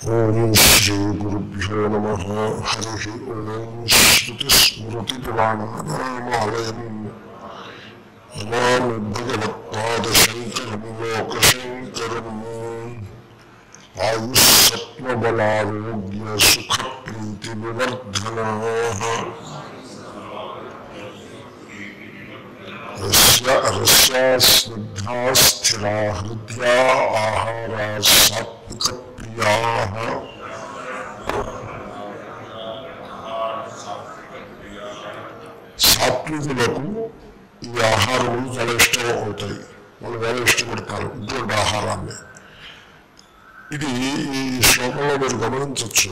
ఓం శ్రీ గురుభ్యో నమ హరి ఓం శ్రుతిస్మృతిపురాణానామాలయం నమామి భగవత్పాదశంకరం లోకశంకరం ఆయుస్సత్వబలారోగ్య సుఖప్రీతి వివర్ధనా రస్యాస్నిగ్ధా స్థిరా హృద్యా ఆహారా సాత్వికప్రియా సాత్వికులకు ఈ ఆహారములు చాలా ఇష్టం అవుతాయి వాళ్ళు చాలా ఇష్టపడతారు ఇటువంటి ఆహారాన్ని ఇది ఈ శ్లోకంలో మీరు గమనించవచ్చు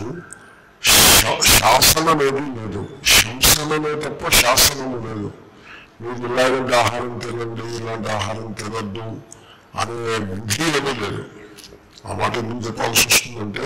శాసనం ఏది లేదు శంసనమే తప్ప శాసనము లేదు మీరు ఇలాంటి ఆహారం తినండి ఇలాంటి ఆహారం తినద్దు అనే బుద్ధి ఏమీ లేదు ఆ మాట ఎందుకు చెప్పాల్సి వస్తుందంటే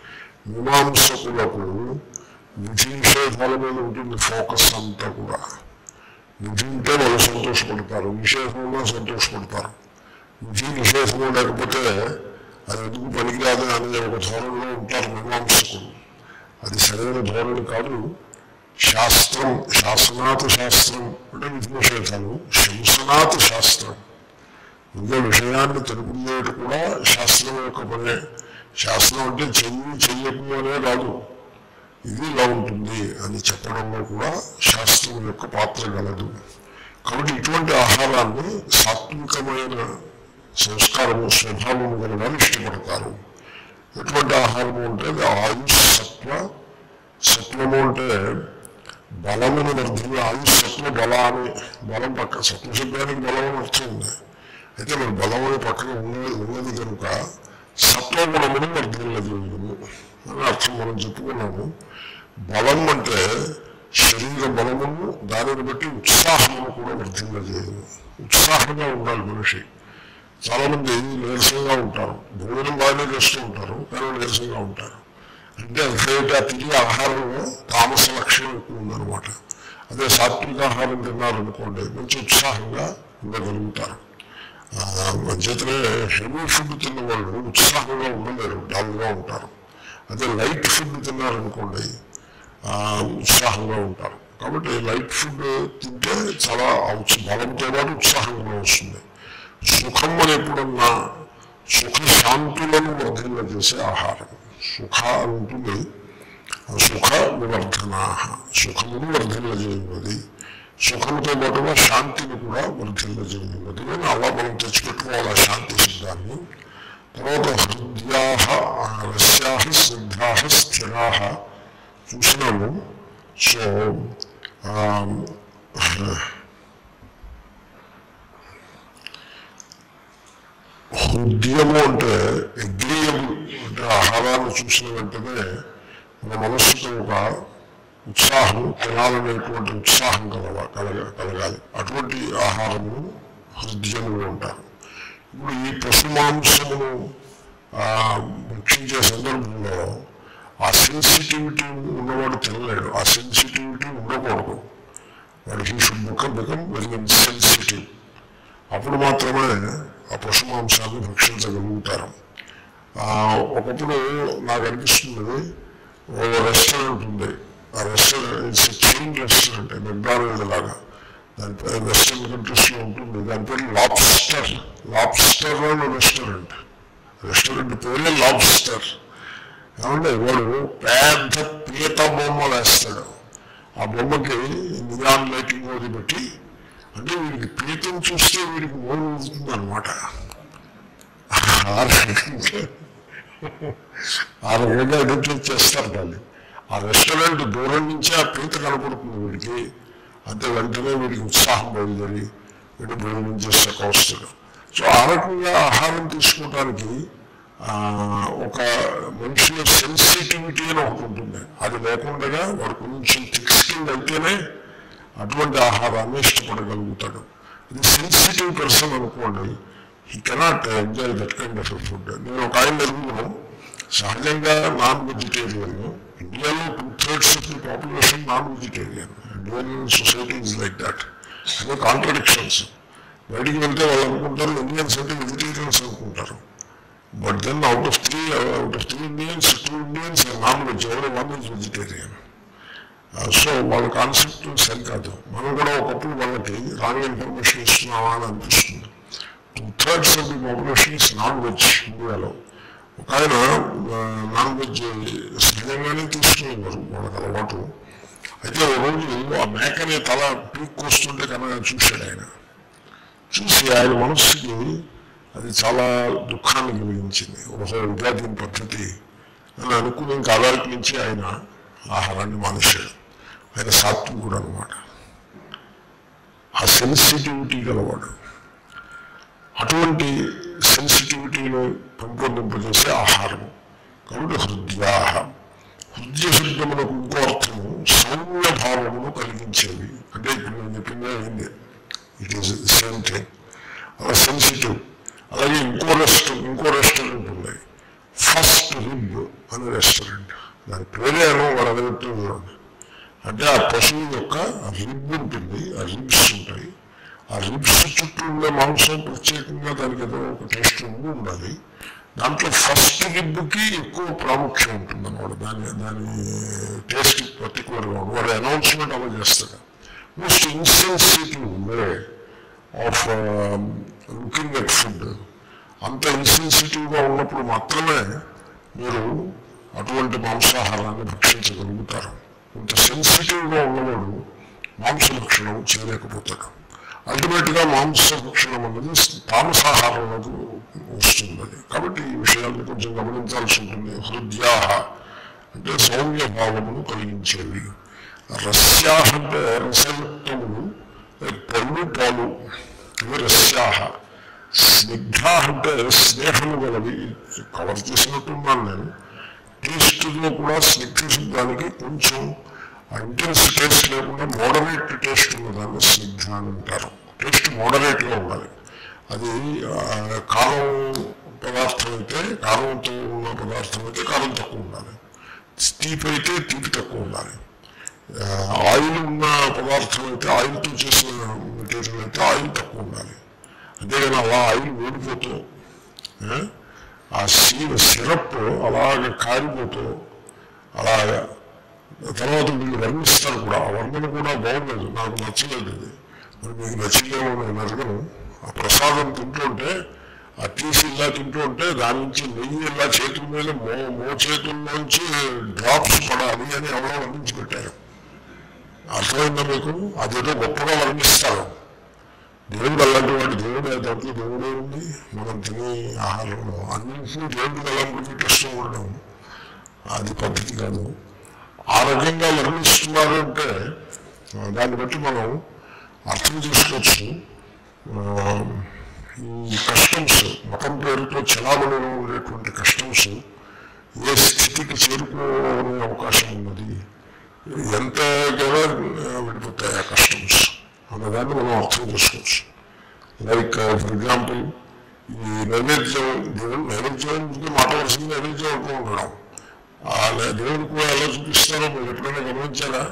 మీమాంసకులకు విధి నిషేధాల మీద ఉంటుంది ఫోకస్ అంతా కూడా విధి ఉంటే వాళ్ళు సంతోషపడతారు నిషేధంలో సంతోషపడతారు విధి నిషేధము లేకపోతే అది ఎందుకు పనికిరాదు అనే ఒక ధోరణిలో ఉంటారు మీమాంసకులు అది సరైన ధోరణి కాదు శాస్త్రం శాసనాత్ శాస్త్రం అంటే విధి నిషేధాలు శంసనాత్ శాస్త్రం ఇంకా విషయాన్ని తెలుపుకునేది కూడా శాస్త్రం యొక్క పనే శాస్త్రం అంటే చెయ్యి చెయ్యకు అనే కాదు ఇది ఇలా ఉంటుంది అని చెప్పడంలో కూడా శాస్త్రం యొక్క పాత్ర గలదు కాబట్టి ఇటువంటి ఆహారాన్ని సాత్వికమైన సంస్కారము స్వభావము గల వారు ఇష్టపడతారు ఎటువంటి ఆహారము అంటే అది ఆయుష్ సత్వ సత్వము అంటే బలమును వర్ధులు ఆయుష్ సత్వ బలాన్ని బలం పక్క సత్వశబ్దానికి బలం అని అర్థం ఉంది అయితే మన బలం అని పక్కన ఉన్నది ఉన్నది కనుక సత్వగుణమును వర్ధులదు అని అర్థం మనం చెప్పుకున్నాము బలం అంటే శరీర బలమును దానిని బట్టి ఉత్సాహమును కూడా వర్ధిల్లజేయదు ఉత్సాహంగా ఉండాలి మనిషి చాలా మంది నీరసంగా ఉంటారు భోజనం బాగానే చేస్తూ ఉంటారు కానీ నీరసంగా ఉంటారు అంటే అదేమిటి ఆ తిరిగి ఆహారంలో తామస లక్షణం ఎక్కువ ఉందన్నమాట అదే సాత్విక ఆహారం తిన్నారనుకోండి మంచి ఉత్సాహంగా ఉండగలుగుతారు అంచేతనే హెవీ ఫుడ్ తిన్న వాళ్ళు ఉత్సాహంగా ఉండలేరు డల్గా ఉంటారు అదే లైట్ ఫుడ్ తిన్నారనుకోండి ఉత్సాహంగా ఉంటారు కాబట్టి లైట్ ఫుడ్ తింటే చాలా బలంతో పాటు ఉత్సాహంగా వస్తుంది సుఖం అని ఎప్పుడన్నా సుఖ శాంతులను వర్ధిల్ల చేసే ఆహారం సుఖ అని ఉంటుంది సుఖ వివర్ధనా సుఖమును వర్ధిల్లజేయన్నది సుఖంతో పాటుగా శాంతిని కూడా వర్ధిల్లజేయన్నది అని అలా మనం తెచ్చిపెట్టుకోవాలి ఆ శాంతి శబ్దాన్ని తర్వాత హృద్యా రస్యా సిద్ధా స్థిరా చూసినాము సో హృదయము అంటే అగ్రియబుల్ అంటే ఆహారాన్ని చూసిన వెంటనే మన మనస్సుకు ఒక ఉత్సాహం తినాలనేటువంటి ఉత్సాహం కలవ కలగ కలగాలి అటువంటి ఆహారము హృదయము అంటారు ఇప్పుడు ఈ పశు మాంసమును భక్షించే సందర్భంలో ఆ సెన్సిటివిటీ ఉన్నవాడు తినలేడు ఆ సెన్సిటివిటీ ఉండకూడదు వాడు he should become become very sensitive అప్పుడు మాత్రమే ఆ పశు మాంసాన్ని భక్షించగలుగుతారు ఒకప్పుడు నాకు అనిపిస్తుంది ఓ రెస్టారెంట్ ఉంది ఆ restaurant it's chain restaurant McDonald లాగా దాని పేరు వెస్టర్న్ కంట్రీస్లో ఉంటుంది దాని పేరు లాబ్స్టర్ లాబ్స్టర్ అని రెస్టారెంట్ రెస్టారెంట్ పేరే లాబ్స్టర్ ఏమంటే వాడు పెద్ద పీత బొమ్మ వేస్తాడు ఆ బొమ్మకి నియాన్ లైటింగ్ అది పెట్టి అంటే వీడికి పీతం చూస్తే వీడికి మోడు ఉంటుంది అనమాట ఆ రకంగా ఐడెంటిఫై చేస్తారు దాన్ని ఆ రెస్టారెంట్ దూరం నుంచే ఆ పీత కనపడుతుంది వీడికి అంతే వెంటనే వీడికి ఉత్సాహం బయలుదేరి వీడు భోజనం చేస్తే వస్తాడు సో ఆ రకంగా ఆహారం తీసుకోవడానికి ఒక మనిషిలో సెన్సిటివిటీ అని ఒకటి ఉంటుంది అది లేకుండా వాడు కొంచెం థిక్ స్కిన్ అయితేనే అటువంటి ఆహారాన్ని ఇష్టపడగలుగుతాడు ఇది సెన్సిటివ్ పర్సన్ అనుకోండి he cannot enjoy that kind of food నేను ఒక ఆయన ఎరుగును సహజంగా నాన్ వెజిటేరియన్ ఇండియాలో two thirds of the population non vegetarian Indian society is like that అదే కాంట్రడిక్షన్స్ బయటికి వెళ్తే వాళ్ళు అనుకుంటారు ఇండియన్స్ అంటే వెజిటేరియన్స్ అనుకుంటారు but then out of three out of three Indians two Indians non veg ఎవరి వన్ ఇస్ వెజిటేరియన్ సో వాళ్ళ concept సరికాదు మనం కూడా ఒకప్పుడు వాళ్ళకి రాంగ్ ఇన్ఫర్మేషన్ ఇస్తున్నామా అని అనిపిస్తుంది two thirds of the population is non veg ఇండియాలో ఒక ఆయన నాన్ వెజ్ సహజంగానే తీసుకునేవారు వాళ్ళకి అలవాటు అయితే ఒక రోజు ఆ మేకని తల పీక్కొస్తుంటే కనుక చూశాడు ఆయన చూసి ఆయన మనస్సుకి అది చాలా దుఃఖాన్ని కలిగించింది ఒక ఉగాది పద్ధతి అని అనుకుని ఇంకా అదారికి నుంచి ఆయన ఆహారాన్ని మానేశాడు ఆయన సాత్వికుడు అనమాట ఆ సెన్సిటివిటీ గలవాడు అటువంటి సెన్సిటివిటీని పెంపొందింపజేసే ఆహారం కాబట్టి హృదయాహ హృదయ శబ్దములకు ఇంకో అర్థము సౌమ్య భావమును కలిగించేవి అంటే ఇప్పుడు నేను చెప్పిందే అయింది ఇట్ ఈస్ సేమ్ థింగ్ అలా సెన్సిటివ్ అలాగే ఇంకో రెస్టారెంట్ ఇంకో రెస్టారెంట్ ఉంది ఫస్ట్ రిబ్ అనే రెస్టారెంట్ దాని పేరే అనో వాడు అదే చూడండి అంటే ఆ పశువు యొక్క రిబ్ ఉంటుంది ఆ రిబ్స్ ఉంటాయి ఆ రిబ్స్ చుట్టూ ఉండే మాంసం ప్రత్యేకంగా దానికి ఏదో ఒక టేస్ట్ ఉండి ఉండాలి దాంట్లో ఫస్ట్ రిబ్కి ఎక్కువ ప్రాముఖ్యం ఉంటుంది అన్నమాట దాని దాని టేస్ట్ పర్టికులర్గా ఉంది వాడు అనౌన్స్మెంట్ అలా చేస్తాడు most insensitive way of looking at food అంత ఇన్సెన్సిటివ్గా ఉన్నప్పుడు మాత్రమే మీరు అటువంటి మాంసాహారాన్ని భక్షించగలుగుతారు ఇంత సెన్సిటివ్గా ఉన్నవాడు మాంసభక్షణం చేయలేకపోతాడు అల్టిమేట్గా మాంసభక్షణం అనేది తామసాహారంలోకి వస్తుంది అది కాబట్టి ఈ విషయాన్ని కొంచెం గమనించాల్సి ఉంటుంది హృదయాహ అంటే సౌమ్య భావమును కలిగించేవి రస్యాహ అంటే రసయుక్తములు పళ్ళు పాలు ఇవి రస్యాహ స్నిగ్ధ అంటే స్నేహము గలవి కవర్ చేసినట్టున్నాను నేను టేస్ట్లో కూడా స్నిగ్ధ శబ్దానికి కొంచెం ఇంటెన్స్ టేస్ట్ లేకుండా మోడరేట్ టేస్ట్ ఉన్నదాన్ని స్నిగ్ధ అని అంటారు టేస్ట్ మోడరేట్గా ఉండాలి అది ఆ, కారం పదార్థం అయితే కారంతో ఉన్న పదార్థం అయితే కారం తక్కువ ఉండాలి తీపి అయితే తీపి తక్కువ ఉండాలి ఆ, ఆయిల్ ఉన్న పదార్థం అయితే ఆయిల్తో చేసిన మెటీరియల్ అయితే ఆయిల్ తక్కువ ఉండాలి అంతేగాని అలా ఆయిల్ ఓడిపోతూ ఆ, ఆ సీ సిరప్ అలాగ కారిపోతూ అలాగా తర్వాత వీళ్ళు వర్ణిస్తారు కూడా ఆ వర్ణన కూడా బాగుండదు నాకు నచ్చలేదు ఇది మరి మీకు నచ్చిందేమో నేను అడగను ఆ ప్రసాదం తింటుంటే ఆ తీసి ఇలా తింటుంటే దాని నుంచి నెయ్యి ఇలా చేతుల మీద మో మో చేతుల నుంచి డ్రాప్స్ పడాలి అని ఎవరో వర్ణించి పెట్టారు అర్థమైందా మీకు అదేదో గొప్పగా వర్ణిస్తారు దేవుడు అలాంటి వాడు దేవుడు దాంట్లో దేవుడే ఉంది మనం తినే ఆహారంలో అన్నింటినీ దేవుడికి ఎలా పెట్టేస్తూ ఉండడం అది పద్ధతి కాదు ఆ రకంగా వర్ణిస్తున్నారు అంటే ఆ, దాన్ని బట్టి మనం అర్థం చేసుకోవచ్చు ఆ, ఈ కస్టమ్స్ మతం పేరుతో చలామణిలో ఉండేటువంటి కస్టమ్స్ ఏ స్థితికి చేరుకోనే అవకాశం ఉన్నది ఎంతగా విడిపోతాయి ఆ కస్టమ్స్ అన్నదాన్ని మనం అర్థం చేసుకోవచ్చు లైక్ ఫర్ ఎగ్జాంపుల్ ఈ నైవేద్యం దేవుడు నైవేద్యం గురించి మాట వలసింది నైవేద్యం అనుకో ఉండడం ఆ నే- దేవుడు కూడా ఎలా చూపిస్తారో మీరు ఎప్పుడైనా గమనించారా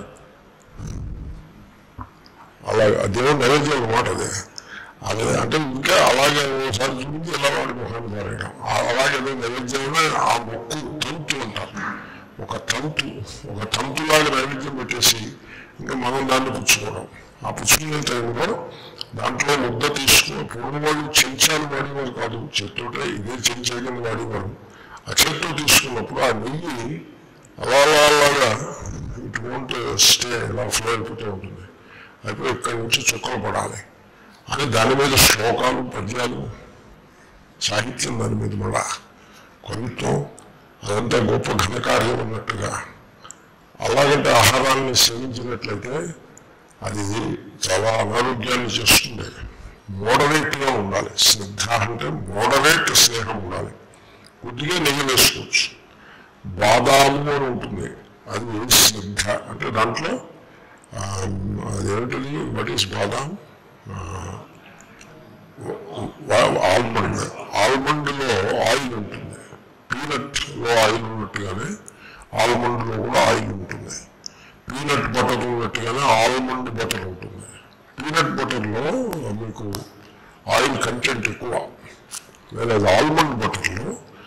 అలా ఆ దేవుడు నైవేద్యం అన్నమాట అదే అదే అంటే ఇంకా అలాగే ఒకసారి చూపించి ఎలా వాడి ముఖాన్ని పారేయడం ఆ- అలాగే అదే నైవేద్యమే ఆ మొక్కు తంతు అంటారు ఒక తంతు ఒక తంతులాగా నైవేద్యం పెట్టేసి ఇంకా మనం దాన్ని పుచ్చుకోవడం ఆ పుచ్చుకునే టైంలో దాంట్లో ముద్ద తీసుకుని పూర్వం వాళ్ళు చెంచాలు వాడేవారు కాదు చేత్తోటే ఇదే చెంచా కింద వాడేవారు ఆ చేత్తో తీసుకున్నప్పుడు ఆ నెయ్యి అలా అలా అలాగా ఇట్ వోంట్ స్టే ఇలా ఫ్లో అయిపోతూ ఉంటుంది అయిపోయి ఇక్కడి నుంచి చుక్కలు పడాలి అని దాని మీద శ్లోకాలు పద్యాలు సాహిత్యం దాని మీద మళ్ళా కవిత్వం అదంతా గొప్ప ఘనకార్యం ఉన్నట్టుగా అలాగంటే ఆహారాన్ని సేవించినట్లయితే అది చాలా అనారోగ్యాన్ని చేస్తుంది మోడరేట్గా ఉండాలి స్నిగ్ధ అంటే మోడరేట్ స్నేహం ఉండాలి కొద్దిగా నెయ్యి వేసుకోవచ్చు బాదాము అని ఉంటుంది అది స్నిగ్ధ అంటే దాంట్లో ఆ, అదేంటిది వాట్ ఈస్ బాదాం ఆల్మండ్ ఆల్మండ్లో ఆయిల్ ఉంటుంది పీనట్లో ఆయిల్ ఉన్నట్టుగానే ఆల్మండ్లో కూడా ఆయిల్ ఉంటుంది పీనట్ బటర్ ఉన్నట్టుగానే ఆల్మండ్ బటర్ ఉంటుంది పీనట్ బటర్లో మీకు ఆయిల్ కంటెంట్ ఎక్కువ వేరే ఆల్మండ్ బటర్లో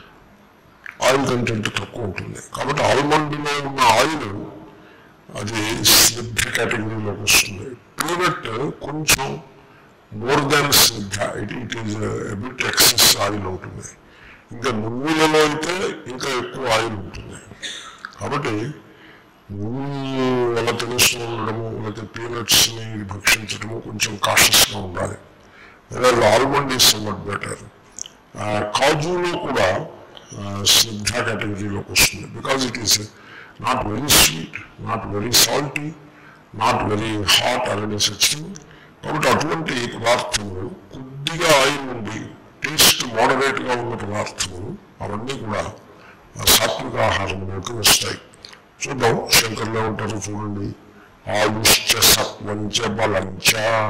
ఆయిల్ కంటెంట్ తక్కువ ఉంటుంది కాబట్టి ఆల్మండ్లో ఉన్న ఆయిల్ అది స్నిగ్ధ కేటగిరీలోకి వస్తుంది పీనట్ కొంచెం మోర్ దాన్ స్నిగ్ధ it it is bit excess oil ఉంటుంది ఇంకా నువ్వులలో అయితే ఇంకా ఎక్కువ ఆయిల్ ఉంటుంది కాబట్టి నువ్వులు వల్ల తెలుస్తూ ఉండడము లేకపోతే పీనట్స్ని భక్షించడము కొంచెం కాషస్గా ఉండాలి లేదా ఆల్మండ్ ఈజ్ సమ్వట్ బెటర్ కాజులో కూడా స్నిగ్ధ కేటగిరీలోకి వస్తుంది because it is not very sweet not very salty not very hot అనేది సచిన్ కాబట్టి అటువంటి పదార్థములు కొద్దిగా ఆయిల్ ఉండి టేస్ట్ మోడరేట్గా ఉన్న పదార్థములు అవన్నీ కూడా ఆ సాత్విక ఆహారంలోకి వస్తాయి చూద్దాం శంకర్లో ఉంటారు చూడండి ఆయుష్చ సత్వంచ బలంచ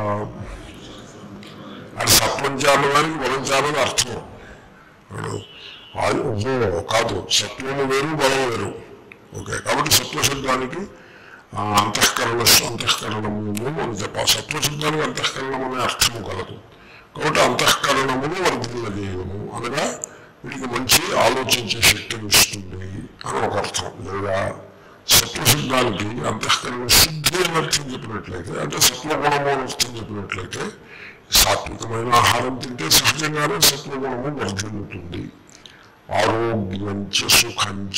అది సత్వంచాలు కానీ బలంచాలు అని అర్థం ఇప్పుడు ఆయు ఓహో కాదు సత్వము వేరు బలం వేరు ఓకే కాబట్టి సత్వశబ్దానికి ఆ, అంతఃకరణ అంతఃకరణము అని చెప్పాలి సత్వశబ్దానికి అంతఃకరణం అనే అర్థము కలదు కాబట్టి అంతఃకరణమును వర్ధిల్లజేయము అనగా వీటికి మంచి ఆలోచించే శక్తిని ఇస్తుంది అని ఒక అర్థం లేదా సత్వశబ్దానికి అంతఃకరణ శుద్ధి అని అర్థం చెప్పినట్లయితే అంటే సత్వగుణము అని అర్థం చెప్పినట్లయితే సాత్వికమైన ఆహారం తింటే సహజంగానే సత్వగుణము వర్ధిల్లుతుంది ఆరోగ్యంచ సుఖంచ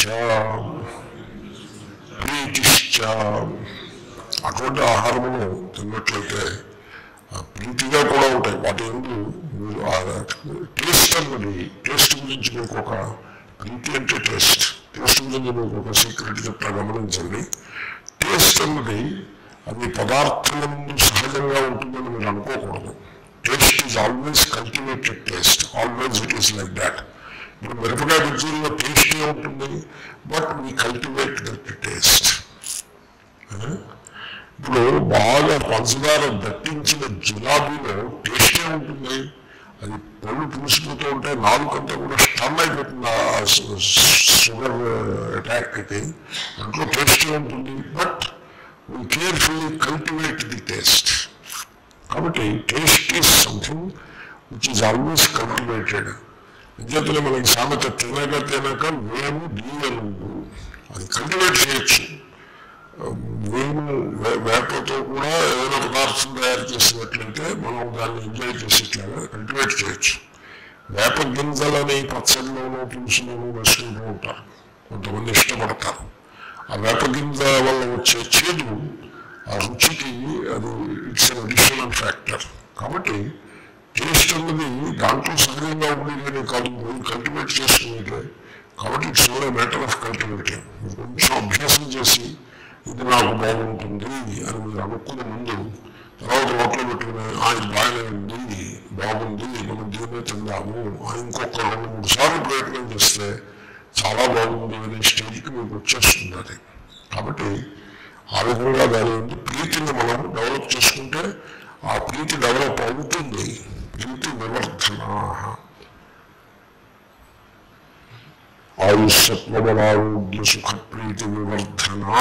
ప్రీతిశ్చ అటువంటి ఆహారమును తిన్నట్లయితే ఆ ప్రీతిగా కూడా ఉంటాయి వాటి ఎందు మీరు ఆ టేస్ట్ అన్నది టేస్ట్ గురించి మీకు ఒక ప్రీతి అంటే టేస్ట్ టేస్ట్ గురించి మీకు ఒక సీక్రెట్ చెప్తా గమనించండి టేస్ట్ అన్నది అది పదార్థం ముందు సహజంగా ఉంటుందని మీరు అనుకోకూడదు taste is always cultivated taste always it is like that ఇప్పుడు మిరపకాయ రుచిలో టేస్ట్ ఉంటుంది but we cultivate that taste ఇప్పుడు బాగా పంచదార దట్టించిన జిలాబీలో టేస్టే ఉంటుంది అది పళ్ళు పులిసిపోతూ ఉంటే నాలుకంతా కూడా స్టన్ అయిపోతుంది ఆ షు- షుగర్ అటాక్కి దాంట్లో టేస్టే ఉంటుంది but we carefully cultivate the taste కాబట్టి taste is something which is always cultivated విద్యార్థులు మనకి సామెత తినక తినక మేము దీయలు అది కల్టివేట్ చేయొచ్చు మేము వే- వేపతో కూడా ఏదైనా పదార్థం తయారు చేసినట్లయితే మనం దాన్ని ఎంజాయ్ చేసేట్లాగా కల్టివేట్ చేయొచ్చు వేప గింజలని పచ్చడిలోనూ పులుసులోనూ వేసుకుంటూ ఉంటారు కొంతమంది ఇష్టపడతారు ఆ వేప గింజ వల్ల వచ్చే చేదు ఆ రుచికి అది ఇట్స్ అన్ అడిషనల్ ఫ్యాక్టర్ కాబట్టి టేస్ట్ అన్నది దాంట్లో సహజంగా ఉండేది కాదు మీరు కల్టివేట్ చేసుకునేదే కాబట్టి it's only matter of cultivating కొంచెం అభ్యాసం చేసి ఇది నాకు బాగుంటుంది అని మీరు అనుకునే ముందు తర్వాత నోట్లో పెట్టుకుని ఆ ఇది బాగానే ఉంది బాగుంది మనం దీన్నే తిందాము ఆ ఇంకొక రెండు మూడు సార్లు ప్రయత్నం చేస్తే చాలా బాగుంది అనే స్టేజ్కి మీకు వచ్చేస్తుంది అది కాబట్టి ఆ విధంగా దాని నుండి ప్రీతిని మనం డెవలప్ చేసుకుంటే ఆ ప్రీతి డెవలప్ అవుతుంది ప్రీతి నివర్ధన ఆయుష్యత్వబలారోగ్య సుఖ ప్రీతి వివర్ధనా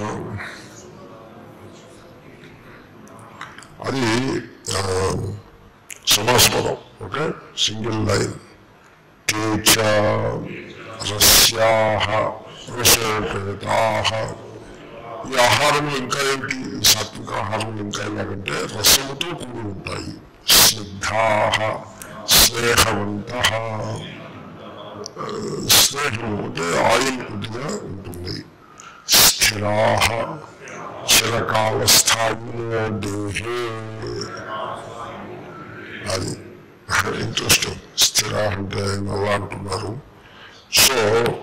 అది ఆ, సమాసపదం ఓకే సింగిల్ లైన్ కేచ రస్యాహ రసోపేతాహ ఈ ఆహారంలో ఇంకా ఏంటి ఈ సాత్విక ఆహారంలో ఇంకా ఎలాగంటే రసముతో కూడి ఉంటాయి స్నిగ్ధాహ స్నేహవంత స్నేహం అంటే ఆయిల్ కొద్దిగా ఉంటుంది స్థిరాహ చిరకాల స్థాయిలో దేహే అది ఇంట్రెస్టింగ్ స్థిర అంటే అలా అంటున్నారు సో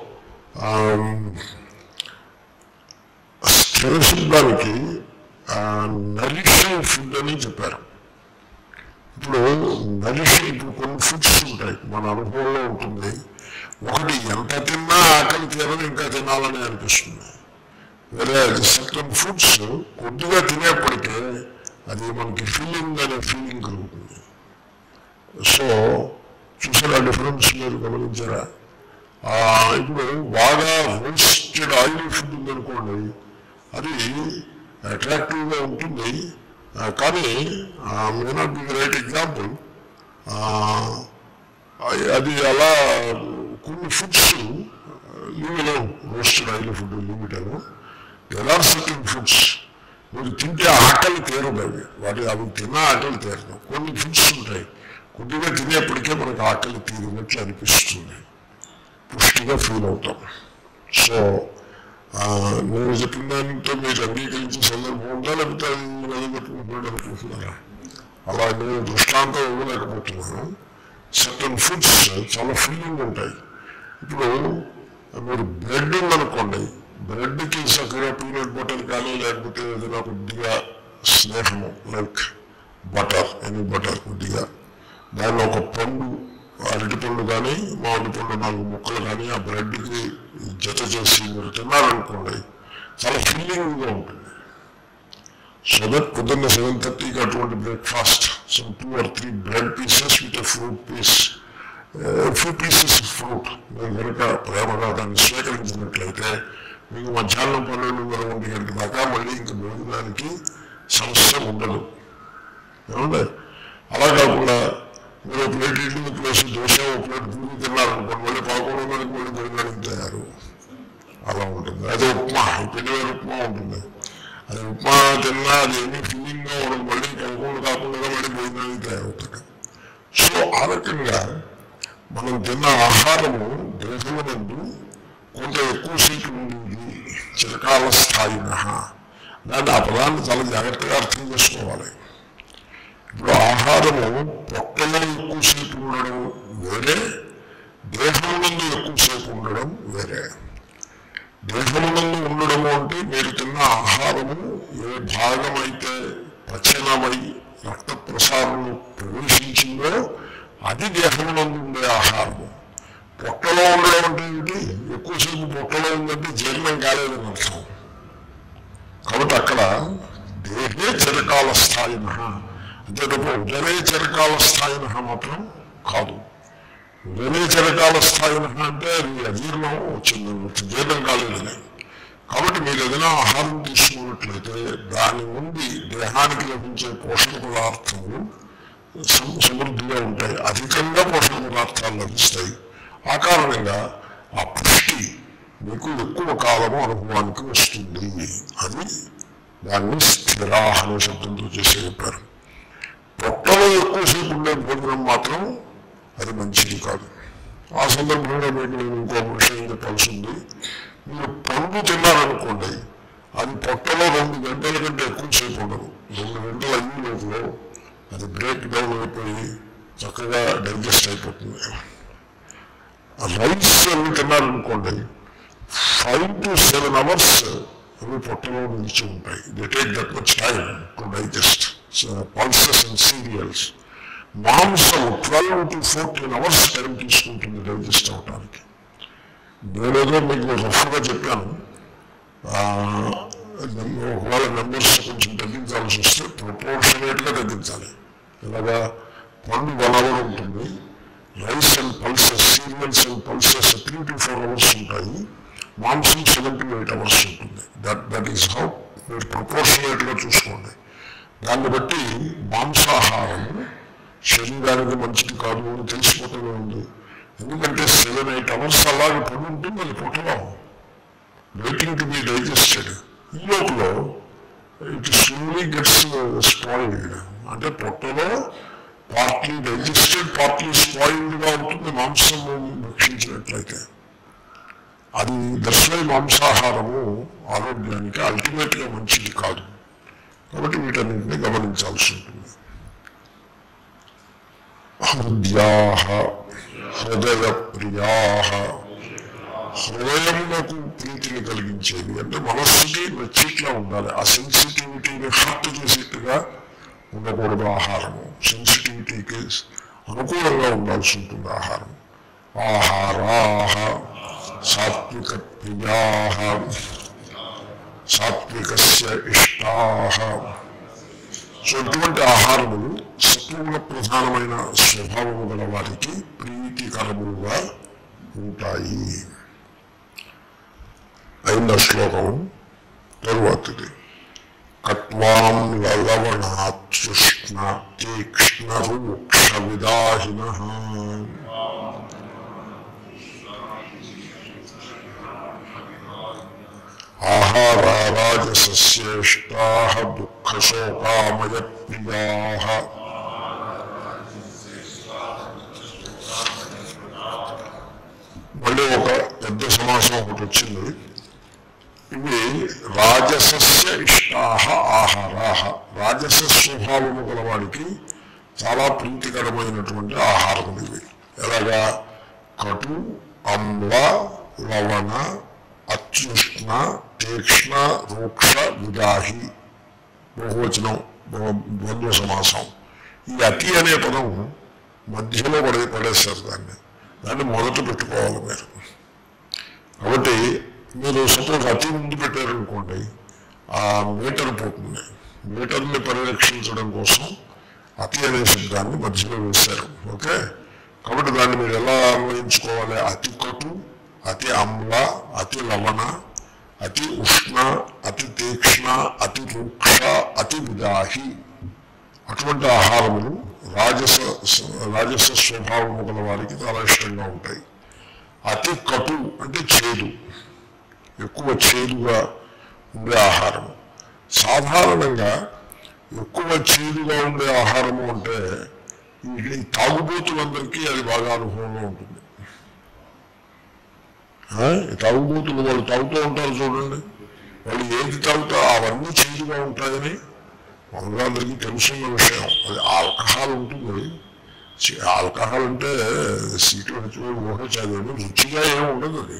స్థిర శబ్దానికి నరిషింగ్ ఫుడ్ అని చెప్పారు ఇప్పుడు నరిషింగ్ ఇప్పుడు కొన్ని ఫుడ్స్ ఉంటాయి మన అనుభవంలో ఉంటుంది ఒకటి ఎంత తిన్నా ఆకలి తీరదు ఇంకా తినాలని అనిపిస్తుంది వేరే సర్టన్ ఫుడ్స్ కొద్దిగా తినేప్పటికే అది మనకి ఫీలింగ్ అనే ఫీలింగ్ కలుగుతుంది సో చూసారా డిఫరెన్స్ మీరు గమనించారా ఆ, ఇప్పుడు బాగా రోస్టెడ్ ఆయిల్ ఫుడ్ ఉందనుకోండి అది అట్రాక్టివ్గా ఉంటుంది ఆ, కానీ may not be right example అది అలా కొన్ని foods artificial food limited there are certain foods మీరు తింటే ఆకలి తీరదు అవి వాటి అవి తిన్న ఆకలి తీరదు కొన్ని ఫుడ్స్ ఉంటాయి కొద్దిగా తినేప్పటికే మనకు ఆకలి తీరినట్లు అనిపిస్తుంది పుష్టిగా ఫీల్ అవుతాం సో ఆ, నేను చెప్పిన దానితో మీరు అంగీకరించే సందర్భం ఉందా లేకపోతే అది నిలబెట్టుకుంటున్నాడు అనుకుంటున్నారా అలా నేను దృష్టాంతం ఇవ్వలేకపోతున్నాను సర్టన్ ఫుడ్స్ చాలా ఫీలింగ్ ఉంటాయి ఇప్పుడు మీరు బ్రెడ్ ఉందనుకోండి బ్రెడ్కి చక్కగా పీనట్ బటర్ కానీ లేకపోతే ఏదైనా కొద్దిగా స్నేహము లైక్ బటర్ ఎనీ బటర్ కొద్దిగా దానిలో ఒక పండు అరటి పండు కానీ మామిడి పండు నాలుగు ముక్కలు కానీ ఆ బ్రెడ్కి జత చేసి మీరు తిన్నారనుకోండి చాలా ఫీలింగ్గా ఉంటుంది సో దట్ పొద్దున్న సెవెన్ థర్టీకి అటువంటి breakfast some two or three bread pieces with fruit piece few pieces fruit మీరు కనుక ప్రేమగా దాన్ని స్వీకరించినట్లయితే మీకు మధ్యాహ్నం పన్నెండున్నర ఒంటి గంట దాకా మళ్ళీ ఇంక భోజనానికి సమస్య ఉండదు ఏమండి అలా కాకుండా మీరు ఒక ప్లేట్ ఇడ్లీ ఒక ప్లేస్ దోశ ఒక ప్లేట్ పూరి తిన్నారనుకోండి మళ్ళీ పదకొండున్నరకి మళ్ళీ భోజనానికి తయారు అలా ఉంటుంది అదే ఉప్మా పిండి వేరు ఉప్మా ఉంటుంది అది ఉప్మా తిన్నా అది ఏమీ ఫీలింగ్గా ఉండదు మళ్ళీ పదకొండు కాకుండా మళ్ళీ భోజనానికి తయారవుతాడు సో ఆ రకంగా మనం తిన్న ఆహారము దేశమునందు కొంత ఎక్కువసేపు ఉండేది చిరకాల స్థాయిన దాన్ని ఆ పదాన్ని చాలా జాగ్రత్తగా అర్థం చేసుకోవాలి ఇప్పుడు ఆహారము పొట్టలో ఎక్కువసేపు ఉండడం వేరే దేహమునందు ఎక్కువసేపు ఉండడం వేరే దేహమునందు ఉండడము అంటే మీరు తిన్న ఆహారము ఏ భాగమైతే పచనమై రక్త ప్రసారంలో ప్రవేశించిందో అది దేహమునందు ఉండే ఆహారము పొట్టలో ఉండడం అంటే ఏంటి ఎక్కువసేపు పొట్టలో ఉందంటే జీర్ణం కాలేదని అర్థం కాబట్టి అక్కడ దేహే చిరకాల స్థాయిన అంతే తప్ప ఉదరే చిరకాల స్థాయిన మాత్రం కాదు ఉదరే చిరకాల స్థాయిన అంటే అది అజీర్ణం వచ్చింది జీర్ణం కాలేదని కాబట్టి మీరు ఏదైనా ఆహారం తీసుకున్నట్లయితే దాని నుండి దేహానికి లభించే పోషక పదార్థములు సమ- సమృద్ధిగా ఉంటాయి అధికంగా పోషక పదార్థాలు లభిస్తాయి ఆ కారణంగా ఆ పుష్టి మీకు ఎక్కువ కాలము అనుభవానికి వస్తుంది అని దాన్ని స్థిరాహ అనే శబ్దంతో చేసి చెప్పారు పొట్టలో ఎక్కువసేపు ఉండే భోజనం మాత్రం అది మంచిది కాదు ఆ సందర్భంగా మీకు నేను ఇంకో విషయం చెప్పాల్సి ఉంది మీరు పండు తిన్నారనుకోండి అది పొట్టలో రెండు గంటల కంటే ఎక్కువసేపు ఉండదు రెండు గంటల అయ్యి లోపల అది బ్రేక్ డౌన్ అయిపోయి చక్కగా డైజెస్ట్ అయిపోతుంది రైస్ అవి తిన్నారనుకోండి ఫైవ్ టు సెవెన్ అవర్స్ అవి పొట్టలో నిలిచి ఉంటాయి they take that much time to digest pulses and cereals మాంసం twelve to fourteen hours time తీసుకుంటుంది డైజెస్ట్ అవడానికి నేనేదో మీకు రఫ్గా చెప్పాను ఆ, నమ్- ఒకవేళ నెంబర్స్ కొంచెం తగ్గించాల్సి వస్తే ప్రపోర్షనేట్గా తగ్గించాలి ఇలాగా పండు వన్ అవర్ ఉంటుంది rice and pulses cereals and pulses three to four hours ఉంటాయి మాంసం సెవెన్ టు ఎయిట్ అవర్స్ ఉంటుంది దట్ దట్ ఈస్ హౌ మీరు ప్రపోర్షనేట్గా చూసుకోండి దాన్ని బట్టి మాంసాహారం శరీరానికి మంచిది కాదు అని తెలిసిపోతూనే ఉంది ఎందుకంటే సెవెన్ ఎయిట్ అవర్స్ అలాగే పడి ఉంటుంది అది పొట్టలో వెయిటింగ్ టు బి డైజెస్టెడ్ ఈ లోపల ఇట్ స్లోలీ గెట్స్ స్పాయిల్డ్ అంటే పొట్టలో పార్ట్లీ డైజెస్టెడ్ పార్ట్లీ స్పాయిల్డ్గా ఉంటుంది మాంసం భక్షించినట్లయితే అది దర్శన మాంసాహారము ఆరోగ్యానికి అల్టిమేట్గా మంచిది కాదు కాబట్టి వీటన్నింటినీ గమనించాల్సి ఉంటుంది హృద్యా హృదయ ప్రియా హృదయమునకు ప్రీతిని కలిగించేది అంటే మనస్సుకి నచ్చిట్లా ఉండాలి ఆ సెన్సిటివిటీని హర్ట్ చేసేట్టుగా ఉండకూడదు ఆహారము సెన్సిటివిటీకి అనుకూలంగా ఉండాల్సి ఉంటుంది ఆహారం ఆహారాహ సాత్విక ప్రియా సాత్వికస్య ఇష్టాహ సో ఇటువంటి ఆహారములు సత్వగుణ ప్రధానమైన స్వభావము గల వారికి ప్రీతికరములుగా ఉంటాయి అయిన శ్లోకం తరువాతిది కట్వాం లలవణాతృష్ణ తీక్ష్ణ రూక్ష విదాహిన ఆహారారాజసస్యేష్టా దుఃఖశోకామయ ప్రియా మళ్ళీ ఒక పెద్ద సమాసం ఒకటి వచ్చింది ఇవి రాజసస్య ఇష్టాహ ఆహారాహ రాజస స్వభావము గలవాడికి చాలా ప్రీతికరమైనటువంటి ఆహారములు ఇవి ఎలాగా కటు అమ్ల లవణ అత్యుష్ణ తీక్ష్ణ రూక్ష విదాహి బహువచనం బహు- ద్వంద్వ సమాసం ఈ అతి అనే పదం మధ్యలో పడే పడేస్తారు దాన్ని దాన్ని మొదట పెట్టుకోవాలి మీరు కాబట్టి మీరు సపోజ్ అతి ముందు పెట్టారనుకోండి ఆ మీటర్ పోతుంది మీటర్ని పరిరక్షించడం కోసం అతి అనే శబ్దాన్ని మధ్యలో వేశారు ఓకే కాబట్టి దాన్ని మీరు ఎలా అన్వయించుకోవాలి అతి కటు అతి అమ్ల అతి లవణ అతి ఉష్ణ అతి తీక్ష్ణ అతి రూక్ష అతి విదాహి అటువంటి ఆహారములు రాజస రాజస స్వభావము గల వారికి చాలా ఇష్టంగా ఉంటాయి అతి కటు అంటే చేదు ఎక్కువ చేదుగా ఉండే ఆహారము సాధారణంగా ఎక్కువ చేదుగా ఉండే ఆహారము అంటే ఈ ఈ తాగుబోతులందరికీ అది బాగా అనుభవంలో ఉంటుంది ఆ, ఈ తాగుబోతులు వాళ్ళు తాగుతూ ఉంటారు చూడండి వాళ్ళు ఏది తాగుతా అవన్నీ చేదుగా ఉంటాయని మామూలుగా అందరికీ తెలుసున్న విషయం అది ఆల్కహాల్ ఉంటుంది చి- ఆల్కహాల్ అంటే సీటు వచ్చి ఊహ చదివి రుచిగా ఏమి ఉండదు అది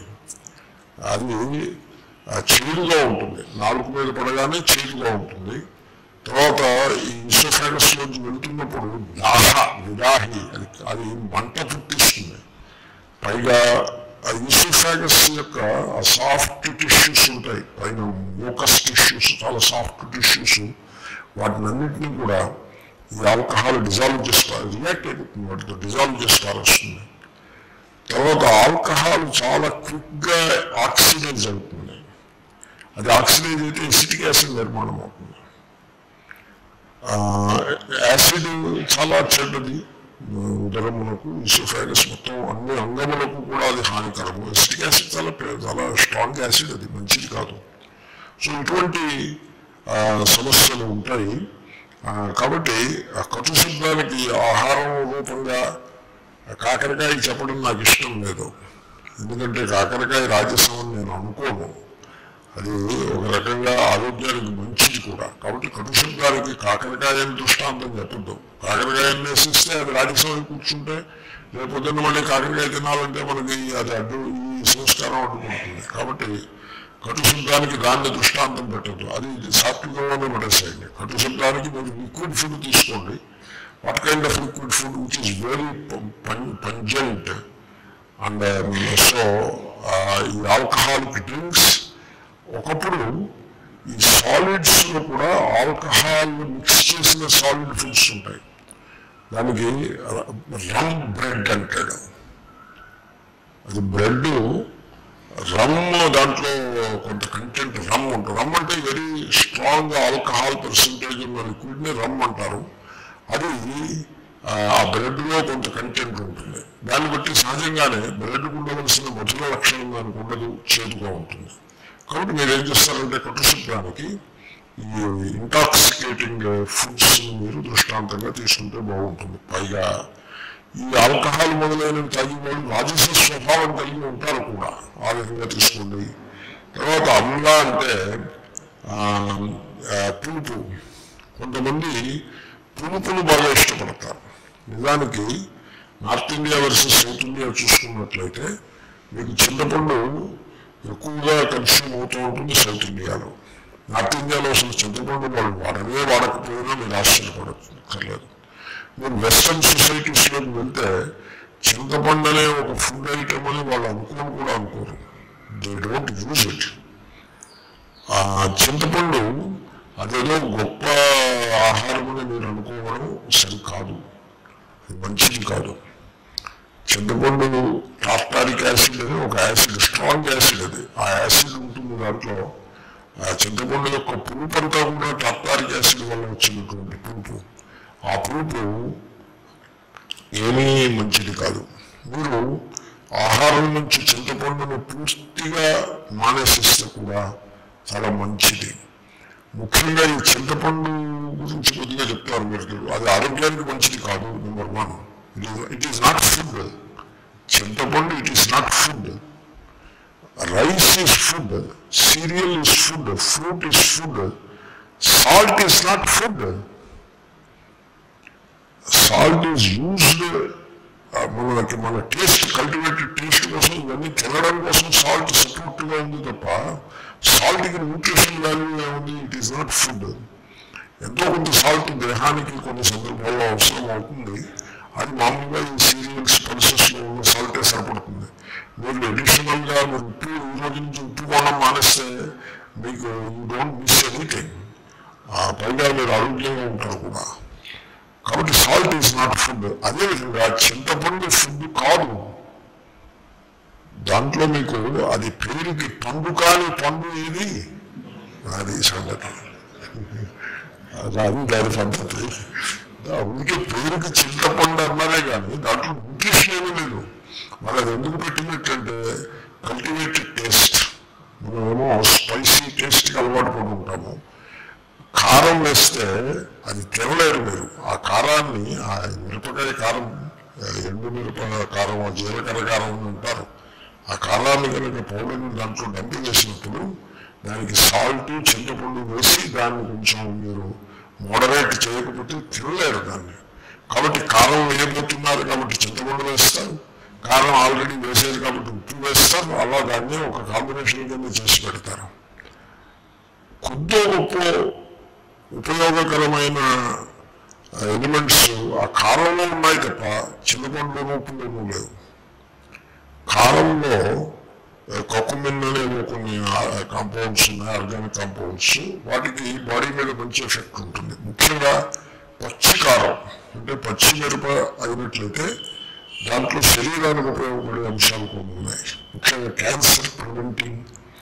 అది ఆ, చేదుగా ఉంటుంది నాలుగు మీద పడగానే చేదుగా ఉంటుంది తర్వాత ఈ ఇసోఫాగస్ లోంచి వెళ్తున్నప్పుడు దాహ విదాహి అది అది మంట పుట్టిస్తుంది పైగా ఆ ఇసోఫాగస్ యొక్క ఆ సాఫ్ట్ టిష్యూస్ ఉంటాయి పైన మోకస్ టిష్యూస్ చాలా సాఫ్ట్ టిష్యూస్ వాటినన్నింటినీ కూడా ఈ ఆల్కహాల్ డిజాల్వ్ చేసి రియాక్ట్ అయిపోతుంది వాటితో డిజాల్వ్ చేసి పారేస్తుంది తర్వాత ఆల్కహాల్ చాలా క్విక్గా ఆక్సిడైజ్ అవుతుంది అది ఆక్సిడైజ్ అయితే ఎసిటిక్ యాసిడ్ నిర్మాణం అవుతుంది ఆ, యాసిడ్ చాలా చెడ్డది ఉదరములకు ఇసోఫాగస్ మొత్తం అన్ని అంగములకు కూడా అది హానికరము ఎసిటిక్ యాసిడ్ చాలా పె- చాలా స్ట్రాంగ్ యాసిడ్ అది మంచిది కాదు సో ఇటువంటి ఆ, సమస్యలు ఉంటాయి ఆ, కాబట్టి ఆ కటు శబ్దానికి ఆహారం రూపంగా కాకరకాయ చెప్పడం నాకు ఇష్టం లేదు ఎందుకంటే కాకరకాయ రాజసం అని నేను అనుకోను అది ఒక రకంగా ఆరోగ్యానికి మంచిది కూడా కాబట్టి కటు శబ్దానికి కాకరకాయని దృష్టాంతం చెప్పద్దు కాకరకాయని వేసిస్తే అది రాజసం అయి కూర్చుంటే రేపు పొద్దున్న మళ్ళీ కాకరకాయ తినాలంటే మనకి అది అడ్డు ఈ సంస్కారం అడ్డుకుంటుంది కాబట్టి కటు శబ్దానికి దాన్ని దృష్టాంతం పెట్టద్దు అది సాత్వికంగానే పడేసేయండి కటు శబ్దానికి మీరు లిక్విడ్ ఫుడ్ తీసుకోండి what kind of liquid food which is very pungent and so ఈ ఆల్కహాలిక్ డ్రింక్స్ ఒకప్పుడు ఈ సాలిడ్స్ లో కూడా ఆల్కహాల్ మిక్స్ చేసిన సాలిడ్ ఫుడ్స్ ఉంటాయి దానికి రమ్ బ్రెడ్ అంటాడు అది బ్రెడ్ రమ్ దాంట్లో కొంత కంటెంట్ రమ్ ఉంటుంది రమ్ అంటే వెరీ స్ట్రాంగ్ ఆల్కహాల్ పర్సంటేజ్ ఉన్న లిక్విడ్ ని రమ్ అంటారు అది ఆ, ఆ బ్రెడ్ లో కొంత కంటెంట్ ఉంటుంది దాన్ని బట్టి సహజంగానే బ్రెడ్ ఉండవలసిన మధుర లక్షణం దానికి ఉండదు చేదుగా ఉంటుంది కాబట్టి మీరు ఏం చేస్తారంటే కట్టుశుభ్రానికి ఈ ఇంటాక్సికేటింగ్ ఫుడ్స్ మీరు దృష్టాంతంగా తీసుకుంటే బాగుంటుంది పైగా ఈ ఆల్కహాల్ మొదలైనవి తాగి వాళ్ళు రాజస స్వభావం కలిగి ఉంటారు కూడా ఆ విధంగా తీసుకోండి తర్వాత అమ్లా అంటే ఆ, ఆ, పులుపు కొంతమంది పులుపును బాగా ఇష్టపడతారు నిజానికి north India versus south India చూసుకున్నట్లయితే మీకు చింతపండు ఎక్కువగా కన్స్యూమ్ అవుతూ ఉంటుంది సౌత్ ఇండియాలో నార్త్ ఇండియాలో అసలు చింతపండు వాళ్ళు వాడనే వాడకపోయినా మీరు ఆశ్చర్యపడక్కర్లేదు మీరు వెస్ట్రన్ సొసైటీస్లోకి వెళ్తే చింతపండు అనే ఒక ఫుడ్ ఐటమ్ అని వాళ్ళు అనుకోని కూడా అనుకోరు దే డోంట్ యూజ్ ఇట్ ఆ చింతపండు అదేదో గొప్ప ఆహారం అని మీరు అనుకోవడం సరికాదు అది మంచిది కాదు చింతపండు టార్టారిక్ యాసిడ్ అని ఒక యాసిడ్ స్ట్రాంగ్ యాసిడ్ అది ఆ యాసిడ్ ఉంటుంది దాంట్లో ఆ చింతపండు యొక్క పులుపు అంతా కూడా టార్టారిక్ యాసిడ్ వల్ల వచ్చినటువంటి పులుపు ఆ పులుపు ఏమీ మంచిది కాదు మీరు ఆహారం నుంచి చింతపండును పూర్తిగా మానేసిస్తే కూడా చాలా మంచిది ముఖ్యంగా ఈ చింతపండు గురించి కొద్దిగా చెప్తారు మీరు అది ఆరోగ్యానికి మంచిది కాదు number one it is not food చింతపండు it is not food rice is food cereal is food fruit is food salt is not food salt is used మనకి మన టేస్ట్ కల్టివేటెడ్ టేస్ట్ కోసం ఇవన్నీ తినడం కోసం సాల్ట్ సపోర్ట్గా ఉంది తప్ప సాల్ట్కి న్యూట్రిషన్ వాల్యూ ఏముంది ఇట్ ఈస్ నాట్ ఫుడ్ ఎంతో కొంత సాల్ట్ దేహానికి కొన్ని సందర్భాల్లో అవసరం అవుతుంది అది మామూలుగా ఈ సీరియల్స్ పల్సెస్లో ఉన్న సాల్టే సరిపడుతుంది మీరు అడిషనల్గా మీరు ఉప్పు ఈ రోజు నుంచి ఉప్పు కొనడం మానేస్తే మీకు యూ డోంట్ మిస్ ఎనీథింగ్ పైగా మీరు ఆరోగ్యంగా ఉంటారు కూడా కాబట్టి సాల్ట్ ఈజ్ నాట్ ఫుడ్ అదేవిధంగా చింతపండు ఫుడ్ కాదు దాంట్లో మీకు అది పేరుకి పండు కాని పండు ఏది అది సంగతి అది దాని పద్ధతి అందుకే పేరుకి చింతపండు అన్నారే కానీ దాంట్లో న్యూట్రిషన్ ఏమీ లేదు మరి అది ఎందుకు పెట్టినట్టంటే కల్టివేటెడ్ టేస్ట్ మనమేమో స్పైసీ టేస్ట్కి అలవాటు పడి ఉంటాము కారం వేస్తే అది తినలేరు మీరు ఆ కారాన్ని ఆ మిరపకాయ కారం ఆ ఎండు మిరప కారం ఆ జీలకర్ర కారం అని ఉంటారు ఆ కారాన్ని కనుక పౌడర్ని దాంట్లో డంపి వేసినప్పుడు దానికి సాల్ట్ చింతపండు వేసి దాన్ని కొంచెం మీరు మోడరేట్ చేయకపోతే తినలేరు దాన్ని కాబట్టి కారం వేయబోతున్నారు కాబట్టి చింతపండు వేస్తారు కారం ఆల్రెడీ వేసేది కాబట్టి ఉప్పు వేస్తారు అలా దాన్ని ఒక కాంబినేషన్ కింద చేసి పెడతారు కొద్దో గొప్ప ఉపయోగకరమైన ఎలిమెంట్స్ ఆ కారంలో ఉన్నాయి తప్ప చింతపండులోనూ ఉప్పులోనూ లేవు కారంలో కక్కుమిన్ అనేవి కొన్ని కాంపౌండ్స్ ఉన్నాయి ఆర్గానిక్ కాంపౌండ్స్ వాటికి బాడీ మీద మంచి ఎఫెక్ట్ ఉంటుంది ముఖ్యంగా పచ్చి కారం అంటే పచ్చి మిరప అయినట్లయితే దాంట్లో శరీరానికి ఉపయోగపడే అంశాలు కొన్ని ఉన్నాయి ముఖ్యంగా క్యాన్సర్ ప్రివెంటింగ్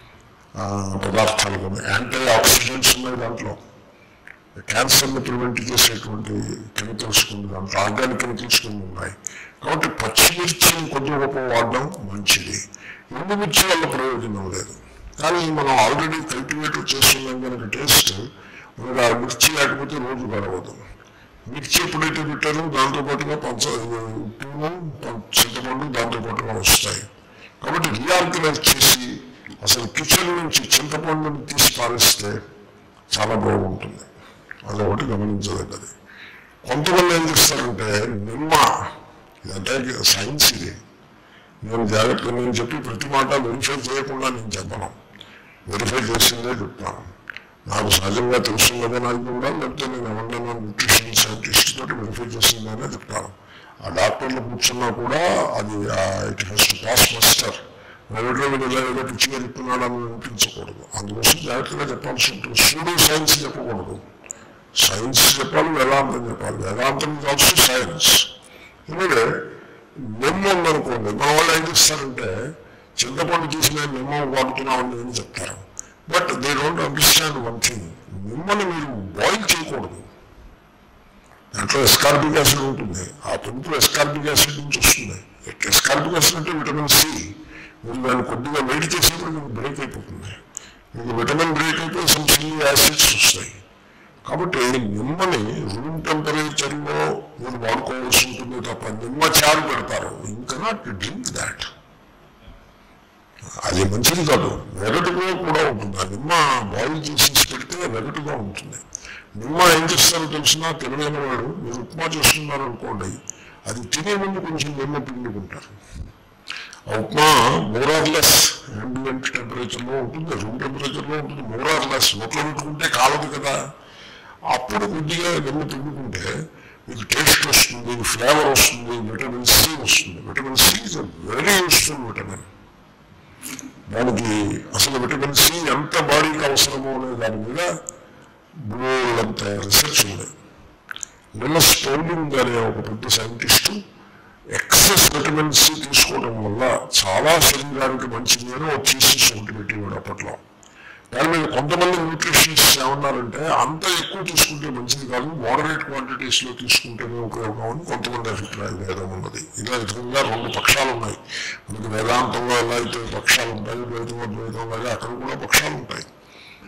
పదార్థాలు కొన్ని యాంటీ ఆక్సిడెంట్స్ ఉన్నాయి దాంట్లో క్యాన్సర్ని ప్రివెంట్ చేసేటువంటి కెమికల్స్ కొన్ని దాంట్లో ఆర్గానిక్ కెమికల్స్ కొన్ని ఉన్నాయి కాబట్టి పచ్చిమిర్చిని కొద్ది గొప్ప వాడడం మంచిది ఎండుమిర్చి వల్ల ప్రయోజనం లేదు కానీ మనం ఆల్రెడీ కల్టివేటర్ చేస్తున్నాం కనుక టేస్ట్ మనకు ఆ మిర్చి లేకపోతే రోజు గడవదు మిర్చి ఎప్పుడైతే పెట్టారో దాంతో పాటుగా పంచ ఉప్పును పం- చింతపండు దాంతో పాటుగా వస్తాయి కాబట్టి రీఆర్గనైజ్ చేసి అసలు కిచెన్ నుంచి చింతపండుని తీసి పారేస్తే చాలా బాగుంటుంది అదొకటి గమనించదగ్గది కొంతమంది ఏం చేస్తారంటే నిమ్మ ఇదంటే సైన్స్ ఇది నేను జాగ్రత్త నేను చెప్పి ప్రతి మాట వెరిఫై చేయకుండా నేను చెప్పను వెరిఫై చేసిందే చెప్తాను నాకు సహజంగా తెలుసున్నదే నాకు కూడా లేకపోతే నేను ఎవరినైనా న్యూట్రిషన్ సైంటిస్ట్ తోటి వెరిఫై చేసిందనే చెప్తాను ఆ డాక్టర్లు కూర్చున్నా కూడా అది it has to pass muster ప్రైవేట్లో మీరు ఇలా ఏదో పిచ్చిగా చెప్తున్నాడని అనిపించకూడదు అందుకోసం జాగ్రత్తగా చెప్పాల్సి ఉంటుంది సూడో సైన్స్ చెప్పకూడదు సైన్స్ చెప్పాలి వేదాంతం చెప్పాలి వేదాంతం ఇస్ ఆల్సో సైన్స్ ఎందుకంటే నిమ్మ ఉందనుకోండి మన వాళ్ళు ఏం చేస్తారంటే చింతపండు తీసి మేము నిమ్మ వాడుతున్నామని అని చెప్తారు but they don't understand one thing నిమ్మని మీరు బాయిల్ చేయకూడదు దాంట్లో ఎస్కార్బిక్ యాసిడ్ ఉంటుంది ఆ పెంపులు ఎస్కార్బిక్ యాసిడ్ నుంచి వస్తుంది ఎస్కార్బిక్ యాసిడ్ అంటే విటమిన్ సి మీరు దాన్ని కొద్దిగా వేడి చేసినప్పుడు మీకు బ్రేక్ అయిపోతుంది మీకు విటమిన్ బ్రేక్ అయిపోయి సమ్ సిల్లీ యాసిడ్స్ వస్తాయి కాబట్టి నిమ్మని రూమ్ టెంపరేచర్లో మీరు వాడుకోవాల్సి ఉంటుంది తప్ప నిమ్మ చారు పెడతారు ఇంకా నాట్ డ్రింక్ దాట్ అది మంచిది కాదు వెగటుగా కూడా ఉంటుంది ఆ నిమ్మ బాయిల్ చేసి పెడితే వెగటుగా ఉంటుంది నిమ్మ ఏం చేస్తారో తెలిసినా తెలియని వాడు మీరు ఉప్మా చేస్తున్నారు అనుకోండి అది తినే ముందు కొంచెం నిమ్మ పిండుకుంటారు ఆ ఉప్మా మోరార్లెస్ అంబియంట్ టెంపరేచర్లో ఉంటుంది రూమ్ టెంపరేచర్లో ఉంటుంది మోరార్లెస్ నోట్లో పెట్టుకుంటే కాలదు కదా అప్పుడు కొద్దిగా నిమ్మ పిండుకుంటే మీకు టేస్ట్ వస్తుంది ఫ్లేవర్ వస్తుంది విటమిన్ సి వస్తుంది vitamin C is very useful vitamin దానికి అసలు విటమిన్ సి ఎంత బాడీకి అవసరమో అనే దాని మీద బోల్డంత రీసెర్చ్ ఉంది లినస్ పౌలింగ్ అనే ఒక పెద్ద సైంటిస్టు ఎక్సెస్ విటమిన్ సి తీసుకోవడం వల్ల చాలా శరీరానికి మంచిది అని ఒక థీసిస్ ఒకటి పెట్టేవాడు అప్పట్లో దాని మీద కొంతమంది న్యూట్రిషన్స్ ఏమన్నారంటే అంత ఎక్కువ తీసుకుంటే మంచిది కాదు మోడరేట్ క్వాంటిటీస్ లో తీసుకుంటేనే ఉపయోగం అని కొంతమంది అభిప్రాయం భేదం ఉన్నది ఇలా విధంగా రెండు పక్షాలు ఉన్నాయి మనకి వేదాంతంలో ఎలా అయితే పక్షాలు ఉంటాయి ద్వైతం ద్వైతం లాగా అక్కడ కూడా పక్షాలు ఉంటాయి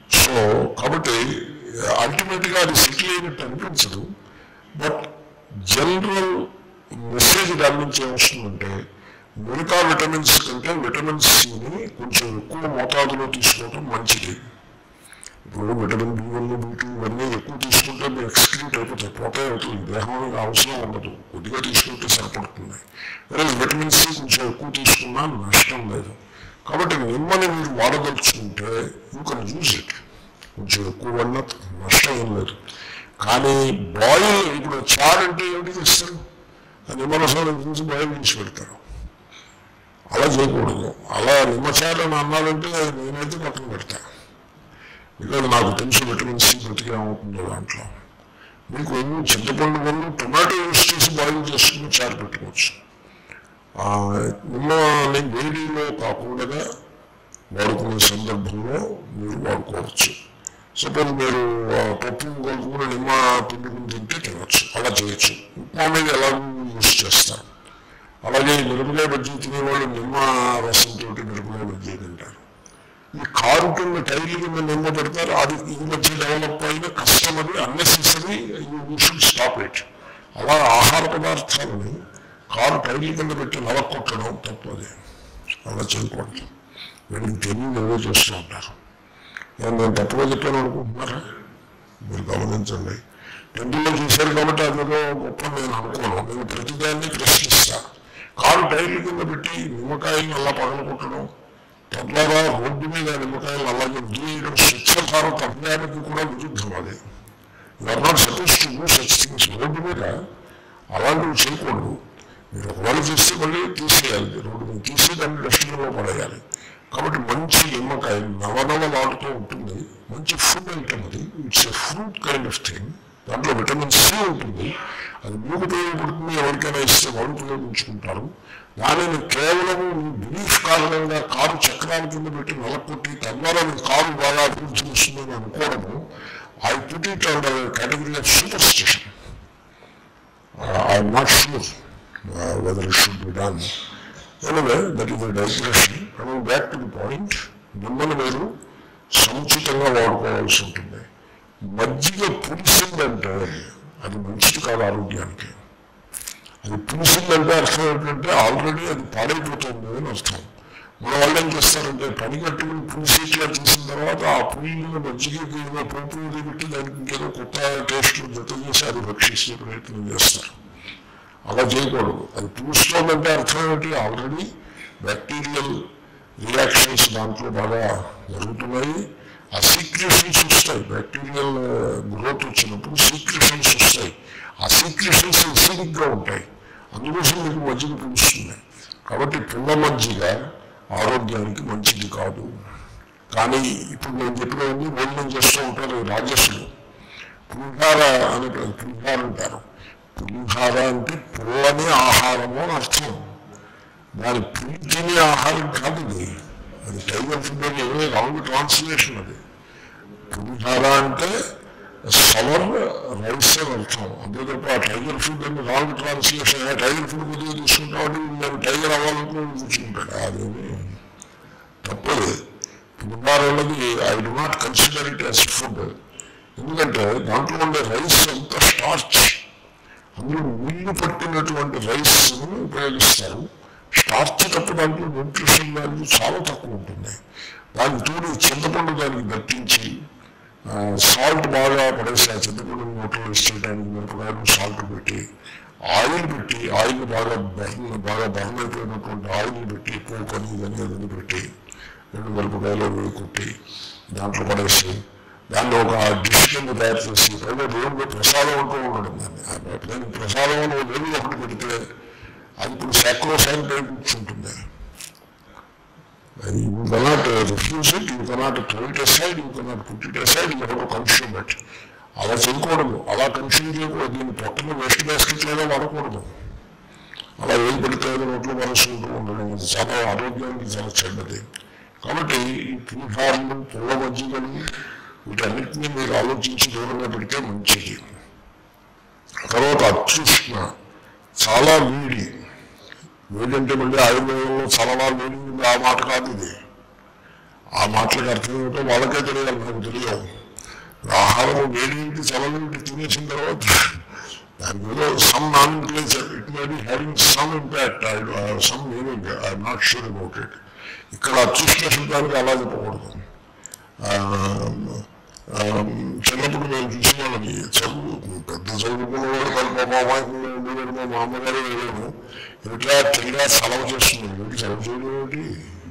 సో కాబట్టి అల్టిమేట్గా అది సెటిల్ అయినట్టు అనిపించదు బట్ జనరల్ మెసేజ్ దాని నుంచి ఏమొస్తుందంటే మిగతా విటమిన్స్ కంటే విటమిన్ సిని కొంచెం ఎక్కువ మోతాదులో తీసుకోవడం మంచిది ఇప్పుడు vitamin B one B two ఇవన్నీ ఎక్కువ తీసుకుంటే మీరు ఎక్స్క్రీట్ అయిపోతాయి పోతే అవుతుంది దేహానికి అవసరం ఉండదు కొద్దిగా తీసుకుంటే సరిపడుతుంది అదే విటమిన్ సి కొంచెం ఎక్కువ తీసుకున్నా నష్టం లేదు కాబట్టి నిమ్మని మీరు వాడదలుచుకుంటే యూ కెన్ యూజ్ ఇట్ కొంచెం ఎక్కువ వల్ల నష్టం ఏం లేదు కానీ బాయిల్ ఇప్పుడు చారు అంటే ఏమిటి చేస్తారు ఆ నిమ్మరసాల గురించి బాయిల్ చేసి పెడతారు అలా చేయకూడదు అలా నిమ్మచారు అని అన్నారంటే నేనైతే పక్కన పెడతాను బికాజ్ నాకు తెలుసు విటమిన్ సి బ్రతికి ఏమవుతుందో దాంట్లో మీకు చింతపండు వల్ల టొమాటో యూస్ చేసి బాయిల్ చేసుకుని చారు పెట్టుకోవచ్చు ఆ, నిమ్మని వేడిలో కాకుండా వాడుకునే సందర్భంలో మీరు వాడుకోవచ్చు సపోజ్ మీరు ఆ, పప్పు కలుపుకుని నిమ్మ పిండుకుని తింటే తినవచ్చు అలా చేయొచ్చు ఉప్మా మీద ఎలాగో యూస్ చేస్తారు అలాగే ఈ మిరపకాయ బజ్జీ తినేవాళ్ళు నిమ్మ రసంతో మిరపకాయ బజ్జీ తింటారు ఈ కారు కింద టైర్ల కింద నిమ్మ పెడతారు అది ఈ మధ్య డెవలప్ అయిన కష్టం అది unnecessary you should stop it అలా ఆహార పదార్థాలని కారు టైర్ల కింద పెట్టి నలకొట్టడం తప్పది అలా చేయకూడదు వీళ్ళకి తెలియదు ఏదో చేస్తూ ఉంటారు నేను నేను తప్పుగా చెప్పాను అనుకుంటున్నారా మీరు గమనించండి టెంపుల్లో చూశారు కాబట్టి అదేదో గొప్ప నేను అనుకోను నేను ప్రతిదాన్ని ప్రశ్నిస్తా కారు టైర్ల కింద పెట్టి నిమ్మకాయలను అలా పగలగొట్టడం తద్వారా రోడ్డు మీద నిమ్మకాయలు అలాగే దూయడం స్వచ్ఛ భారత్ అభియానికి కూడా విరుద్ధం అది you're not supposed to do such things road మీద అలాంటివి చేయకూడదు మీరు ఒకవేళ చేస్తే మళ్ళీ తీసేయాలి రోడ్డు మీద తీసి దాన్ని డస్ట్బిన్లో పడేయాలి కాబట్టి మంచి నిమ్మకాయ నవనవలాడుతూ ఉంటుంది మంచి ఫుడ్ ఐటమ్ అది it's a fruit kind of thing దాంట్లో విటమిన్ సి ఉంటుంది అది మీకు ఉపయోగపడుతుంది ఎవరికైనా ఇస్తే వాళ్ళు ఉపయోగించుకుంటారు దానిని కేవలం మీ బిలీఫ్ కారణంగా కారు చక్రాల కింద పెట్టి నలకొట్టి తద్వారా మీ కారు బాగా అభివృద్ధి వస్తుందని అనుకోవడము I put it under category of super station I'm not sure whether it should be done anyway that is digression coming back to the point మిమ్మల్ని మీరు సముచితంగా వాడుకోవాల్సి ఉంటుంది మజ్జిగ పులిసిందంటే అది మంచిది కాదు ఆరోగ్యానికి అది పులిసిందంటే అర్థం ఏంటంటే ఆల్రెడీ అది పాడైపోతుంది అని అర్థం మన వాళ్ళు ఏం చేస్తారంటే పని కట్టుకుని పులిసేట్లా చూసిన తర్వాత ఆ పులిని మజ్జిగకి ఏదో పోపు అది పెట్టి దానికి ఇంకేదో కొత్త టేస్ట్ జత చేసి అది భక్షించే ప్రయత్నం చేస్తారు అలా చేయకూడదు అది పులుస్తోందంటే అర్థం ఏంటి ఆల్రెడీ బ్యాక్టీరియల్ రియాక్షన్స్ దాంట్లో బాగా జరుగుతున్నాయి ఆ సీక్రెషన్స్ వస్తాయి బ్యాక్టీరియల్ గ్రోత్ వచ్చినప్పుడు సీక్రెషన్స్ వస్తాయి ఆ సీక్రెషన్స్ ఎసిడిక్గా ఉంటాయి అందుకోసం మీకు మజ్జిగ పులుస్తుంది కాబట్టి పుల్ల మజ్జిగ ఆరోగ్యానికి మంచిది కాదు కానీ ఇప్పుడు నేను చెప్పినవన్నీ భోజనం చేస్తూ ఉంటారు ఈ రాజస్సులు పులిహార అని పులిహార అంటారు పులిహార అంటే పుల్లని ఆహారము అని అర్థం దాని పులి తినే ఆహారం కాదు ఇది అది టైగర్ ఫుడ్ అని ఏదో రాంగ్ ట్రాన్స్లేషన్ అది పులిహార అంటే సవర్ రైస్ అని అర్థం అంతే తప్ప టైగర్ ఫుడ్ అని రాంగ్ ట్రాన్స్లేషన్ టైగర్ ఫుడ్ కొద్దిగా తీసుకుంటామని నేను టైగర్ అవ్వాలనుకుని కూర్చుంటాడు అదేమి తప్పదు పులిహార అన్నది I do not consider it as food ఎందుకంటే దాంట్లో ఉండే రైస్ అంతా స్టార్చ్ అందులో నీళ్లు పట్టినటువంటి రైస్ ఉపయోగిస్తారు స్టార్చ్ తప్ప దాంట్లో న్యూట్రిషన్ వాల్యూ చాలా తక్కువ ఉంటుంది దాని తోడు చింతపండు దానికి దట్టించి సాల్ట్ బాగా పడేసి ఆ చింతపండు నోట్లో వేసేయడానికి మిరపకాయలు సాల్ట్ పెట్టి ఆయిల్ పెట్టి ఆయిల్ బాగా బర్న్ బాగా బర్న్ అయిపోయినటువంటి ఆయిల్ పెట్టి పోకని ఇదని అదని పెట్టి రెండు మిరపకాయలు వేడి కొట్టి దాంట్లో పడేసి దాన్ని ఒక డిష్ కింద తయారు చేసి పైగా దేవుడు ప్రసాదం అంటూ ఉండడం దాన్ని ఆ దానికి ప్రసాదం అని దేవుడు ఒకటి పెడితే అది ఇప్పుడు సాక్రోసైన్ పై కూర్చుంటుంది you cannot refuse it you cannot throw it aside you cannot put it aside you have consume it అలా చేయకూడదు అలా కన్స్యూమ్ చేయకూడదు దీన్ని పొట్టలో వేస్ట్ బాస్కెట్లలో వాడకూడదు అలా ఏం పెడితే నోట్లో మనసుకుంటూ ఉండడం ఇది చాలా ఆరోగ్యానికి చాలా చెడ్డది కాబట్టి ఈ పులిహారలు పుల్ల మజ్జిగలు వీటన్నిటిని మీరు ఆలోచించి దూరంగా పెడితే మంచిది తర్వాత అత్యుష్ణ చాలా వేడి వేడి అంటే మళ్ళీ ఆయుర్వేదంలో చలవా వేడి ఉంది ఆ మాట కాదు ఇది ఆ మాటలకు అర్థం ఏమిటో వాళ్ళకే తెలియాలి నాకు తెలియదు ఆహారం వేడి చలవేంటి తినేసిన తర్వాత దాని మీద some nomenclature it may be having some impact some meaning I'm not sure about it ఇక్కడ అదృష్ట శబ్దానికి అలా చెప్పకూడదు ఆ, ఆ, చిన్నప్పుడు మేము చూసేవాళ్ళని చదువు పెద్ద చదువుకున్నవాడు మరి మా మామయ్య ఉండేవాడు మా మామగారు వెళ్ళాము ఇట్లా తిరిగా సెలవు చేస్తుంది ఏంటి సెలవు చేయడం ఏంటి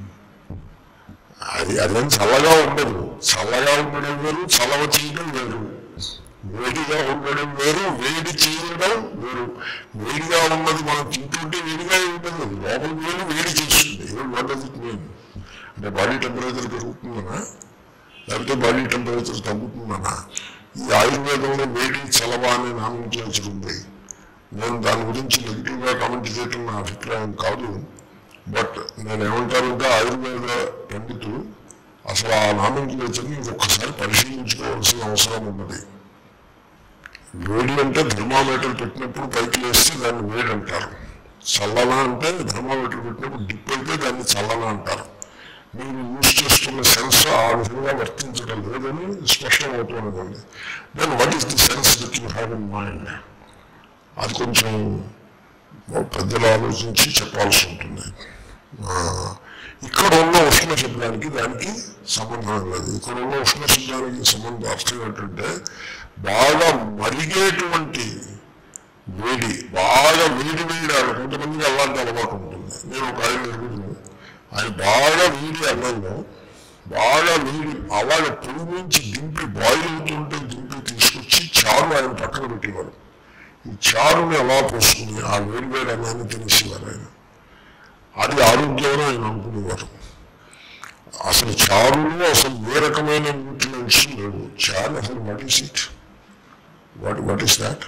అది అదేం చల్లగా ఉండదు చల్లగా ఉండడం వేరు చలవ చేయడం వేరు వేడిగా ఉండడం వేరు వేడి చేయడం వేరు వేడిగా ఉన్నది మనం తింటుంటే వేడిగా ఉండదు లోపల వేడి వేడి చేస్తుంది వండదు అంటే బాడీ టెంపరేచర్ పెరుగుతుందనా లేకపోతే బాడీ టెంపరేచర్ తగ్గుతుందనా ఈ ఆయుర్వేదంలో వేడి చలవ అనే నామినికేచర్ ఉంది నేను దాని గురించి నెగిటివ్గా కామెంట్ చేయటం నా అభిప్రాయం కాదు బట్ నేను ఏమంటానంటే ఆయుర్వేద పండితులు అసలు ఆ నామినికేచర్ని ఒక్కసారి పరిశీలించుకోవాల్సిన అవసరం ఉన్నది వేడి అంటే థర్మామీటర్ పెట్టినప్పుడు పైకి వేస్తే దాన్ని వేడి అంటారు చల్లన అంటే థర్మామీటర్ పెట్టినప్పుడు డిప్ అయితే దాన్ని చల్లన అంటారు మీరు యూజ్ చేస్తున్న సెన్స్ ఆ విధంగా వర్తించడం లేదని స్పష్టం అవుతున్నదండి then what is the sense that you have in mind అది కొంచెం పెద్దలు ఆలోచించి చెప్పాల్సి ఉంటుంది ఆ, ఇక్కడ ఉన్న ఉష్ణ శబ్దానికి దానికి సంబంధం లేదు ఇక్కడ ఉన్న ఉష్ణ శబ్దానికి సంబంధం అర్థం ఏంటంటే బాగా మరిగేటువంటి వేడి బాగా వేడి వేడి అన్న కొంతమందికి అలాంటి అలవాటు ఉంటుంది నేను ఒక ఆయన ఎరుగుతున్నాను ఆయన బాగా వేడి అన్నంలో బాగా వేడి అలాగే పొడి నుంచి దింపి బాయిల్ అవుతుంటే దింపి తీసుకొచ్చి చారు ఆయన పక్కన పెట్టేవాడు ఈ చారుని ఎలా పోసుకుని ఆ వేడి వేడి అన్నాన్ని తినేసేవారు ఆయన అది ఆరోగ్యం ఆయన అనుకునేవారు అసలు చారులో అసలు ఏ రకమైన న్యూట్రియంట్స్ లేవు చారు అసలు what is it what what is that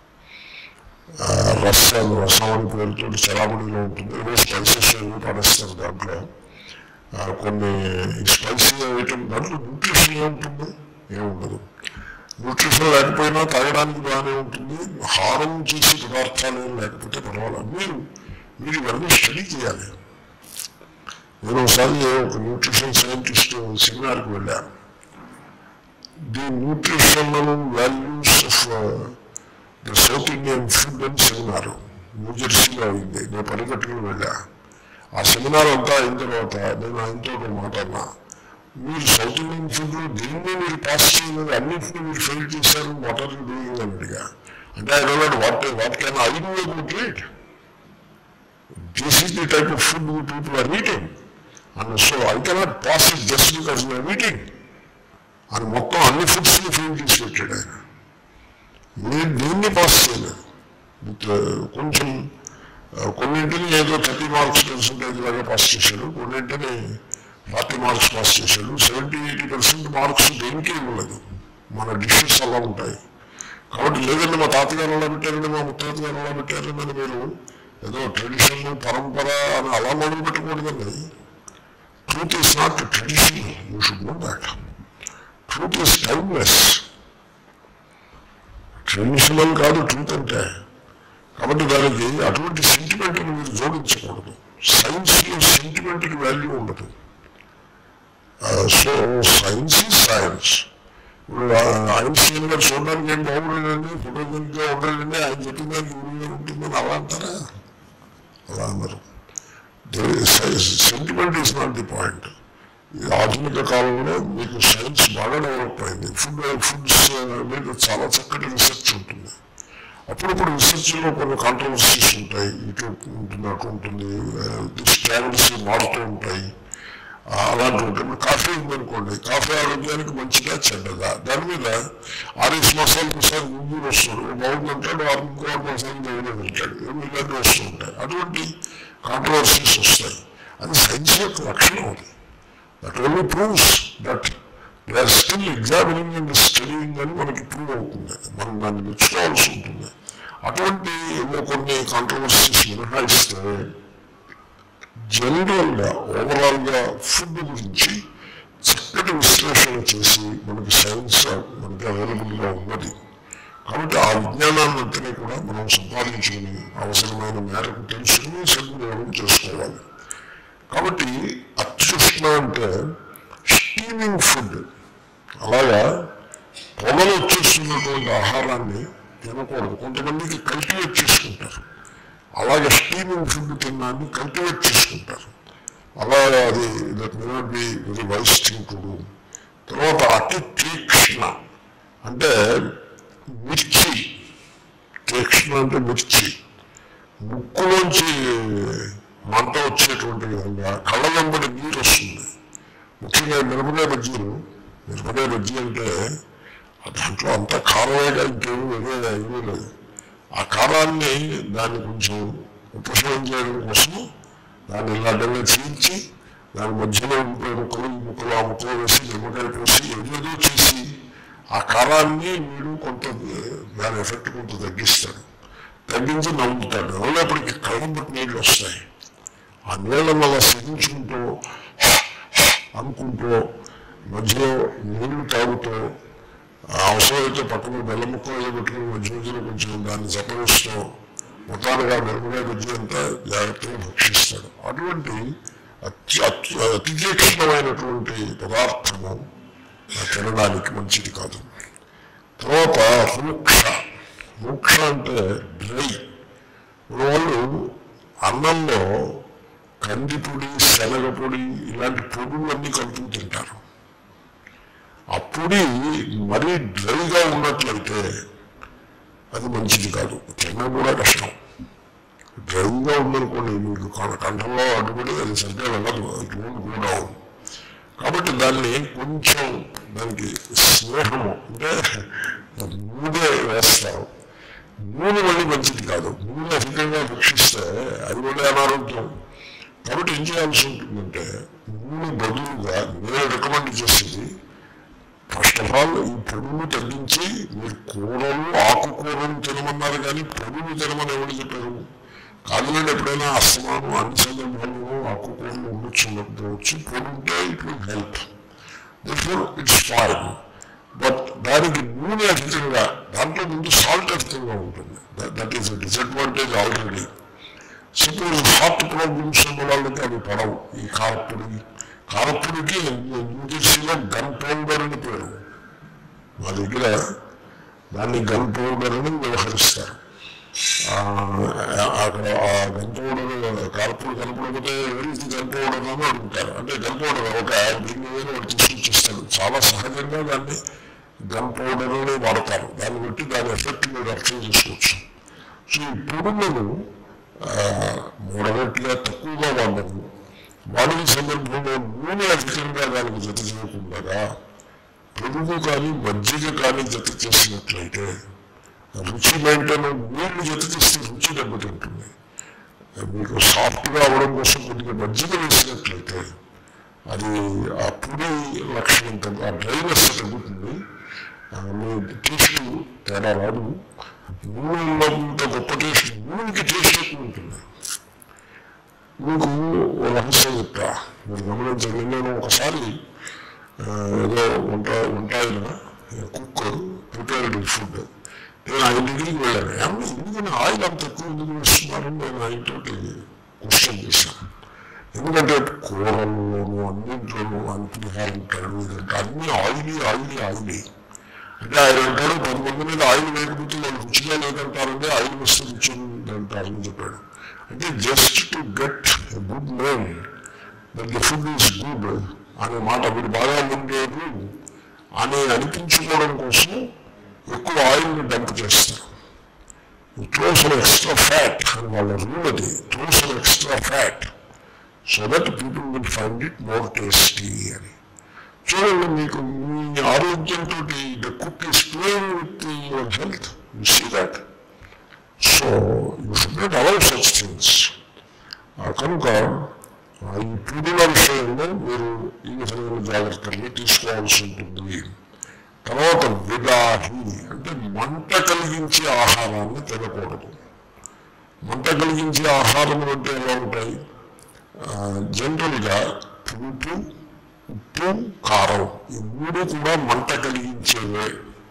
రసాలు రసం అని పేరుతో చలామణిలో ఉంటుంది ఏవో స్పైసెస్ ఏవో పడేస్తారు దాంట్లో ఆ, కొన్ని స్పైసీ ఐటమ్ దాంట్లో న్యూట్రిషన్ ఏముంటుంది ఏముండదు న్యూట్రిషన్ లేకపోయినా తాగడానికి బాగానే ఉంటుంది హారం చేసే పదార్థాలు ఏం లేకపోతే పర్వాలేదు మీరు మీరు ఇవన్నీ స్టడీ చేయాలి నేను ఒకసారి ఒక న్యూట్రిషన్ సైంటిస్ట్ సెమినార్కి వెళ్ళాను the nutritional values of the South Indian food అని సెమినార్ న్యూజెర్సీలో అయింది నేను పరిగెట్టుకుని వెళ్ళా ఆ సెమినార్ అంతా అయిన తర్వాత నేను ఆయనతో ఒక మాట అన్నా మీరు సౌత్ ఇండియన్ ఫుడ్లో దీన్ని మీరు పాస్ చేయలేదు అన్నింటినీ మీరు ఫెయిల్ చేశారు వాట్ ఆర్ యూ డూయింగ్ అని అడిగా అంటే I don't what what can I do about it this is the type of food people are eating and so I cannot pass it just because you're eating అని మొత్తం అన్ని ఫుడ్స్ని fail చేసి పెట్టాడు ఆయన నేను దీన్ని పాస్ చేయలేదు విత్ కొంచెం ఆ, కొన్నింటిని ఏదో థర్టీ మార్క్స్ పర్సెంటేజ్ లాగా పాస్ చేశాడు కొన్నింటిని ఫార్టీ మార్క్స్ పాస్ చేశాడు సెవెంటీ ఎయిటీ పర్సెంట్ మార్క్స్ దేనికి ఇవ్వలేదు మన డిషెస్ అలా ఉంటాయి కాబట్టి లేదండి మా తాతగారు అలా పెట్టారండి మా ముత్తాత గారు అలా పెట్టారండి అని మీరు ఏదో ట్రెడిషన్ పరంపర అని అలా మొదలు పెట్టకూడదండి truth is not tradition you should know that truth is timeless traditional కాదు ట్రూత్ అంటే కాబట్టి దానికి అటువంటి సెంటిమెంట్ మీరు జోడించకూడదు సైన్స్లో సెంటిమెంట్కి వాల్యూ ఉండదు సో సైన్స్ ఈజ్ సైన్స్ ఇప్పుడు ఐన్స్టీన్ గారు చూడడానికి ఏం బాగుండదండి ఫోటోజనిక్గా ఉండదండి ఆయన చెప్పిన దానికి ఊరిగా ఉంటుందని అలా అంటారా అలా అన్నారు sentiment is not the point ఈ ఆధునిక కాలంలో మీకు సైన్స్ బాగా డెవలప్ అయింది ఫుడ్ ఫుడ్స్ మీద చాలా చక్కటి రీసెర్చ్ ఉంటుంది అప్పుడప్పుడు రీసెర్చ్లో కొన్ని కాంట్రవర్సీస్ ఉంటాయి ఇటు ఉంటుంది అటు ఉంటుంది స్టాండర్డ్స్ మారుతూ ఉంటాయి ఆ, అలాంటి ఉంటాయి ఇప్పుడు కాఫీ ఉందనుకోండి కాఫీ ఆరోగ్యానికి మంచిదా చెడ్డదా దాని మీద ఆరేసి మాసాలకు ఒకసారి ముందు వస్తాడు బాగుందంటాడు ఆరు ఇంకో ఆరు మాసాలు బాగుందని అంటాడు ఏమి ఇలాంటి వస్తూ ఉంటాయి అటువంటి కాంట్రవర్సీస్ వస్తాయి అది సైన్స్ యొక్క లక్షణం అది that only proves that we're still examining and studying అని మనకి ప్రూవ్ అవుతుంది మనం దాన్ని మెచ్చుకోవాల్సి ఉంటుంది అటువంటి ఏవో కొన్ని కాంట్రవర్సీస్ మినహాయిస్తే జనరల్గా ఓవరాల్గా ఫుడ్ గురించి చక్కటి విశ్లేషణ చేసి మనకి సైన్స్ మనకి అవైలబుల్గా ఉన్నది కాబట్టి ఆ విజ్ఞానాన్ని అంతనే కూడా మనం సంపాదించుకుని అవసరమైన మేరకు తెలుసుకుని సద్వినియోగం చేసుకోవాలి కాబట్టి అత్యుష్ణ అంటే ఆహారాన్ని తినకూడదు కొంతమందికి కల్టివేట్ చేసుకుంటారు అలాగే స్టీమింగ్ ఫుడ్ తిన్నాన్ని కల్టివేట్ చేసుకుంటారు అలా అది that may not be very wise thing to do తర్వాత అతి తీక్ష్ణ అంటే మిర్చి తీక్ష్ణ అంటే మిర్చి ముక్కులోంచి మంట వచ్చేటువంటి విధంగా కళ్ళ వెంబడి నీరు వస్తుంది ముఖ్యంగా మిరపకాయ బజ్జీలు మిరపకాయ బజ్జీ అంటే ఆ దాంట్లో అంతా కారమేగా ఇంకేమీ వేరే ఏమీ లేదు ఆ కారాన్ని దాన్ని కొంచెం ఉపశమనం చేయడం కోసం దాన్ని ఇలాంటిగా చీల్చి దాని మధ్యలో ఉండే ముక్కలు ఈ ముక్కలు ఆ ముక్కలు వేసి నిమ్మకాయ పోసి ఏదేదో చేసి ఆ కారాన్ని వీడు కొంత దాని ఎఫెక్ట్ కొంత తగ్గిస్తాడు తగ్గించి నవ్వుతాడు నవ్వులేపటికి కళ్ళం పట్టి నీళ్ళు వస్తాయి ఆ నీళ్ళను అలా సేవించుకుంటూ అనుకుంటూ మధ్యలో నీళ్లు తాగుతూ ఆ అవసరమైతే పక్కన బెల్ల ముక్కలు పెట్టుకుని మధ్య మధ్యలో కొంచెం దాన్ని చప్పరిస్తూ మొత్తాలుగా మిరపకాయ బుద్ధి అంతా జాగ్రత్తగా భక్షిస్తాడు అటువంటి అత్య అత్య అతిదీక్షణమైనటువంటి పదార్థము తినడానికి మంచిది కాదు తర్వాత రూక్ష రూక్ష అంటే డ్రై వాళ్ళు అన్నంలో కందిపొడి శనగపొడి ఇలాంటి పొడులన్నీ కలుపుతూ తింటారు ఆ పొడి మరీ డ్రైగా ఉన్నట్లయితే అది మంచిది కాదు తినడం కూడా కష్టం డ్రైగా ఉందనుకోండి మీకు కం- కంఠంలో అడ్డుపడి అది సరిగ్గా వెళ్ళదు ఇట్ వోంట్ గో డౌన్ కాబట్టి దాన్ని కొంచెం దానికి స్నేహము అంటే నూనె వేస్తారు నూనె మళ్ళీ మంచిది కాదు నూనె అధికంగా భక్షిస్తే అది కూడా అనారోగ్యం కాబట్టి ఏం చేయాల్సి ఉంటుందంటే నూనె బదులుగా నేను రికమెండ్ చేసేది ఫస్ట్ ఆఫ్ ఆల్ ఈ పొడులు తగ్గించి మీరు కూరలు ఆకుకూరలు తినమన్నారు కానీ పొడులు తినమని ఎవరు చెప్పారు కాదులేండి ఎప్పుడైనా అస్తమానం అన్ని సందర్భాల్లో ఆకుకూరలు ఉండొచ్చు ఉండకపోవచ్చు పొడి ఉంటే it will help therefore it's fine but దానికి నూనె అధికంగా దాంట్లో ముందు సాల్ట్ అధికంగా ఉంటుంది that is disadvantage already suppose heart problems ఉన్న వాళ్ళకి అవి పడవు ఈ కారപ്പൊడి కారപ്പൊడికి న్యూజెర్సీలో గన్ పౌడర్ అని పేరు మా దగ్గర దాన్ని గన్ పౌడర్ అని వ్యవహరిస్తారు ఆ, అక్కడ ఆ గన్ పౌడర్ కారപ്പൊడి కనపడకపోతే వెరీ గన్ పౌడర్ అని అడుగుతారు అంటే గన్ పౌడర్ ఒక యాభై వేలు వాడు తీసుకొచ్చిస్తాడు చాలా సహజంగా దాన్ని గన్ పౌడర్ అని వాడతారు దాన్ని బట్టి దాని ఎఫెక్ట్ మీరు అర్థం చేసుకోవచ్చు సో ఈ పొడులను మూడగట్టిగా తక్కువగా వాడము వాడిన సందర్భంలో నూనె అధికంగా దానికి జత చేయకుండా పెరుగు కానీ మజ్జిగ కానీ జత చేసినట్లయితే రుచి మెయింటైన్ నీళ్లు జత చేస్తే రుచి దెబ్బతింటుంది మీకు సాఫ్ట్గా అవ్వడం కోసం కొద్దిగా మజ్జిగ వేసినట్లయితే అది ఆ పొడి లక్షణం తగ్గు ఆ డ్రైనెస్ తగ్గుతుంది ఆ మీ టేస్ట్ తేడా రాదు నూనెలో ఇంత గొప్ప టేస్ట్ నూనెకి టేస్ట్ ఎక్కువ ఉంటుంది మీకు ఓ రహస్యం చెప్తా మీరు గమనించండి నేను ఒకసారి ఆ, ఏదో వంట వంట ఆయన కుక్ ప్రిపేర్డ్ ఫుడ్ నేను ఆయన దగ్గరికి వెళ్ళాను ఏమన్నా ఎందుకని ఆయిల్ అంత ఎక్కువ ఎందుకు వేస్తున్నారని నేను ఆయనతోటి క్వశ్చన్ చేశాను ఎందుకంటే కూరల్లోనూ అన్నింటిలోనూ అన్పిహారం ఉంటాడు ఇదంటే అన్ని ఆయిలీ ఆయిలీ ఆయిలీ అంటే ఆయన అంటాడు పది మంది మీద ఆయిల్ వేయకపోతే వాళ్ళు రుచిగా లేదంటారంటే ఆయిల్ వస్తే రుచి అంటారని చెప్పాడు అంటే just to get good name that the food is good అనే మాట వీడు బాగా ఉండేది అని అనిపించుకోవడం కోసం ఎక్కువ ఆయిల్ని డంప్ చేస్తారు త్రో సమ్ ఎక్స్ట్రా ఫ్యాట్ అని వాళ్ళ రూల్ అది throw some extra fat so that people will find it more tasty అని చూడండి మీకు మీ ఆరోగ్యంతో the cook is playing with your health you see that so you should not allow such things కనుక ఆ, ఈ పుడుల విషయంలో మీరు ఈ విధమైన జాగ్రత్తలు తీసుకోవాల్సి ఉంటుంది తర్వాత విదాహి అంటే మంట కలిగించే ఆహారాన్ని తినకూడదు మంట కలిగించే ఆహారం అంటే ఎలా ఉంటాయి జనరల్గా పులుపు ఉప్పు కారం ఈ మూడు కూడా మంట కలిగించేవే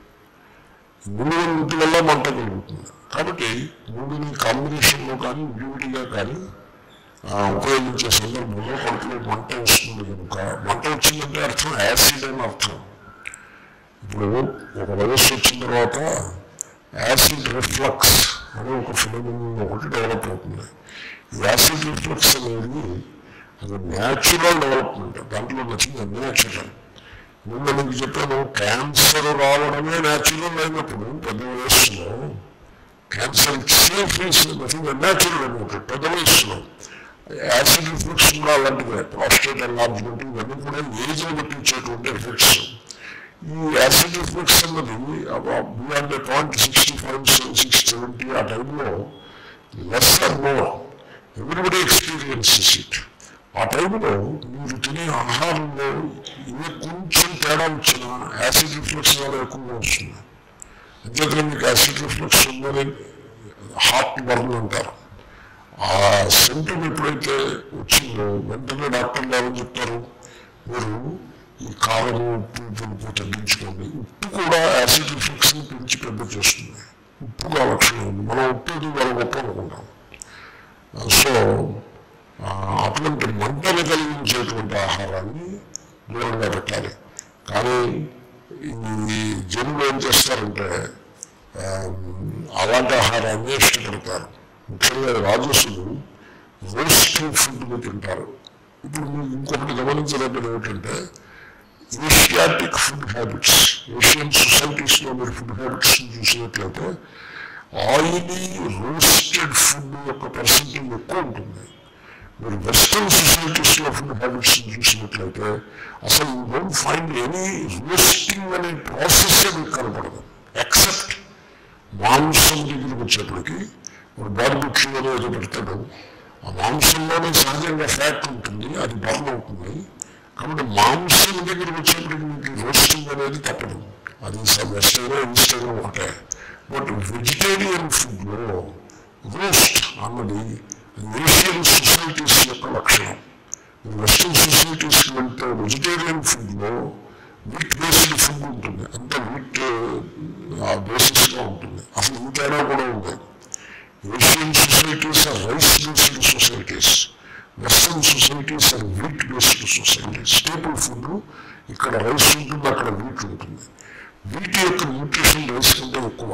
ఈ మూడు వీటి వల్ల మంట కలుగుతుంది కాబట్టి మూడుని కాంబినేషన్లో కానీ విడివిడిగా కానీ ఆ, ఉపయోగించే సందర్భంలో కడుపులో మంట వస్తుంది కనుక మంట వచ్చిందంటే అర్థం యాసిడ్ అని అర్థం ఇప్పుడు ఒక వయస్సు వచ్చిన తర్వాత యాసిడ్ రిఫ్లక్స్ అనే ఒక ఫిలిమిన్ ఒకటి డెవలప్ అవుతుంది ఈ యాసిడ్ రిఫ్లక్స్ అనేది అది న్యాచురల్ డెవలప్మెంట్ దాంట్లో నచ్చింది న్యాచురల్ నిన్న మీకు చెప్పాను క్యాన్సర్ రావడమే న్యాచురల్ అయినప్పుడు పెద్ద వయస్సులో క్యాన్సర్ సేఫ్ నథింగ్ న్యాచురల్ అనమాట పెద్ద వయస్సులో యాసిడ్ రిఫ్లెక్స్ కూడా అలాంటిదే ప్రాస్టేట్ ఎన్లార్జ్మెంట్ ఇవన్నీ కూడా ఏజ్ బట్టి వచ్చేటువంటి ఎఫెక్ట్స్ ఈ యాసిడ్ రిఫ్లెక్స్ అన్నది beyond point sixty five six seventy ఆ టైంలో less or more everybody experiences it ఆ టైంలో మీరు తినే ఆహారంలో ఇవే కొంచెం తేడా వచ్చిన యాసిడ్ రిఫ్లెక్స్ వల్ల ఎక్కువగా వస్తుంది అంతేకాదు మీకు యాసిడ్ రిఫ్లెక్స్ ఉందని హార్ట్ బర్న్ అంటారు ఆ సింటమ్ ఎప్పుడైతే వచ్చిందో వెంటనే డాక్టర్లు ఏమని చెప్తారు మీరు ఈ కారం ఉప్పు పులుపు తగ్గించుకోండి ఉప్పు కూడా యాసిడ్ రిఫ్లెక్స్ పెంచి పెద్ద చేస్తుంది ఉప్పుగా లక్షణం ఉంది మనం ఉప్పు ఇది వాళ్ళ గొప్ప అనుకుంటాం సో ఆ, అటువంటి మంటలు కలిగించేటువంటి ఆహారాన్ని దూరంగా పెట్టాలి కానీ ఈ జనులు ఏం చేస్తారంటే ఆ, అలాంటి ఆహారాన్ని ఇష్టపడతారు ముఖ్యంగా రాజసులు రోస్టింగ్ ఫుడ్ తింటారు ఇప్పుడు మీరు ఇంకొకటి గమనించదగ్గది ఏమిటంటే ఏషియాటిక్ ఫుడ్ హ్యాబిట్స్ ఏషియన్ సొసైటీస్లో మీరు ఫుడ్ హ్యాబిట్స్ చూసినట్లయితే ఆయిలీ రోస్టెడ్ ఫుడ్ యొక్క పర్సెంటేజ్ ఎక్కువ ఉంటుంది మీరు వెస్ట్రన్ సొసైటీస్లో ఫుడ్ హ్యాబిట్స్ చూసినట్లయితే అసలు you don't find any roasting అనే ప్రాసెస్ మీకు కనపడదు ఎక్సెప్ట్ మాంసం దగ్గరికి వచ్చేప్పటికి ఇప్పుడు బార్బిక్యూ అని ఏదో పెడతాడు ఆ మాంసంలోనే సహజంగా ఫ్యాట్ ఉంటుంది అది బర్న్ అవుతుంది కాబట్టి మాంసం దగ్గరికి వచ్చేప్పటికి మీకు రోస్టింగ్ అనేది తప్పదు అది వెస్టర్న్ ఈస్టర్న్ ఒకటే బట్ వెజిటేరియన్ ఫుడ్లో రోస్ట్ అన్నది ఏషియన్ సొసైటీస్ యొక్క లక్షణం వెస్టర్న్ సొసైటీస్కి వెళ్తే వెజిటేరియన్ ఫుడ్లో వీట్ బేస్డ్ ఫుడ్ ఉంటుంది అంత వీట్ ఆ బేసిస్గా ఉంటుంది అసలు ఇంతైనా కూడా ఉంది Asian societies are rice based societies western societies are wheat based societies staple food ఇక్కడ రైస్ ఉంటుంది అక్కడ వీట్ ఉంటుంది వీటి యొక్క న్యూట్రిషన్ రైస్ కంటే ఎక్కువ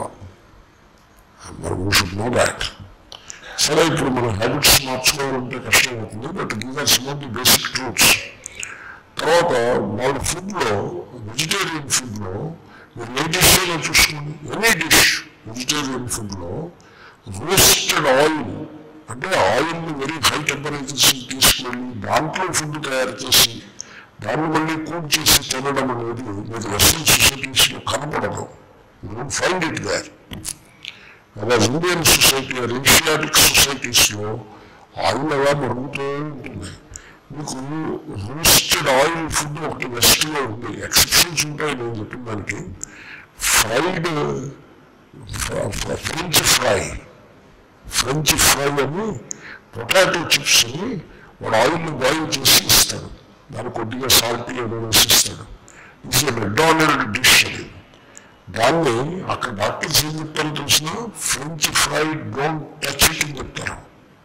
మరి వీ షుడ్ నో దాట్ సరే ఇప్పుడు మన హ్యాబిట్స్ మార్చుకోవాలంటే కష్టం అవుతుంది but these are some of the basic truths తర్వాత వాళ్ళ ఫుడ్లో వెజిటేరియన్ ఫుడ్లో మీరు ఏ డిష్ అయినా చూసుకోండి ఎనీ డిష్ వెజిటేరియన్ ఫుడ్లో రోస్టెడ్ ఆయిల్ అంటే ఆయిల్ని వెరీ హై టెంపరేచర్స్ తీసుకెళ్ళి దాంట్లో ఫుడ్ తయారు చేసి దాన్ని మళ్ళీ కూల్ చేసి తినడం అనేది మీరు వెస్టర్న్ సొసైటీస్లో కనపడదు యూ ఫైండ్ ఇట్ దేర్ అలా ఇండియన్ సొసైటీ ఆర్ ఏషియాటిక్ సొసైటీస్లో ఆయిల్ అలా మరుగుతూ ఉంటుంది మీకు రోస్టెడ్ ఆయిల్ ఫుడ్ ఒకటి వెస్ట్లో ఉంది ఎక్సెప్షన్స్ ఉంటాయి నేను చెప్పిన దానికి fried French fry French fry అని పొటాటో చిప్స్ని వాడు ఆయిల్ని బాయిల్ చేసి ఇస్తాడు దాని కొద్దిగా సాల్ట్ ఏదో వేసి ఇస్తాడు ఇది మెక్డానల్డ్ డిష్ అది దాన్ని అక్కడ డాక్టర్స్ ఏం చెప్తారో తెలిసిన French fried don't touch it అని చెప్తారు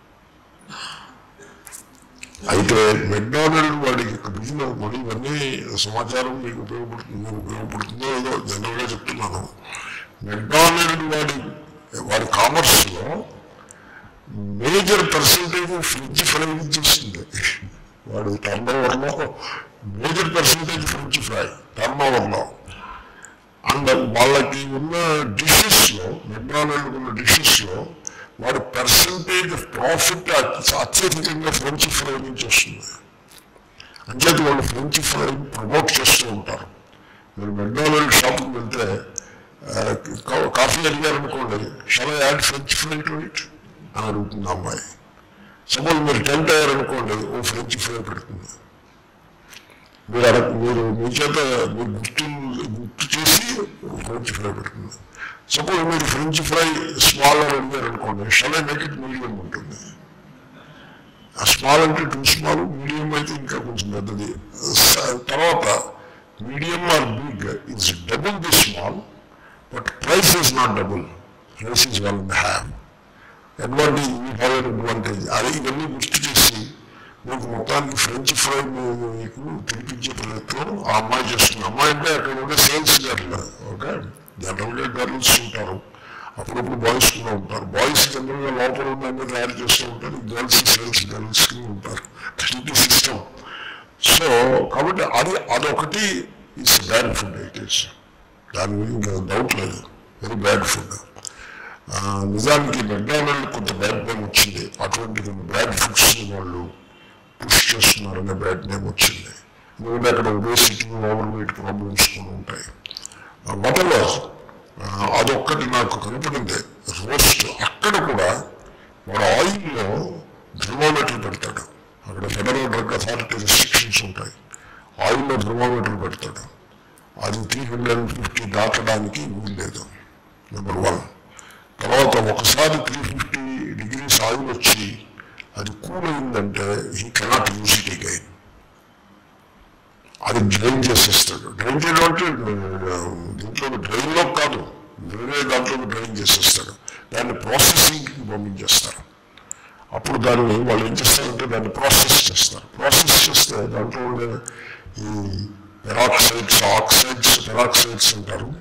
అయితే మెక్డానల్డ్ వాడికి బిజినెస్ మరి ఇవన్నీ సమాచారం మీకు ఉపయోగపడుతుంది మీకు ఉపయోగపడుతుందో ఏదో జనరల్గా చెప్తున్నాను మెక్డానల్డ్ వాడి వాడి కామర్స్లో మేజర్ పర్సంటేజ్ ఫ్రిడ్జ్ ఫ్రై చేసింది వాడు టర్న్ ఓవర్లో మేజర్ పర్సంటేజ్ ఫ్రిడ్జ్ ఫ్రై టర్న్ ఓవర్లో అండ్ వాళ్ళకి ఉన్న డిషెస్లో మెక్డానల్డ్ ఉన్న డిషెస్లో వాడి పర్సంటేజ్ ప్రాఫిట్ అత్యధికంగా ఫ్రెంచ్ ఫ్రై నుంచి వస్తుంది అంచేది వాళ్ళు ఫ్రెంచ్ ఫ్రై ప్రమోట్ చేస్తూ ఉంటారు మీరు మెక్డానల్డ్ షాప్కి వెళ్తే ఆ, కా- కాఫీ అడిగారనుకోండి shall add French fry to it అని అడుగుతుంది ఆ అమ్మాయి సపోజ్ మీరు టెంట్ అయ్యారనుకోండి ఓ ఫ్రెంచ్ ఫ్రై పెడుతుంది మీరు అడ మీరు మీ చేత మీరు గుర్తు గుర్తు చేసి ఫ్రెంచ్ ఫ్రై పెడుతుంది సపోజ్ మీరు ఫ్రెంచ్ ఫ్రై స్మాల్ అని అడిగారు అనుకోండి shall I make it medium ఉంటుంది ఆ స్మాల్ అంటే టూ స్మాల్ మీడియం అయితే ఇంకా కొంచెం పెద్దది స- తర్వాత medium or big it's double the small but price is not double price is one and have advantage you have an advantage అది ఇవన్నీ గుర్తు చేసి మీకు మొత్తానికి ఫ్రెంచ్ ఫ్రై మీకు తినిపించే ప్రయత్నం ఆ అమ్మాయి చేస్తుంది అమ్మాయి అంటే అక్కడ ఉండే సేల్స్ గర్ల్ ఓకే జనరల్గా గర్ల్స్ ఉంటారు అప్పుడప్పుడు బాయ్స్ కూడా ఉంటారు బాయ్స్ జనరల్గా లోపల ఉన్న తయారు చేస్తూ ఉంటారు గర్ల్స్ సెల్స్ గర్ల్స్ ఉంటారు సిస్టమ్ సో కాబట్టి అది అదొకటి it's bad food it is దాని గురించి డౌట్ లేదు వెరీ బ్యాడ్ ఫుడ్ నిజానికి మెక్డానల్డ్ కొంత బ్యాడ్ నేమ్ వచ్చింది అటువంటి కొన్ని బ్యాడ్ ఫుడ్స్ వాళ్ళు పుష్ చేస్తున్నారనే బ్యాడ్ నేమ్ వచ్చింది ఎందుకంటే అక్కడ ఒబేసిటీ ఓవర్ వెయిట్ ప్రాబ్లమ్స్ కూడా ఉంటాయి వాట్ ఎవర్ అదొక్కటి నాకు కనపడింది రోస్ట్ అక్కడ కూడా వాడు ఆయిల్లో థర్మోమీటర్ పెడతాడు అక్కడ ఫెడరల్ డ్రగ్ అథారిటీ రెస్ట్రిక్షన్స్ ఉంటాయి ఆయిల్లో థర్మోమీటర్ పెడతాడు అది త్రీ హండ్రెడ్ అండ్ ఫిఫ్టీ దాటడానికి వీల్లేదు నెంబర్ వన్ తర్వాత ఒకసారి త్రీ ఫిఫ్టీ డిగ్రీస్ ఆయిల్ వచ్చి అది కూల్ అయిందంటే he cannot use it again అది డ్రైన్ చేసేస్తాడు డ్రైన్ చేయడం అంటే ఆ, దీంట్లో డ్రైన్లో కాదు వేరే దాంట్లో డ్రైన్ చేసేస్తాడు దాన్ని ప్రాసెసింగ్కి పంపించేస్తారు అప్పుడు దాన్ని వాళ్ళు ఏం చేస్తారంటే దాన్ని ప్రాసెస్ చేస్తారు ప్రాసెస్ చేస్తే దాంట్లో ఉండే ఈ పెరాక్సైడ్స్ ఆక్సైడ్స్ పెరాక్సైడ్స్ అంటారు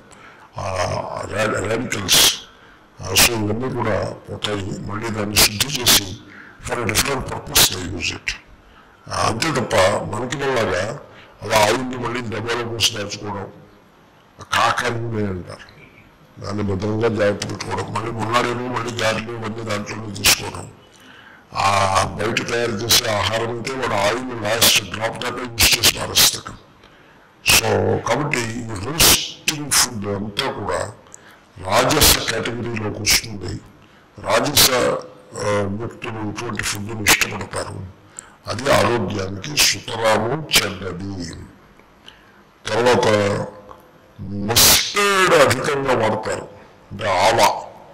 రాడికల్స్ సో ఇవన్నీ కూడా పోతాయి మళ్ళీ దాన్ని శుద్ధి చేసి for different purpose they use it అంతే తప్ప మనకి లాగా అలా ఆయిల్ని మళ్ళీ డబ్బాలో పోసి దాచుకోవడం కాకని అంటారు దాన్ని భద్రంగా జాగ్రత్త పెట్టుకోవడం మళ్ళీ మొన్నాడేమో మళ్ళీ గారెలు ఇవన్నీ దాంట్లో తీసుకోవడం ఆ బయట తయారు చేసే ఆహారం అయితే వాడు ఆయిల్ లాస్ట్ డ్రాప్ దాకా యూజ్ చేసి మారేస్తాడు సో కాబట్టి ఈ రోస్టింగ్ ఫుడ్ అంతా కూడా రాజస కేటగిరీలోకి వస్తుంది రాజస ఆ, వ్యక్తులు ఇటువంటి ఫుడ్ని ఇష్టపడతారు అది ఆరోగ్యానికి సుతరాము చెడ్డది తర్వాత మస్టర్డ్ అధికంగా వాడతారు అంటే ఆవా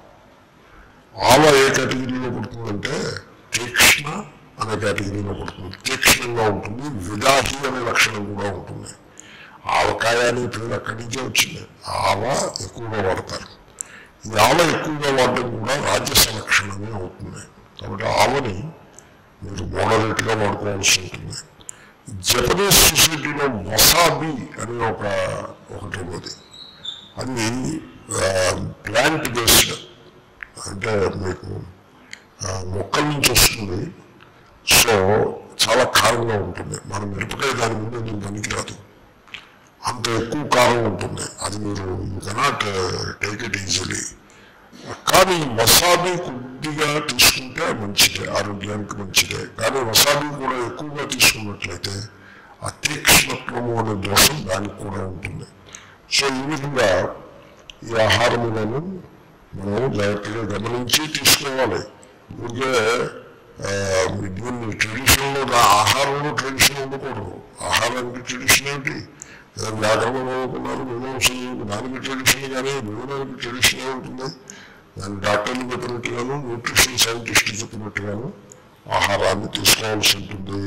ఆవా ఏ కేటగిరీలో పడుతుందంటే తీక్ష్ణ అనే కేటగిరీలో పడుతుంది తీక్ష్ణంగా ఉంటుంది విదాహి అనే లక్షణం కూడా ఉంటుంది ఆవకాయ అనే పేరు అక్కడి నుంచే వచ్చింది ఆవ ఎక్కువగా వాడతారు ఈ ఆవ ఎక్కువగా వాడడం కూడా రాజ్యస లక్షణమే అవుతుంది కాబట్టి ఆవని మీరు మోడరేట్గా వాడుకోవాల్సి ఉంటుంది జపనీస్ సొసైటీలో వసాబి అనే ఒక ఒకటి ఉన్నది అది ప్లాంట్ బేస్డ్ అంటే మీకు ఆ, మొక్కల నుంచి వస్తుంది సో చాలా కారంగా ఉంటుంది మన మిరపకాయ దాని ముందు ఎందుకు పనికిరాదు అంత ఎక్కువ కారం ఉంటుంది అది మీరు you cannot take it easily కానీ వసాబి కొద్దిగా తీసుకుంటే మంచిదే ఆరోగ్యానికి మంచిదే కానీ వసాబి కూడా ఎక్కువగా తీసుకున్నట్లయితే ఆ తీక్ష్ణత్వము అనే దోషం దానికి కూడా ఉంటుంది సో ఈ విధంగా ఈ ఆహారములను మనం జాగ్రత్తగా గమనించి తీసుకోవాలి ఊరికే ఆ, దీన్ని ట్రెడిషన్లో ఆహారంలో ట్రెడిషన్ ఉండకూడదు ఆహారానికి ట్రెడిషన్ ఏంటి ఏదో వ్యాకరణం అనుకున్నారు మీమాంసలు దానికి ట్రెడిషన్ కానీ భోజనానికి ట్రెడిషన్ ఉంటుంది దాని డాక్టర్లు చెప్పినట్టుగాను న్యూట్రిషన్ సైంటిస్ట్ చెప్పినట్టుగాను ఆహారాన్ని తీసుకోవాల్సి ఉంటుంది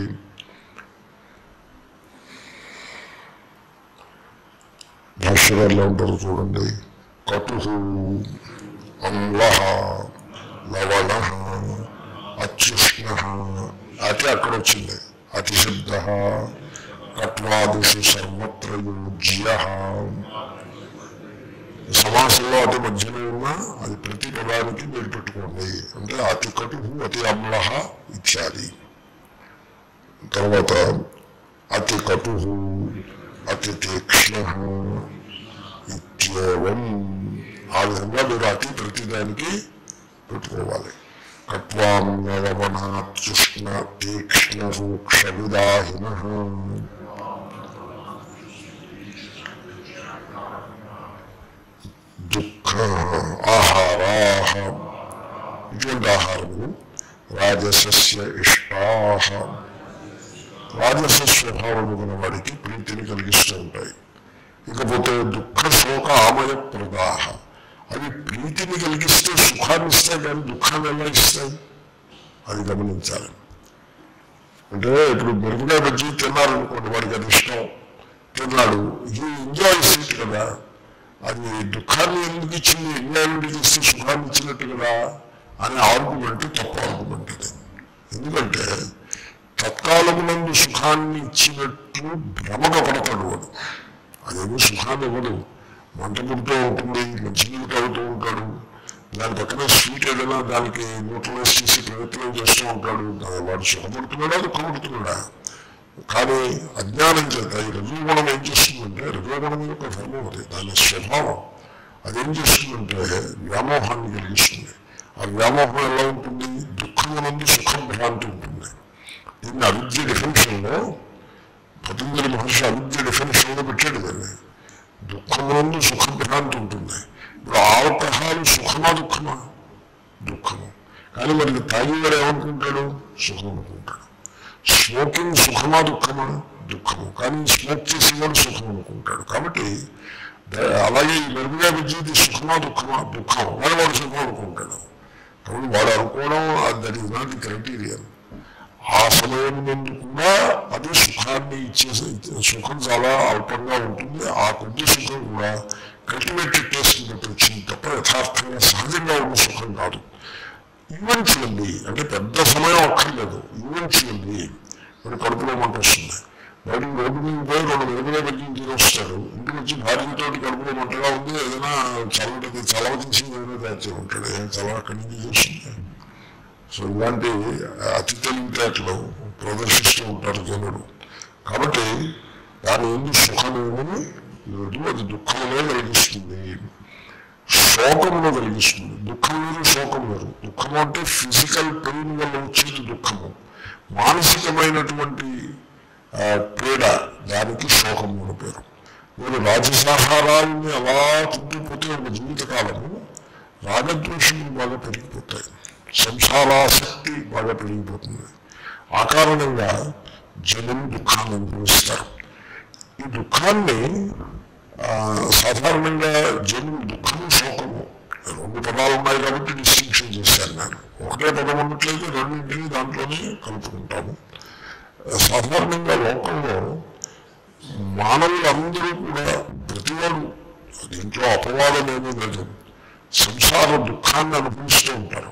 భాష్యగారులు ఉంటారు చూడండి కటు అమ్ల లవణ అత్యుష్ణ అతి అక్కడ వచ్చింది అతిశబ్ద కట్వాదిషు సర్వత్ర యోజ్య సమాసంలో అతి మధ్యలో ఉన్నా అది ప్రతి పదానికి మీరు పెట్టుకోండి అంటే అతి కటు అతి అమ్ల ఇత్యాది తర్వాత అతి కటు అతి తీక్ష్ణ ఇత్యేవం ఆ విధంగా మీరు అతి ప్రతిదానికి పెట్టుకోవాలి కట్వాం లవణాత్యుష్ణ తీక్ష్ణ రూక్ష విదాహిన దుఃఖ ఆహారా ఇటువంటి ఆహారములు రాజసస్య ఇష్టా రాజస స్వభావము గల వాడికి ప్రీతిని కలిగిస్తూ ఉంటాయి ఇకపోతే దుఃఖ శోక ఆమయ ప్రదాహ అవి ప్రీతిని కలిగిస్తే సుఖాన్ని ఇస్తాయి కానీ దుఃఖాన్ని ఎలా ఇస్తాయి అది గమనించాలి అంటే ఇప్పుడు మిరపకాయ బజ్జీ తిన్నారనుకోండి వాడికి అది ఇష్టం తిన్నాడు ఇది ఎంజాయ్ సీట్ కదా అది దుఃఖాన్ని ఎందుకు ఇచ్చింది ఎంజాయ్మెంట్ ఇస్తే సుఖాన్ని ఇచ్చినట్టు కదా అనే ఆర్గ్యుమెంట్ తప్పు ఆర్గ్యుమెంట్ అది ఎందుకంటే తత్కాలమునందు సుఖాన్ని ఇచ్చినట్టు భ్రమక పడతాడు వాడు అదేమీ సుఖాన్ని ఇవ్వదు మంట పుడుతూ ఉంటుంది మంచినీళ్ళు తాగుతూ ఉంటాడు దాని పక్కన స్వీట్ ఏదైనా దానికి న్యూట్రలైజ్ చేసి ప్రయత్నం చేస్తూ ఉంటాడు దా- వాడు సుఖపడుతున్నాడా దుఃఖపడుతున్నాడా కానీ అజ్ఞానం చేత ఈ రజోగుణం ఏం చేస్తుందంటే రజోగుణం యొక్క ధర్మం అది దాని స్వభావం అదేం చేస్తుందంటే వ్యామోహాన్ని కలిగిస్తుంది ఆ వ్యామోహం ఎలా ఉంటుంది దుఃఖమునందు సుఖం భ్రాంతి ఉంటుంది దీన్ని అవిద్య డెఫినేషన్లో పతంజలి మహర్షి అవిద్య డెఫినేషన్లో పెట్టాడు దాన్ని దుఃఖమునందు సుఖభ్రాంతి ఉంటుంది ఇప్పుడు ఆల్కహాల్ సుఖమా దుఃఖమా దుఃఖము కానీ మరి తాగేవాడు ఏమనుకుంటాడు సుఖం అనుకుంటాడు స్మోకింగ్ సుఖమా దుఃఖమా దుఃఖము కానీ స్మోక్ చేసేవాడు సుఖం అనుకుంటాడు కాబట్టి ద- అలాగే ఈ మెరుగుగా విద్యుత్ సుఖమా దుఃఖమా దుఃఖం వాడు వాడు సుఖం అనుకుంటాడు కాబట్టి వాడు అనుకోవడం that is not the criterion ఆ సమయం నుండి కూడా అది సుఖాన్ని ఇచ్చేసి సుఖం చాలా అల్పంగా ఉంటుంది ఆ కొద్ది సుఖం కూడా కల్టివేటెడ్ టేస్ట్ బట్టి వచ్చింది తప్ప యథార్థంగా సహజంగా ఉన్న సుఖం కాదు ఈవెంచువల్లీ అంటే పెద్ద సమయం అక్కర్లేదు ఈవెంచువల్లీ ఇప్పుడు కడుపులో మంట వస్తుంది బయటకు రోడ్డు మీద పోయి రెండు వెలుగులో బజ్జీలు తిని వస్తాడు ఇంటికి వచ్చి భార్యతో కడుపులో మంటగా ఉంది ఏదైనా చల్లటి చలవ తీసి ఏదైనా తయారు చేసి ఉంటాడు ఏం చలవ అక్కడి నుంచి చేస్తుంది సో ఇలాంటి అతి తెలివితేటలు ప్రదర్శిస్తూ ఉంటారు జనులు కాబట్టి దాని ఎందు సుఖమేమని లేదు అది దుఃఖమునే కలిగిస్తుంది శోకమును కలిగిస్తుంది దుఃఖం వేరు శోకం వేరు దుఃఖము అంటే ఫిజికల్ పెయిన్ వల్ల వచ్చేది దుఃఖము మానసికమైనటువంటి ఆ, పీడ దానికి శోకము అని పేరు మీరు రాజసాహారాన్ని అలా తిండిపోతే ఒక జీవితకాలము రాగద్వేషములు బాగా పెరిగిపోతాయి సంసారాసక్తి బాగా పెరిగిపోతుంది ఆ కారణంగా జనులు దుఃఖాన్ని అనుభవిస్తారు ఈ దుఃఖాన్ని ఆ, సాధారణంగా జనులు దుఃఖము శోకము రెండు పదాలు ఉన్నాయి కాబట్టి డిస్టింక్షన్ చేశాను నేను ఒకటే పదం ఉన్నట్లయితే రెండింటిని దాంట్లోనే కలుపుకుంటాము సాధారణంగా లోకంలో మానవులందరూ కూడా ప్రతివాడు దీంట్లో అపవాదం ఏమీ లేదు సంసార దుఃఖాన్ని అనుభవిస్తూ ఉంటారు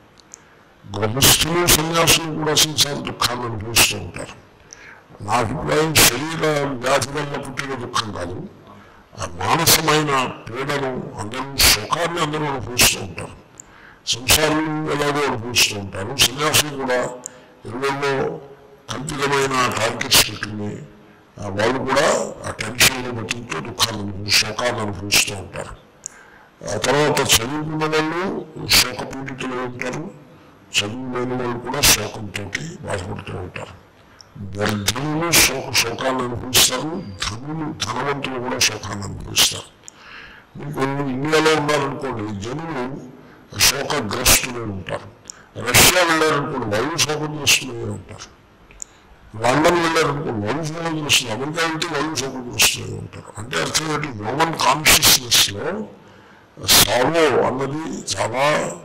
గృహస్థులు సన్యాసులు కూడా సంసార దుఃఖాన్ని అనుభవిస్తూ ఉంటారు నా అభిప్రాయం శరీర వ్యాధి వల్ల పుట్టిన దుఃఖం కాదు ఆ మానసమైన పీడను అందరూ సుఖాన్ని అందరూ అనుభవిస్తూ ఉంటారు సంసారులు ఎలాగో అనుభవిస్తూ ఉంటారు సన్యాసులు కూడా ఇరువుల్లో కల్పితమైన టార్గెట్స్ పెట్టుకుని ఆ వాళ్ళు కూడా ఆ టెన్షన్ బట్టితో దుఃఖాన్ని అనుభవి శోకాన్ని అనుభవిస్తూ ఉంటారు ఆ తర్వాత చదువుకున్న వాళ్ళు శోకపీడితులు ఉంటారు చదువు లేని వాళ్ళు కూడా శోకంతో బాధపడుతూ ఉంటారు వ్యర్థులు శోక శోకాన్ని అనుభవిస్తారు ధనులు ధనవంతులు కూడా శోకాన్ని అనుభవిస్తారు మీకు ఇండియాలో ఉన్నారనుకోండి జనులు శోకగ్రస్తులే ఉంటారు రష్యా వెళ్ళారనుకోండి వాళ్ళు శోకగ్రస్తులే ఉంటారు లండన్ వెళ్ళారనుకోండి వాళ్ళు శోకగ్రస్తులు అమెరికా వెళ్తే వాళ్ళు శోకగ్రస్తులే ఉంటారు అంటే అర్థం ఏంటి హ్యూమన్ కాన్షియస్నెస్లో సావో అన్నది చాలా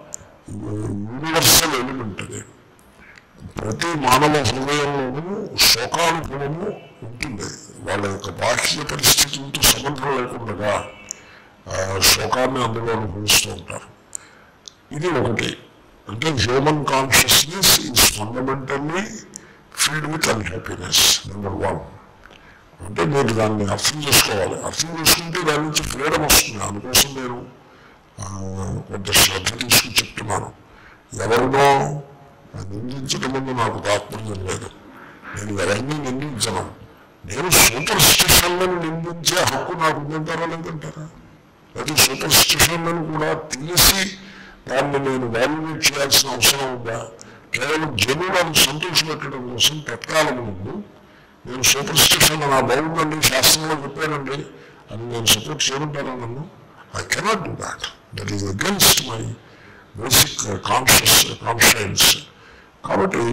యూనివర్సల్ ఎలిమెంట్ అది ప్రతి మానవ హృదయంలోనూ శోకానుభవము ఉంటుంది వాళ్ళ యొక్క బాహ్య పరిస్థితులతో సంబంధం లేకుండా ఆ శోకాన్ని అందులో అనుభవిస్తూ ఉంటారు ఇది ఒకటి అంటే human consciousness is fundamentally field with unhappiness number one అంటే మీరు దాన్ని అర్థం చేసుకోవాలి అర్థం చేసుకుంటే దాని నుంచి ఫ్రీడమ్ వస్తుంది అందుకోసం నేను ఆ, కొంత శ్రద్ధ తీసుకుని చెప్తున్నాను ఎవరినో నిందించడం ముందు నాకు తాత్పర్యం లేదు నేను ఎవరిని నిందించను నేను సూపర్ స్టిషన్లను నిందించే హక్కు నాకు ఉందంటారా లేదంటారా అది సూపర్ స్టిషన్లను కూడా తెలిసి దాన్ని నేను వాల్యుయేట్ చేయాల్సిన అవసరం ఉందా కేవలం జనులను సంతోషపెట్టడం కోసం తత్కాలం ముందు నేను సూపర్ స్టిషన్ నా బాగుందండి శాస్త్రంలో చెప్పానండి అని నేను సపోర్ట్ చేయమంటారా నన్ను I cannot do that that is against my basic conscious conscience కాబట్టి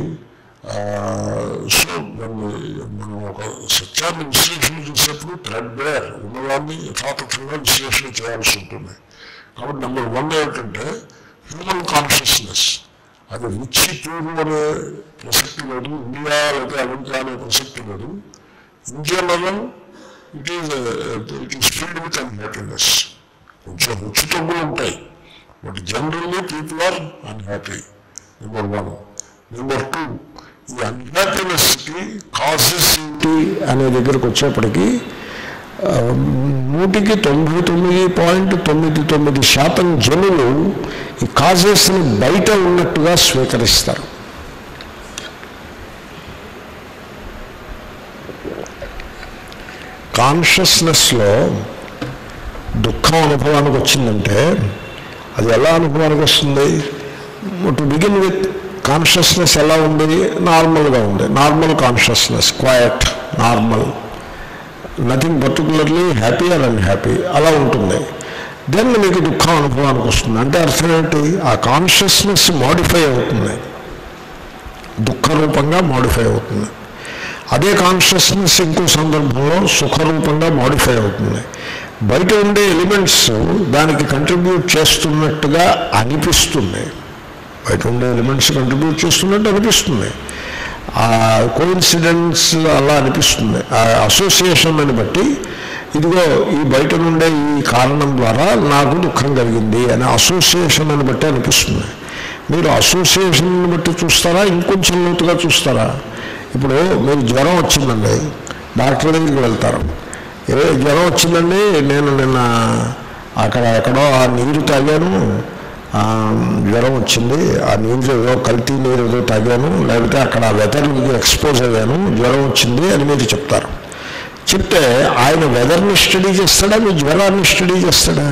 సో దాన్ని మనం ఒక సత్యాన్ని విశ్లేషణ చేసేప్పుడు థ్రెడ్ బేర్ ఉన్నదాన్ని యథాతథంగా విశ్లేషణ చేయాల్సి ఉంటుంది కాబట్టి నెంబర్ వన్ ఏమిటంటే హ్యూమన్ కాన్షియస్నెస్ అది రిచ్ పూర్ అనే ప్రసక్తి లేదు ఇండియా లేదా అమెరికా అనే ప్రసక్తి లేదు in general it is it is field with unhappiness కొంచెం రుచి తగ్గులు ఉంటాయి but generally people are unhappy number one number two ఈ అన్హ్యాపీనెస్కి కాజెస్ ఏంటి అనే దగ్గరకు వచ్చేప్పటికి ఆ, నూటికి తొంభై తొమ్మిది పాయింట్ తొమ్మిది తొమ్మిది శాతం జనులు ఈ కాజెస్ని బయట ఉన్నట్టుగా స్వీకరిస్తారు కాన్షియస్నెస్లో దుఃఖం అనుభవానికి వచ్చిందంటే అది ఎలా అనుభవానికి వస్తుంది టు బిగిన్ విత్ కాన్షియస్నెస్ ఎలా ఉంది నార్మల్గా ఉంది normal consciousness quiet normal nothing particularly happy or and happy అలా ఉంటుంది దెన్ మీకు దుఃఖం అనుభవానికి వస్తుంది అంటే అర్థం ఏంటి ఆ కాన్షియస్నెస్ మాడిఫై అవుతుంది దుఃఖరూపంగా మాడిఫై అవుతుంది అదే కాన్షియస్నెస్ ఇంకో సందర్భంలో సుఖరూపంగా మాడిఫై అవుతుంది బయట ఉండే ఎలిమెంట్స్ దానికి కంట్రిబ్యూట్ చేస్తున్నట్టుగా అనిపిస్తుంది బయట ఉండే ఎలిమెంట్స్ కంట్రిబ్యూట్ చేస్తున్నట్టు అనిపిస్తుంది ఆ కోయిన్సిడెన్స్ అలా అనిపిస్తుంది ఆ అసోసియేషన్ అని బట్టి ఇదిగో ఈ బయట నుండే ఈ కారణం ద్వారా నాకు దుఃఖం కలిగింది అనే అసోసియేషన్ అని బట్టి అనిపిస్తుంది మీరు అసోసియేషన్ బట్టి చూస్తారా ఇంకొంచెం లోతుగా చూస్తారా ఇప్పుడు మీరు జ్వరం వచ్చిందండి డాక్టర్ దగ్గరికి వెళ్తారు ఏ జ్వరం వచ్చిందండి నేను నిన్న అక్కడ ఎక్కడో ఆ నీరు తాగాను ఆ, జ్వరం వచ్చింది ఆ నీరు ఏదో కల్తీ నీరు ఏదో తాగాను లేకపోతే అక్కడ వెదర్కి ఎక్స్పోజ్ అయ్యాను జ్వరం వచ్చింది అని మీరు చెప్తారు చెప్తే ఆయన వెదర్ని స్టడీ చేస్తాడా మీ జ్వరాన్ని స్టడీ చేస్తాడా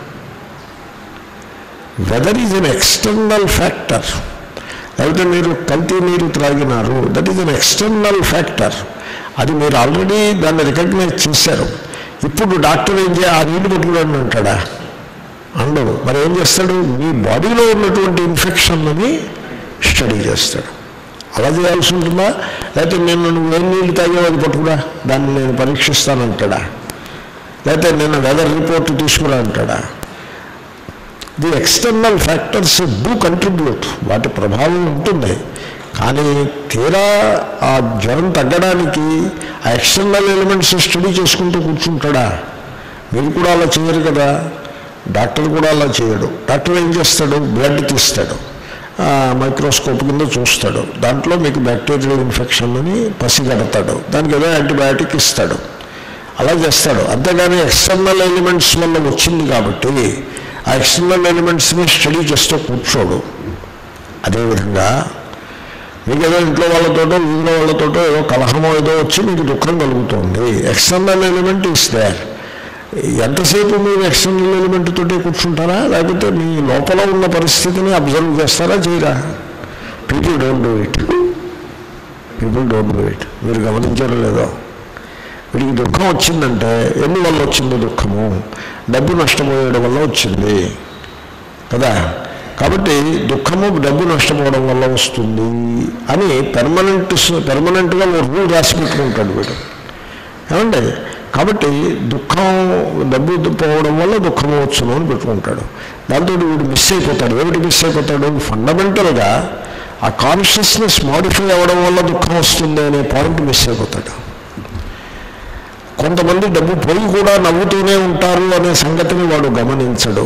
weather is an external factor లేకపోతే మీరు కల్తీ నీరు త్రాగినారు that is an external factor అది మీరు ఆల్రెడీ దాన్ని రికగ్నైజ్ చేశారు ఇప్పుడు డాక్టర్ ఏం చేయ ఆ నీళ్ళు పట్టుకుని అంటాడా అండవు మరి ఏం చేస్తాడు మీ బాడీలో ఉన్నటువంటి ఇన్ఫెక్షన్ని స్టడీ చేస్తాడు అలా చేయాల్సి ఉంటుందా లేకపోతే నేను నువ్వు ఏం నీళ్ళు తాగావు అది పట్టుకురా దాన్ని నేను పరీక్షిస్తానంటాడా లేకపోతే నిన్న వెదర్ రిపోర్ట్ తీసుకురా అంటాడా the external factors do contribute వాటి ప్రభావం ఉంటుంది కానీ తీరా ఆ జ్వరం తగ్గడానికి ఆ ఎక్స్టర్నల్ ఎలిమెంట్స్ స్టడీ చేసుకుంటూ కూర్చుంటాడా మీరు కూడా అలా చేయరు కదా డాక్టర్ కూడా అలా చేయడు డాక్టర్ ఏం చేస్తాడు బ్లడ్ తీస్తాడు ఆ, మైక్రోస్కోప్ కింద చూస్తాడు దాంట్లో మీకు బ్యాక్టీరియల్ ఇన్ఫెక్షన్ అని పసిగడతాడు దానికి ఏదో యాంటీబయాటిక్ ఇస్తాడు అలా చేస్తాడు అంతేగాని ఎక్స్టర్నల్ ఎలిమెంట్స్ వల్ల వచ్చింది కాబట్టి ఆ ఎక్స్టర్నల్ ఎలిమెంట్స్ని స్టడీ చేస్తూ కూర్చోడు అదేవిధంగా మీకు ఏదో ఇంట్లో వాళ్ళతోటో వీధిలో వాళ్ళతోటో ఏదో కలహమో ఏదో వచ్చి మీకు దుఃఖం కలుగుతుంది ఎక్స్టర్నల్ ఎలిమెంట్ ఇస్ దేర్ ఎంతసేపు మీరు ఎక్స్టర్నల్ ఎలిమెంట్ తోటి కూర్చుంటారా లేకపోతే మీ లోపల ఉన్న పరిస్థితిని అబ్జర్వ్ చేస్తారా చేయరా people don't do it people don't do it మీరు గమనించారో లేదో వీడికి దుఃఖం వచ్చిందంటే ఎందువల్ల వచ్చింది దుఃఖము డబ్బు నష్టపోయడం వల్ల వచ్చింది కదా కాబట్టి దుఃఖము డబ్బు నష్టపోవడం వల్ల వస్తుంది అని పెర్మనెంట్ పెర్మనెంట్గా ఓ రూల్ రాసి పెట్టుకుంటాడు వీడు ఏమండి కాబట్టి దుఃఖం డబ్బు పోవడం వల్ల దుఃఖం వచ్చును అని పెట్టుకుంటాడు దాంతో వీడు మిస్ అయిపోతాడు ఏమిటి మిస్ అయిపోతాడు ఫండమెంటల్గా ఆ కాన్షియస్నెస్ మాడిఫై అవ్వడం వల్ల దుఃఖం వస్తుంది అనే పాయింట్ మిస్ అయిపోతాడు కొంతమంది డబ్బు పోయి కూడా నవ్వుతూనే ఉంటారు అనే సంగతిని వాడు గమనించడు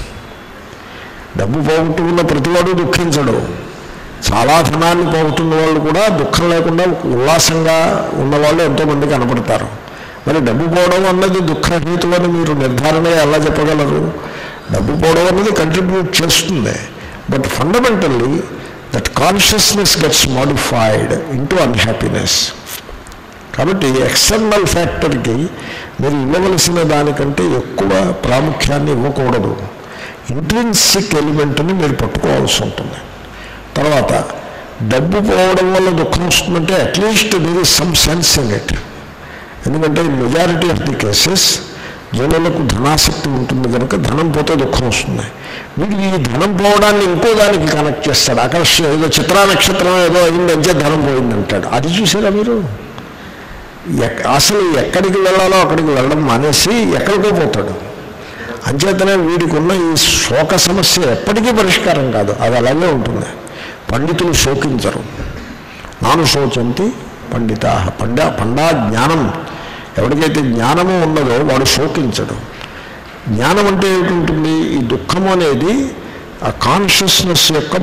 డబ్బు పోగొట్టుకున్న ప్రతివాడు దుఃఖించడు చాలా ధనాన్ని పోగొట్టున్న వాళ్ళు కూడా దుఃఖం లేకుండా ఉల్లాసంగా ఉన్నవాళ్ళు ఎంతోమంది కనపడతారు మరి డబ్బు పోవడం అన్నది దుఃఖహేతు అని మీరు నిర్ధారణ ఎలా చెప్పగలరు డబ్బు పోవడం అన్నది కంట్రిబ్యూట్ చేస్తుంది but fundamentally that consciousness gets modified into unhappiness కాబట్టి ఎక్స్టర్నల్ ఫ్యాక్టర్కి మీరు ఇవ్వవలసిన దానికంటే ఎక్కువ ప్రాముఖ్యాన్ని ఇవ్వకూడదు ఇంట్రెన్సిక్ ఎలిమెంట్ని మీరు పట్టుకోవాల్సి ఉంటుంది తర్వాత డబ్బు పోవడం వల్ల దుఃఖం వస్తుందంటే at least there is some sense in it ఎందుకంటే మెజారిటీ ఆఫ్ ది కేసెస్ జనులకు ధనాసక్తి ఉంటుంది కనుక ధనం పోతే దుఃఖం వస్తుంది వీడు ఈ ధనం పోవడాన్ని ఇంకో దానికి కనెక్ట్ చేస్తాడు అక్కడ ఏదో చిత్రా నక్షత్రం ఏదో అయిందంటే ధనం పోయిందంటాడు అది చూసారా మీరు ఎక్- అసలు ఎక్కడికి వెళ్ళాలో అక్కడికి వెళ్ళడం మానేసి ఎక్కడికో పోతాడు అంచేతనే వీడికి ఉన్న ఈ శోక సమస్య ఎప్పటికీ పరిష్కారం కాదు అది అలాగే ఉంటుంది పండితులు శోకించరు నాను శోచంతి పండిత పండ పండా జ్ఞానం ఎవరికైతే జ్ఞానము ఉన్నదో వాడు శోకించడు జ్ఞానం అంటే ఏమిటి ఈ దుఃఖం అనేది ఆ కాన్షియస్నెస్ యొక్క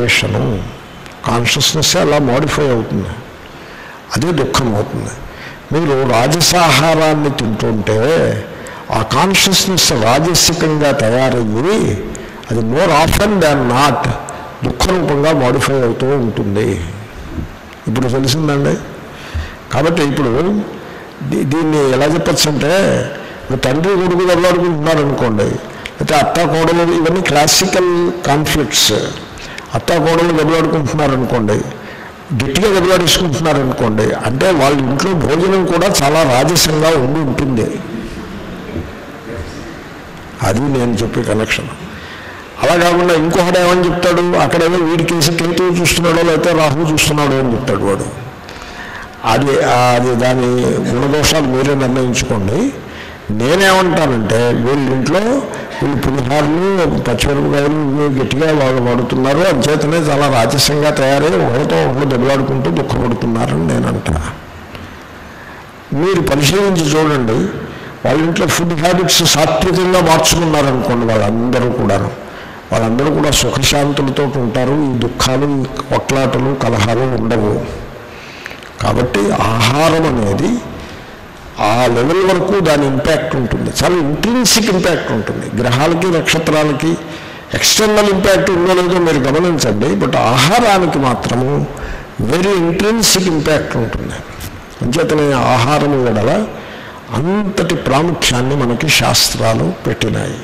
మోడిఫికేషను కాన్షియస్నెస్ అలా మోడిఫై అవుతుంది అదే దుఃఖం అవుతుంది మీరు రాజసాహారాన్ని తింటుంటే ఆ కాన్షియస్నెస్ రాజసికంగా తయారయ్యి అది మోర్ ఆఫెన్ దాన్ నాట్ దుఃఖరూపంగా మాడిఫై అవుతూ ఉంటుంది ఇప్పుడు తెలిసిందండి కాబట్టి ఇప్పుడు దీ- దీన్ని ఎలా చెప్పచ్చు అంటే ఇప్పుడు తండ్రి కొడుకు దెబ్బలాడుకుంటున్నారు అనుకోండి అయితే అత్త కోడలు ఇవన్నీ క్లాసికల్ కాన్ఫ్లిక్ట్స్ అత్త కోడలు దెబ్బలాడుకుంటున్నారు అనుకోండి గట్టిగా దెబ్బలాడేసుకుంటున్నారు అనుకోండి అంటే వాళ్ళ ఇంట్లో భోజనం కూడా చాలా రాజసంగా ఉండి ఉంటుంది అది నేను చెప్పే కనెక్షన్ అలా కాకుండా ఇంకొకటి ఏమని చెప్తాడు అక్కడేమో వీడికేసి కేతువు చూస్తున్నాడో లేకపోతే రాహువు చూస్తున్నాడో అని చెప్తాడు వాడు అది అది దాని గుణదోషాలు మీరే నిర్ణయించుకోండి నేనేమంటానంటే వీళ్ళ ఇంట్లో వీళ్ళు పులిహారులు పచ్చిమిరపకాయలు ఇవి గట్టిగా వాళ్ళు వాడుతున్నారు అంచేతనే చాలా రాజస్యంగా తయారై ఒకరితో ఒకరు దెబ్బలాడుకుంటూ దుఃఖపడుతున్నారని నేను అంటా మీరు పరిశీలించి చూడండి వాళ్ళ ఇంట్లో ఫుడ్ హ్యాబిట్స్ సాత్వికంగా మార్చుకున్నారనుకోండి వాళ్ళందరూ కూడాను వాళ్ళందరూ కూడా సుఖశాంతులతో ఉంటారు ఈ దుఃఖాలు ఈ కొట్లాటలు కలహాలు ఉండవు కాబట్టి ఆహారం అనేది ఆ లెవెల్ వరకు దాని ఇంపాక్ట్ ఉంటుంది చాలా ఇంట్రెన్సిక్ ఇంపాక్ట్ ఉంటుంది గ్రహాలకి నక్షత్రాలకి ఎక్స్టర్నల్ ఇంపాక్ట్ ఉందో లేదో మీరు గమనించండి బట్ ఆహారానికి మాత్రము వెరీ ఇంట్రెన్సిక్ ఇంపాక్ట్ ఉంటుంది అంచేతనే ఆహారం వెడల అంతటి ప్రాముఖ్యాన్ని మనకి శాస్త్రాలు పెట్టినాయి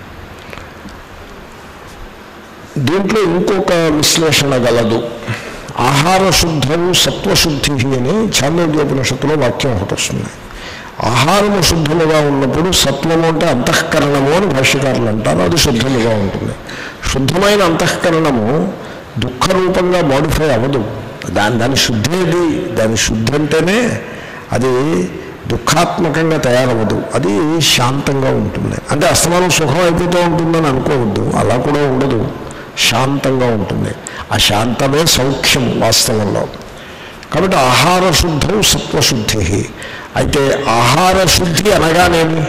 దీంట్లో ఇంకొక విశ్లేషణ గలదు ఆహార శుద్ధము సత్వశుద్ధి అని ఛాందోగ్యోపనిషత్తులో వాక్యం ఒకటి వస్తుంది ఆహారము శుద్ధముగా ఉన్నప్పుడు సత్వము అంటే అంతఃకరణము అని భాష్యకారులు అంటారు అది శుద్ధముగా ఉంటుంది శుద్ధమైన అంతఃకరణము దుఃఖరూపంగా మాడిఫై అవ్వదు దాని దాని శుద్ధేది దాని శుద్ధి అంటేనే అది దుఃఖాత్మకంగా తయారవ్వదు అది శాంతంగా ఉంటుంది అంటే అస్తమానం సుఖం అయిపోతూ ఉంటుందని అనుకోవద్దు అలా కూడా ఉండదు శాంతంగా ఉంటుంది ఆ శాంతమే సౌఖ్యం వాస్తవంలో కాబట్టి ఆహార శుద్ధం సత్వశుద్ధి అయితే ఆహార శుద్ధి అనగానేమి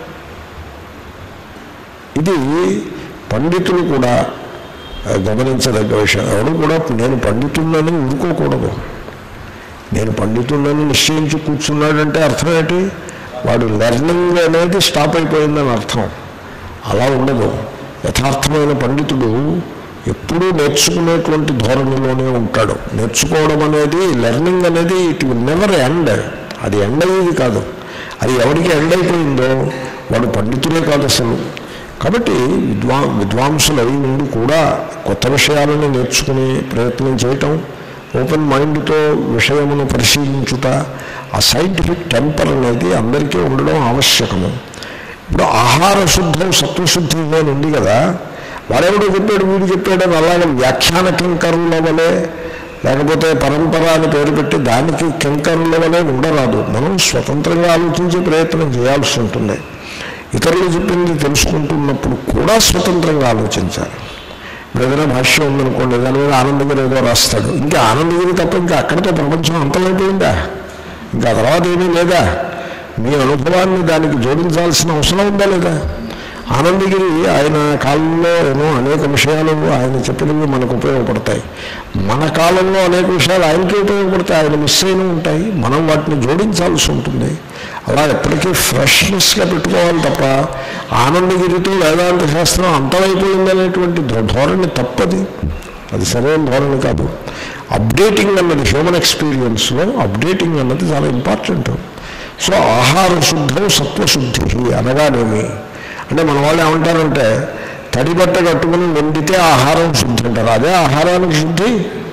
ఇది పండితులు కూడా ఆ, గమనించదగ్గ విషయం ఎవరు కూడా నేను పండితున్నని ఊరుకోకూడదు నేను పండితున్నని నిశ్చయించి కూర్చున్నాడంటే అర్థం ఏంటి వాడు లెర్నింగ్ అనేది స్టాప్ అయిపోయిందని అర్థం అలా ఉండదు యథార్థమైన పండితుడు ఎప్పుడూ నేర్చుకునేటువంటి ధోరణిలోనే ఉంటాడు నేర్చుకోవడం అనేది లెర్నింగ్ అనేది ఇట్ విల్ నెవర్ ఎండ్ అది ఎండ్ అయ్యేది కాదు అది ఎవరికి ఎండ్ అయిపోయిందో వాడు పండితులే కాదు అసలు కాబట్టి విద్వా విద్వాంసులు అయి ఉండి కూడా కొత్త విషయాలను నేర్చుకుని ప్రయత్నం చేయటం ఓపెన్ మైండ్తో విషయమును పరిశీలించుట ఆ సైంటిఫిక్ టెంపర్ అనేది అందరికీ ఉండడం ఆవశ్యకము ఇప్పుడు ఆహార శుద్ధం సత్వశుద్ధి అని ఉంది కదా వాడెవడో చెప్పాడు వీడు చెప్పాడు అని అలాగే వ్యాఖ్యాన కింకరుల వలె లేకపోతే పరంపర అని పేరు పెట్టి దానికి కింకరుల వలె ఉండరాదు మనం స్వతంత్రంగా ఆలోచించే ప్రయత్నం చేయాల్సి ఉంటుంది ఇతరులు చెప్పింది తెలుసుకుంటున్నప్పుడు కూడా స్వతంత్రంగా ఆలోచించాలి ఇప్పుడు ఏదైనా భాష్యం ఉందనుకోండి దాని మీద ఆనందగిరి ఏదో రాస్తాడు ఇంకా ఆనందగిరి తప్ప ఇంకా అక్కడితో ప్రపంచం అంతమైపోయిందా ఇంకా తర్వాత ఏమీ లేదా మీ అనుభవాన్ని దానికి జోడించాల్సిన అవసరం ఉందా లేదా ఆనందగిరి ఆయన కాలంలో ఏమో అనేక విషయాలు ఆయన చెప్పినవి మనకు ఉపయోగపడతాయి మన కాలంలో అనేక విషయాలు ఆయనకి ఉపయోగపడతాయి ఆయన మిస్ అయిన ఉంటాయి మనం వాటిని జోడించాల్సి ఉంటుంది అలా ఎప్పటికీ ఫ్రెష్నెస్గా పెట్టుకోవాలి తప్ప ఆనందగిరితో వేదాంత శాస్త్రం అంతమైపోయిందనేటువంటి ధో- ధోరణి తప్పది అది సరైన ధోరణి కాదు అప్డేటింగ్ అన్నది హ్యూమన్ ఎక్స్పీరియన్స్లో అప్డేటింగ్ అన్నది చాలా ఇంపార్టెంట్ సో ఆహార శుద్ధం సత్వశుద్ధి అనగానేమి అంటే మన వాళ్ళు ఏమంటారంటే తడి బట్ట కట్టుకుని వండితే ఆహారం శుద్ధి అంటారు అదే ఆహారానికి శుద్ధి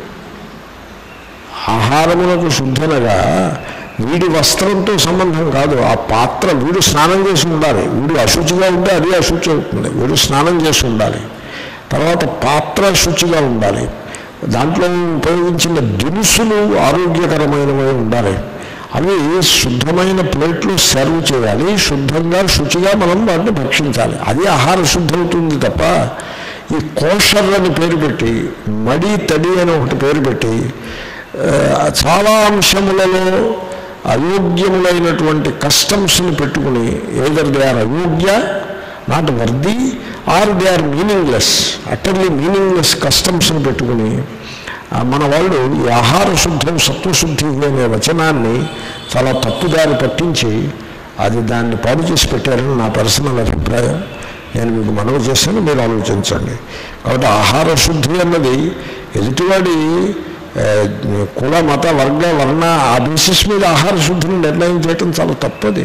ఆహారములకు శుద్ధనగా వీడి వస్త్రంతో సంబంధం కాదు ఆ పాత్ర వీడు స్నానం చేసి ఉండాలి వీడు అశుచిగా ఉంటే అది అశుచి అవుతుంది వీడు స్నానం చేసి ఉండాలి తర్వాత పాత్ర శుచిగా ఉండాలి దాంట్లో ఉపయోగించిన దినుసులు ఆరోగ్యకరమైనవి ఉండాలి అవి శుద్ధమైన ప్లేట్లు సర్వ్ చేయాలి శుద్ధంగా శుచిగా మనం వాటిని భక్షించాలి అది ఆహార శుద్ధి అవుతుంది తప్ప ఈ కోషర్ అని పేరు పెట్టి మడి తడి అని ఒకటి పేరు పెట్టి ఆ, చాలా అంశములలో అయోగ్యములైనటువంటి కస్టమ్స్ని పెట్టుకుని ఏదర్ దే ఆర్ అయోగ్య not worthy or they are meaningless utterly meaningless కస్టమ్స్ని పెట్టుకుని ఆ, మన వాళ్ళు ఈ ఆహార శుద్ధం సత్వశుద్ధి అనే వచనాన్ని చాలా తప్పుదారి పట్టించి అది దాన్ని పాడు చేసి పెట్టారని నా పర్సనల్ అభిప్రాయం నేను మీకు మనవి చేశాను మీరు ఆలోచించండి కాబట్టి ఆహార శుద్ధి అన్నది ఎదుటివాడి ఆ, కుల మత వర్గ వర్ణ ఆ బేసిస్ మీద ఆహార శుద్ధిని నిర్ణయం చేయటం చాలా తప్పది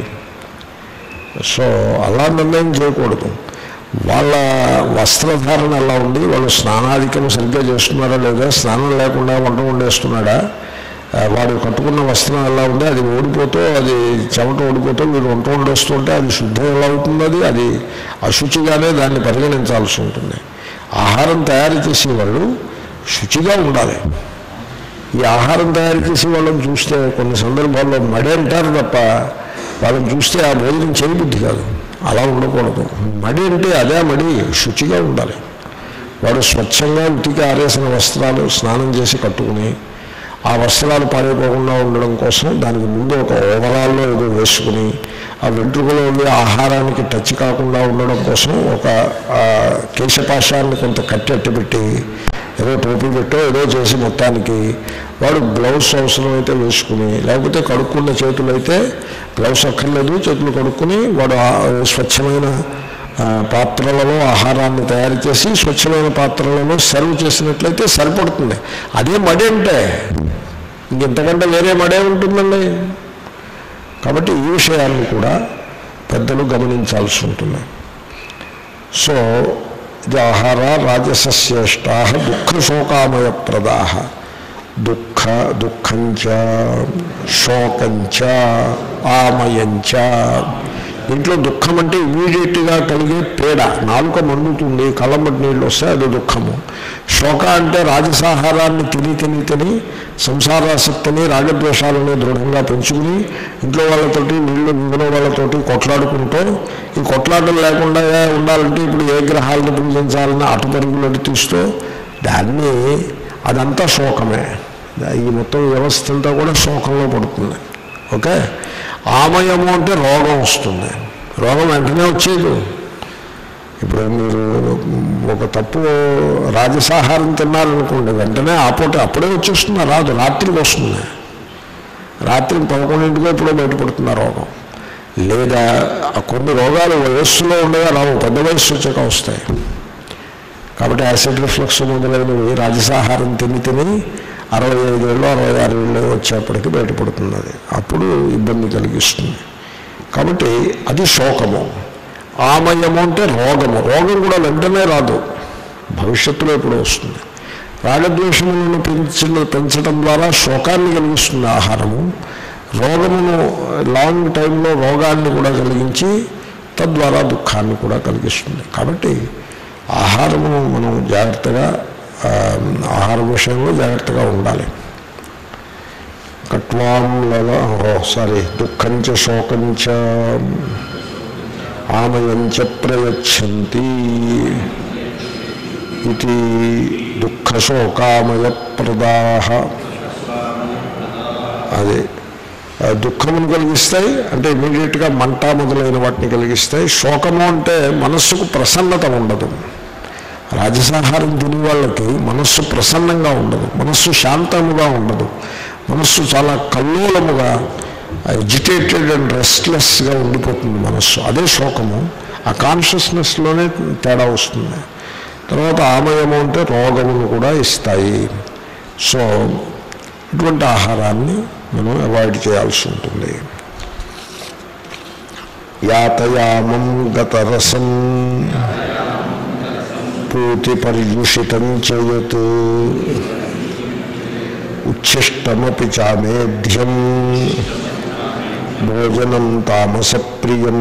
సో అలా నిర్ణయం చేయకూడదు వాళ్ళ వస్త్రధారణ ఎలా ఉంది వాళ్ళు స్నానాధికం సరిగ్గా చేస్తున్నారా లేదా స్నానం లేకుండా వంట వండేస్తున్నాడా ఆ, వాడు కట్టుకున్న వస్త్రం ఎలా ఉంది అది ఓడిపోతూ అది చెమట ఓడిపోతూ వీడు వంట వండేస్తుంటే అది శుద్ధం ఎలా అవుతుంది అది అది అశుచిగానే దాన్ని పరిగణించాల్సి ఉంటుంది ఆహారం తయారు చేసే వాళ్ళు శుచిగా ఉండాలి ఈ ఆహారం తయారు చేసే వాళ్ళని చూస్తే కొన్ని సందర్భాల్లో మడి అంటారు తప్ప వాళ్ళని చూస్తే ఆ భోజనం చేయబుద్ధి కాదు అలా ఉండకూడదు మడి అంటే అదే మడి శుచిగా ఉండాలి వాడు స్వచ్ఛంగా ఉతికి ఆరేసిన వస్త్రాలు స్నానం చేసి కట్టుకుని ఆ వస్త్రాలు పాడైపోకుండా ఉండడం కోసం దానికి ముందు ఒక ఓవరాల్లో ఏదో వేసుకుని ఆ వెంట్రుకలో ఉండే ఆహారానికి టచ్ కాకుండా ఉండడం కోసం ఒక ఆ, కేశపాశాన్ని కొంత కట్టి అట్టబెట్టి ఏదో టోపీ పెట్టో ఏదో చేసి మొత్తానికి వాడు గ్లౌస్ అవసరమైతే వేసుకుని లేకపోతే కడుక్కున్న చేతులు అయితే గ్లౌస్ అక్కర్లేదు చేతులు కడుక్కుని వాడు ఆ స్వచ్ఛమైన ఆ, పాత్రలలో ఆహారాన్ని తయారు చేసి స్వచ్ఛమైన పాత్రలలో సర్వ్ చేసినట్లయితే సరిపడుతుంది అదే మడి అంటే ఇంకెంతకంటే వేరే మడే ఉంటుందండి కాబట్టి ఈ విషయాన్ని కూడా పెద్దలు గమనించాల్సి ఉంటుంది సో ఇది ఆహార రాజసశ్రేష్టా దుఃఖ శోకామయ ప్రదా దుఃఖ దుఃఖంచ శోకంచ ఆమయంచ దీంట్లో దుఃఖం అంటే ఇమీడియట్గా కలిగే పీడ నాలుక మండుతుంది కళ్ళమ్మటి నీళ్ళు వస్తే అది దుఃఖము శోక అంటే రాజసాహారాన్ని తిని తిని తిని సంసారాసక్తిని రాగద్వేషాలని దృఢంగా పెంచుకుని ఇంట్లో వాళ్ళతోటి వీళ్ళు ఇందులో వాళ్ళతోటి కొట్లాడుకుంటూ ఈ కొట్లాటలు లేకుండా ఉండాలంటే ఇప్పుడు ఏ గ్రహాలను పూజించాలని అటుపరుగులు అటు తీస్తూ దాన్ని అదంతా శోకమే ఈ మొత్తం వ్యవస్థ అంతా కూడా శోకంలో పడుతుంది ఓకే ఆమయము అంటే రోగం వస్తుంది రోగం వెంటనే వచ్చేది ఇప్పుడు మీరు ఒక తప్పు రాజసాహారం తిన్నారనుకోండి వెంటనే ఆపోతే అప్పుడే వచ్చేస్తుంది రాదు రాత్రికి వస్తుంది రాత్రి పదకొండింటికో ఎప్పుడో బయటపడుతుంది ఆ రోగం లేదా ఆ కొన్ని రోగాలు వయస్సులో ఉండగా రావు పెద్ద వయస్సు వచ్చాక వస్తాయి కాబట్టి యాసిడ్ రిఫ్లక్స్ మొదలైనవి రాజసాహారం తిని తిని అరవై ఐదు ఏళ్ళు అరవై ఆరు ఏళ్ళు వచ్చేప్పటికి బయటపడుతుంది అది అప్పుడు ఇబ్బంది కలిగిస్తుంది కాబట్టి అది శోకము ఆమయము అంటే రోగము రోగం కూడా వెంటనే రాదు భవిష్యత్తులో ఎప్పుడు వస్తుంది రాగద్వేషములను పెంచిన పెంచడం ద్వారా శోకాన్ని కలిగిస్తుంది ఆహారము రోగమును లాంగ్ టైంలో రోగాన్ని కూడా కలిగించి తద్వారా దుఃఖాన్ని కూడా కలిగిస్తుంది కాబట్టి ఆహారము మనం జాగ్రత్తగా ఆ, ఆహారం విషయంలో జాగ్రత్తగా ఉండాలి కట్వాంలలో ఓ సారీ దుఃఖంచ శోకంచ ఆమయంచ ప్రయచ్చంతి ఇది దుఃఖశోకామయ ప్రదాహ అది ఆ, దుఃఖమును కలిగిస్తాయి అంటే ఇమీడియట్గా మంట మొదలైన వాటిని కలిగిస్తాయి శోకము అంటే మనస్సుకు ప్రసన్నత ఉండదు రాజసాహారం తినే వాళ్ళకి మనస్సు ప్రసన్నంగా ఉండదు మనస్సు శాంతముగా ఉండదు మనస్సు చాలా కల్లోలముగా ఎజిటేటెడ్ అండ్ రెస్ట్లెస్గా ఉండిపోతుంది మనస్సు అదే శోకము ఆ కాన్షియస్నెస్లోనే తేడా వస్తుంది తర్వాత ఆమయము అంటే రోగమును కూడా ఇస్తాయి సో ఇటువంటి ఆహారాన్ని మనం అవాయిడ్ చేయాల్సి ఉంటుంది యాతయామం గతరసం పూతి పర్యుషితం చేయత్ ఉచ్ఛిష్టమపి చామేధ్యం భోజనం తామసప్రియం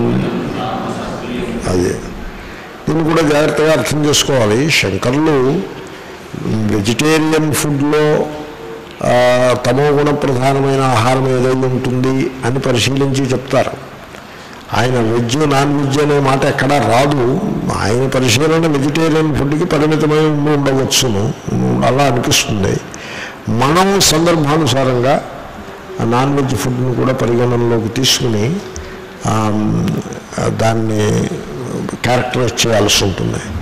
అదే దీన్ని కూడా జాగ్రత్తగా అర్థం చేసుకోవాలి శంకర్లు వెజిటేరియన్ ఫుడ్లో ఆ, తమో గుణ ప్రధానమైన ఆహారం ఏదైనా ఉంటుంది అని పరిశీలించి చెప్తారు ఆయన వెజ్ నాన్ వెజ్ అనే మాట ఎక్కడా రాదు ఆయన పరిశీలన వెజిటేరియన్ ఫుడ్కి పరిమితమై ఉండి ఉండవచ్చును అలా అనిపిస్తుంది మనం సందర్భానుసారంగా ఆ నాన్ వెజ్ ఫుడ్ని కూడా పరిగణనలోకి తీసుకుని ఆ, దాన్ని క్యారెక్టరైజ్ చేయాల్సి ఉంటుంది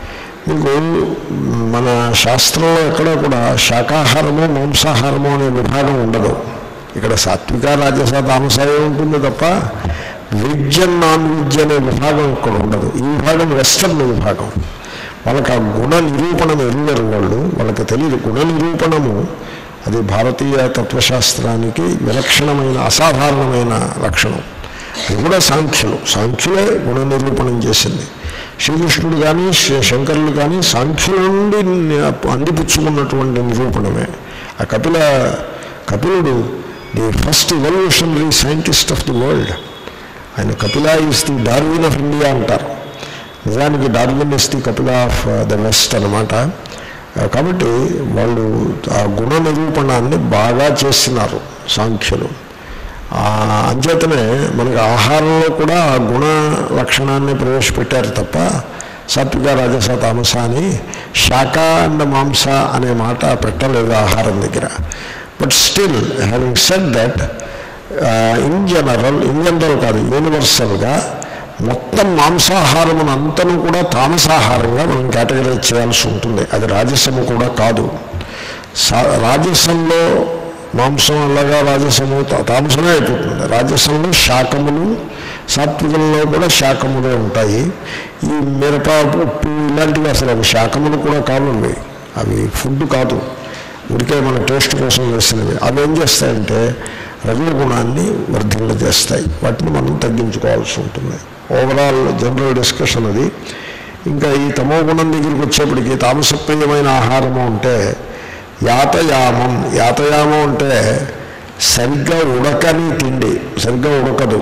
మీకు మన శాస్త్రంలో ఎక్కడ కూడా శాకాహారము మాంసాహారము అనే విభాగం ఉండదు ఇక్కడ సాత్విక రాజస తామసాయ ఉంటుంది తప్ప వెజ్ అండ్ నాన్ వెజ్ అనే విభాగం ఇక్కడ ఉండదు ఈ విభాగం వెస్టర్న్ విభాగం వాళ్ళకి ఆ గుణ నిరూపణం ఎరుగరు వాళ్ళు వాళ్ళకి తెలియదు గుణ నిరూపణము అది భారతీయ తత్వశాస్త్రానికి విలక్షణమైన అసాధారణమైన లక్షణం అది కూడా సాంఖ్యులు సాంఖ్యులే గుణ నిరూపణం చేసింది శ్రీకృష్ణుడు కానీ శ- శంకరులు కానీ సాంఖ్యుల నుండి ని- అందిపుచ్చుకున్నటువంటి నిరూపణమే ఆ కపిల కపిలుడు the first evolutionary scientist of the world ఆయన Kapila is the Darwin of India అంటారు నిజానికి Darwin is the Kapila of the west అనమాట కాబట్టి వాళ్ళు ఆ గుణ నిరూపణాన్ని బాగా చేస్తున్నారు సాంఖ్యులు ఆ అంచేతనే మనకి ఆహారంలో కూడా ఆ గుణ లక్షణాన్ని ప్రవేశపెట్టారు తప్ప సాత్విక రాజస తామస అని శాఖ అండ్ మాంస అనే మాట పెట్టలేదు ఆహారం దగ్గర but still having said that in general in general కాదు యూనివర్సల్గా మొత్తం మాంసాహారమును అంతను కూడా తామసాహారంగా మనం కేటగరైజ్ చేయాల్సి ఉంటుంది అది రాజసము కూడా కాదు సా- రాజసంలో మాంసం అలాగా రాజసము తా- తామసమే అయిపోతుంది రాజసంలో శాకములు సాత్వికంలో కూడా శాకములే ఉంటాయి ఈ మిరప ఉప్పు ఇలాంటివి అసలు అవి శాకములు కూడా కావండి అవి ఫుడ్ కాదు ఉడికే మన టేస్ట్ కోసం వేసినవి అవి ఏం చేస్తాయంటే రజోగుణాన్ని వర్ధిల్లజేస్తాయి వాటిని మనం తగ్గించుకోవాల్సి ఉంటుంది ఓవరాల్ జనరల్ డిస్కషన్ అది ఇంకా ఈ తమో గుణం దగ్గరికి వచ్చేప్పటికి తామసప్రియమైన ఆహారము అంటే యాతయామం యాతయామం అంటే సరిగ్గా ఉడకని తిండి సరిగ్గా ఉడకదు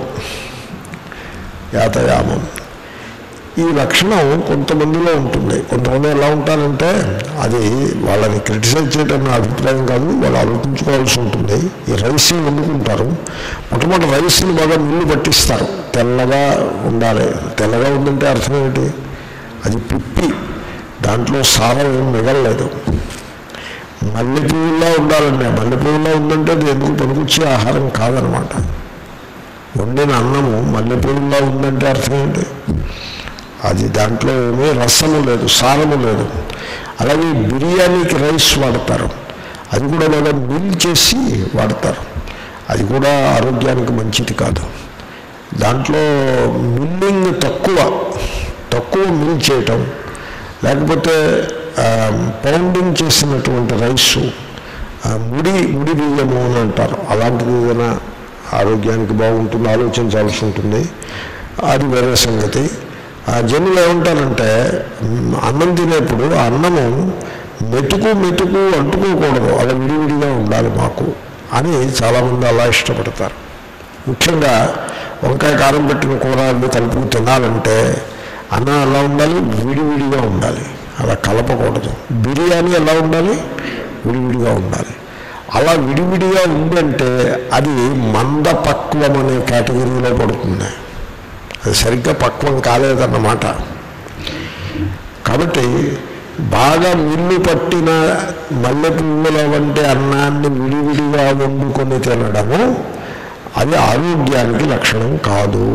యాతయామం ఈ లక్షణం కొంతమందిలో ఉంటుంది కొంతమంది ఎలా ఉంటారంటే అది వాళ్ళని క్రిటిసైజ్ చేయడం నా అభిప్రాయం కాదు వాళ్ళు ఆలోచించుకోవాల్సి ఉంటుంది ఈ రైస్ని వండుకుంటారు మొట్టమొదటి రైస్ని బాగా మిల్లు పట్టిస్తారు తెల్లగా ఉండాలి తెల్లగా ఉందంటే అర్థం ఏంటి అది పిప్పి దాంట్లో సారం ఏం మిగలలేదు మల్లెపూవుల్లో ఉండాలండి మల్లెపూవుల్లో ఉందంటే అది ఎందుకు పనికొచ్చే ఆహారం కాదనమాట వండిన అన్నము మల్లెపూవుల్లో ఉందంటే అర్థం ఏంటి అది దాంట్లో ఏమీ రసము లేదు సారము లేదు అలాగే బిర్యానీకి రైస్ వాడతారు అది కూడా బాగా మిల్ చేసి వాడతారు అది కూడా ఆరోగ్యానికి మంచిది కాదు దాంట్లో మిల్లింగ్ తక్కువ తక్కువ మిల్ చేయటం లేకపోతే పౌండింగ్ చేసినటువంటి రైసు ఆ, ముడి ముడి బియ్యము అని అంటారు అలాంటిది ఏదైనా ఆరోగ్యానికి బాగుంటుంది ఆలోచించాల్సి ఉంటుంది అది వేరే సంగతి ఆ జనులు ఏమంటారంటే మ్, అన్నం తినేప్పుడు ఆ అన్నము మెతుకు మెతుకు అంటుకోకూడదు అలా విడివిడిగా ఉండాలి మాకు అని చాలామంది అలా ఇష్టపడతారు ముఖ్యంగా వంకాయ కారం పెట్టిన కూర అవి కలుపుకు తినాలంటే అన్నం ఎలా ఉండాలి విడివిడిగా ఉండాలి అలా కలపకూడదు బిర్యానీ ఎలా ఉండాలి విడివిడిగా ఉండాలి అలా విడివిడిగా ఉందంటే అది మంద పక్వం అనే కేటగిరీలో పడుతుంది అది సరిగ్గా పక్వం కాలేదన్నమాట కాబట్టి బాగా మిల్లు పట్టిన మల్లె పువ్వుల వంటి అన్నాన్ని విడివిడిగా వండుకొని తినడము అది ఆరోగ్యానికి లక్షణం కాదు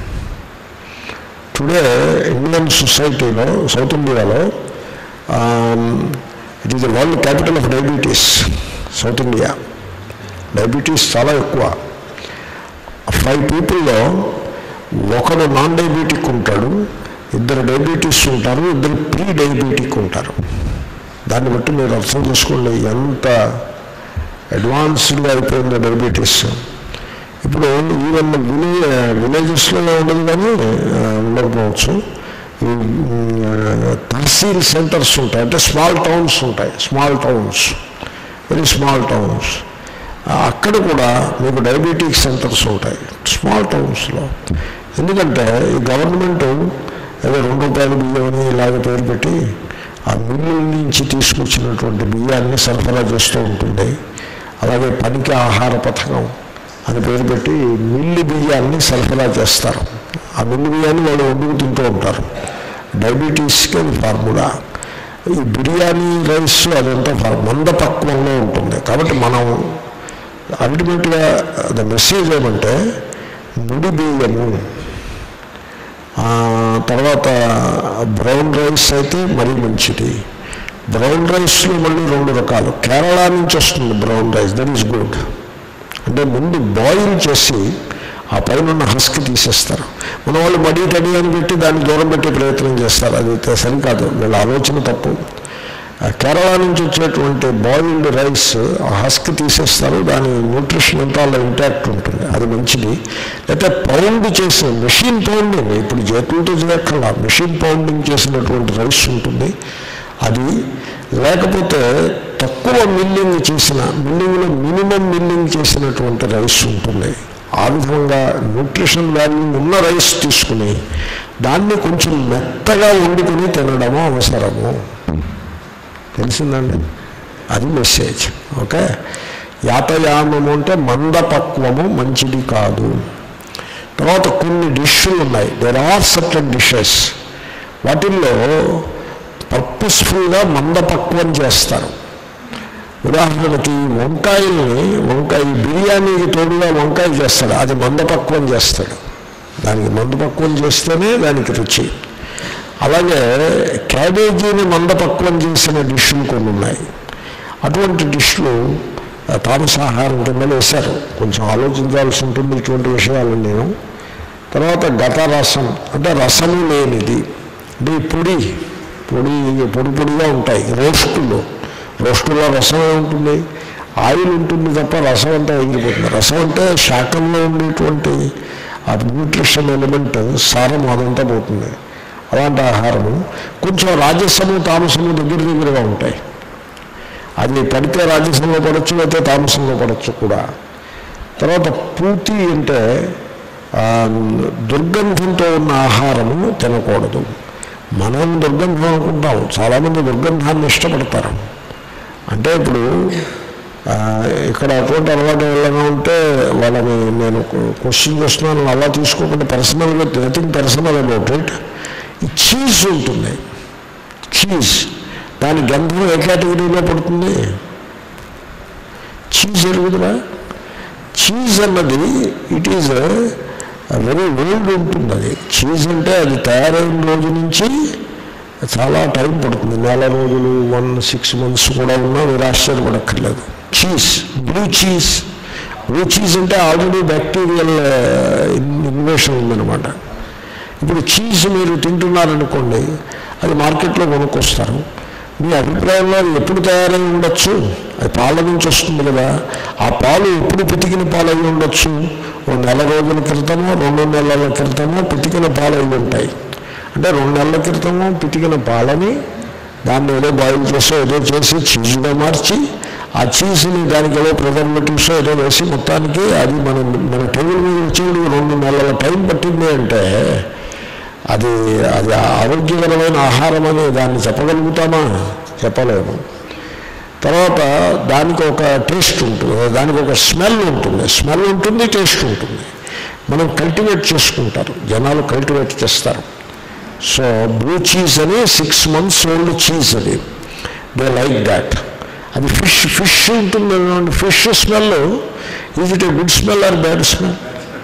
టుడే ఇండియన్ సొసైటీలో సౌత్ ఇండియాలో it is the world capital of diabetes south India diabetes చాలా ఎక్కువ ఫైవ్ పీపుల్లో ఒకడు నాన్ డయాబెటిక్ ఉంటాడు ఇద్దరు డయాబెటీస్ ఉంటారు ఇద్దరు ప్రీ డయాబెటిక్ ఉంటారు దాన్ని బట్టి మీరు అర్థం చేసుకోండి ఎంత అడ్వాన్స్డ్గా అయిపోయింది డయాబెటీస్ ఇప్పుడు ఈవెన్ విలే విలేజెస్లో ఉండదు కానీ ఆ, ఉండకపోవచ్చు ఈ, ఆ, తహసీల్ సెంటర్స్ ఉంటాయి అంటే స్మాల్ టౌన్స్ ఉంటాయి small towns very small towns అక్కడ కూడా మీకు డయాబెటిక్ సెంటర్స్ ఉంటాయి స్మాల్ టౌన్స్లో ఎందుకంటే ఈ గవర్నమెంట్ ఏదో రెండు రూపాయల బియ్యం అని ఇలాగ పేరు పెట్టి ఆ మిల్లుల నుంచి తీసుకొచ్చినటువంటి బియ్యాన్ని సరఫరా చేస్తూ ఉంటుంది అలాగే పనికి ఆహార పథకం అని పేరు పెట్టి మిల్లి బియ్యాన్ని సరఫరా చేస్తారు ఆ మిల్లి బియ్యాన్ని వాళ్ళు వండుకు తింటూ ఉంటారు డయాబెటీస్కి అది ఫార్ములా ఈ బిర్యానీ రైస్ అదంతా ఫార్ మంద పక్వంలో ఉంటుంది కాబట్టి మనం అల్టిమేట్గా ద మెసేజ్ ఏమంటే ముడి బియ్యము ఆ, తర్వాత బ్రౌన్ రైస్ అయితే మరీ మంచిది బ్రౌన్ రైస్లో మళ్ళీ రెండు రకాలు కేరళ నుంచి వస్తుంది brown rice that is good అంటే ముందు బాయిల్ చేసి ఆ పైన ఉన్న హస్క్ తీసేస్తారు మన వాళ్ళు మడి తడి అని పెట్టి దాన్ని దూరం పెట్టే ప్రయత్నం చేస్తారు అది అయితే సరికాదు వీళ్ళ ఆలోచన తప్పు ఆ కేరళ నుంచి వచ్చేటువంటి బాయిల్డ్ రైస్ ఆ హస్క్ తీసేస్తారు దాని న్యూట్రిషన్ అంతా అలా ఇంటాక్ట్ ఉంటుంది అది మంచిది లేకపోతే పౌండ్ చేసిన మెషిన్ పౌండింగ్ ఇప్పుడు చేతులతో చేయక్కర్లా మెషిన్ పౌండింగ్ చేసినటువంటి రైస్ ఉంటుంది అది లేకపోతే తక్కువ మిల్లింగ్ చేసిన మిల్లింగ్లో మినిమం మిల్లింగ్ చేసినటువంటి రైస్ ఉంటుంది ఆ విధంగా న్యూట్రిషన్ వాల్యూ ఉన్న రైస్ తీసుకుని దాన్ని కొంచెం మెత్తగా వండుకొని తినడము అవసరము తెలిసిందండి అది మెసేజ్ ఓకే యాతయామము అంటే మందపక్వము మంచిది కాదు తర్వాత కొన్ని డిష్లు ఉన్నాయి దెర్ ఆర్ సర్టన్ డిషెస్ వాటిల్లో పర్పస్ఫుల్గా మందపక్వం చేస్తారు ఉదాహరణకి వంకాయల్ని వంకాయ బిర్యానీకి తోడుగా వంకాయ చేస్తాడు అది మందపక్వం చేస్తాడు దానికి మందపక్వం చేస్తేనే దానికి రుచి అలాగే క్యాబేజీని మందపక్వం చేసిన డిష్లు కొన్ని ఉన్నాయి అటువంటి డిష్లు ఆ, తామసాహారం కింద వేశారు కొంచెం ఆలోచించాల్సి ఉంటుంది ఇటువంటి విషయాలు నేను తర్వాత గత రసం అంటే రసము లేనిది అంటే ఈ పొడి పొడి పొడి పొడిగా ఉంటాయి రోస్టులు రోస్టులో రసం ఉంటుంది ఆయిల్ ఉంటుంది తప్ప రసం అంతా ఎగిరిపోతుంది రసం అంటే శాఖల్లో ఉండేటువంటి ఆ న్యూట్రిషన్ ఎలిమెంట్ సారం అదంతా పోతుంది అలాంటి ఆహారము కొంచెం రాజసము తామసము దగ్గర దగ్గరగా ఉంటాయి అది పడితే రాజసంలో పడవచ్చు లేకపోతే తామసంలో పడవచ్చు కూడా తర్వాత పూతి అంటే ఆ, దుర్గంధంతో ఉన్న ఆహారము తినకూడదు మనం దుర్గంధం అనుకుంటాం చాలామంది దుర్గంధాన్ని ఇష్టపడతారు అంటే ఇప్పుడు ఆ, ఇక్కడ అటువంటి అలవాటు వెళ్ళగా ఉంటే వాళ్ళని నేను క్వశ్చన్ చేస్తున్నాను అలా తీసుకోకుండా పర్సనల్గా నథింగ్ పర్సనల్ అబౌట్ ఇట్ ఈ చీజ్ ఉంటుంది చీజ్ దాని గంధం ఏ కేటగిరీలో పడుతుంది చీజ్ ఎరుగుదరా చీజ్ అన్నది ఇట్ ఈజ్ వెరీ ఓల్డ్ ఉంటుంది అది చీజ్ అంటే అది తయారైన రోజు నుంచి చాలా టైం పడుతుంది నెల రోజులు వన్ సిక్స్ మంత్స్ కూడా ఉన్నా మీరు ఆశ్చర్యపడక్కర్లేదు cheese blue cheese blue cheese అంటే ఆల్రెడీ బ్యాక్టీరియల్ ఇన్వేషన్ ఉందన్నమాట ఇప్పుడు చీజ్ మీరు తింటున్నారనుకోండి అది మార్కెట్లో కొనుక్కొస్తారు మీ అభిప్రాయంలో అది ఎప్పుడు తయారై ఉండొచ్చు అది పాల నుంచి వస్తుంది కదా ఆ పాలు ఎప్పుడు పితికిన పాలు అయి ఉండొచ్చు ఓ నెల రోజుల క్రితమో రెండు నెలల క్రితమో పితికిన పాలు అయి ఉంటాయి అంటే రెండు నెలల క్రితమో పితికిన పాలని దాన్ని ఏదో బాయిల్ చేసో ఏదో చేసి చీజ్గా మార్చి ఆ చీజ్ని దానికి ఏదో ప్రిజర్వేటివ్స్ ఏదో వేసి మొత్తానికి అది మన మన టేబుల్ మీద వచ్చేది రెండు నెలల టైం పట్టింది అంటే అది అది ఆరోగ్యకరమైన ఆహారం అని దాన్ని చెప్పగలుగుతామా చెప్పలేము తర్వాత దానికి ఒక టేస్ట్ ఉంటుంది దానికి ఒక స్మెల్ ఉంటుంది స్మెల్ ఉంటుంది టేస్ట్ ఉంటుంది మనం కల్టివేట్ చేసుకుంటారు జనాలు కల్టివేట్ చేస్తారు సో బ్లూ చీజ్ అని సిక్స్ మంత్స్ ఓల్డ్ చీజ్ అది దే లైక్ దాట్ అది ఫిష్ ఫిష్ ఉంటుంది fish smell is it a good smell or bad smell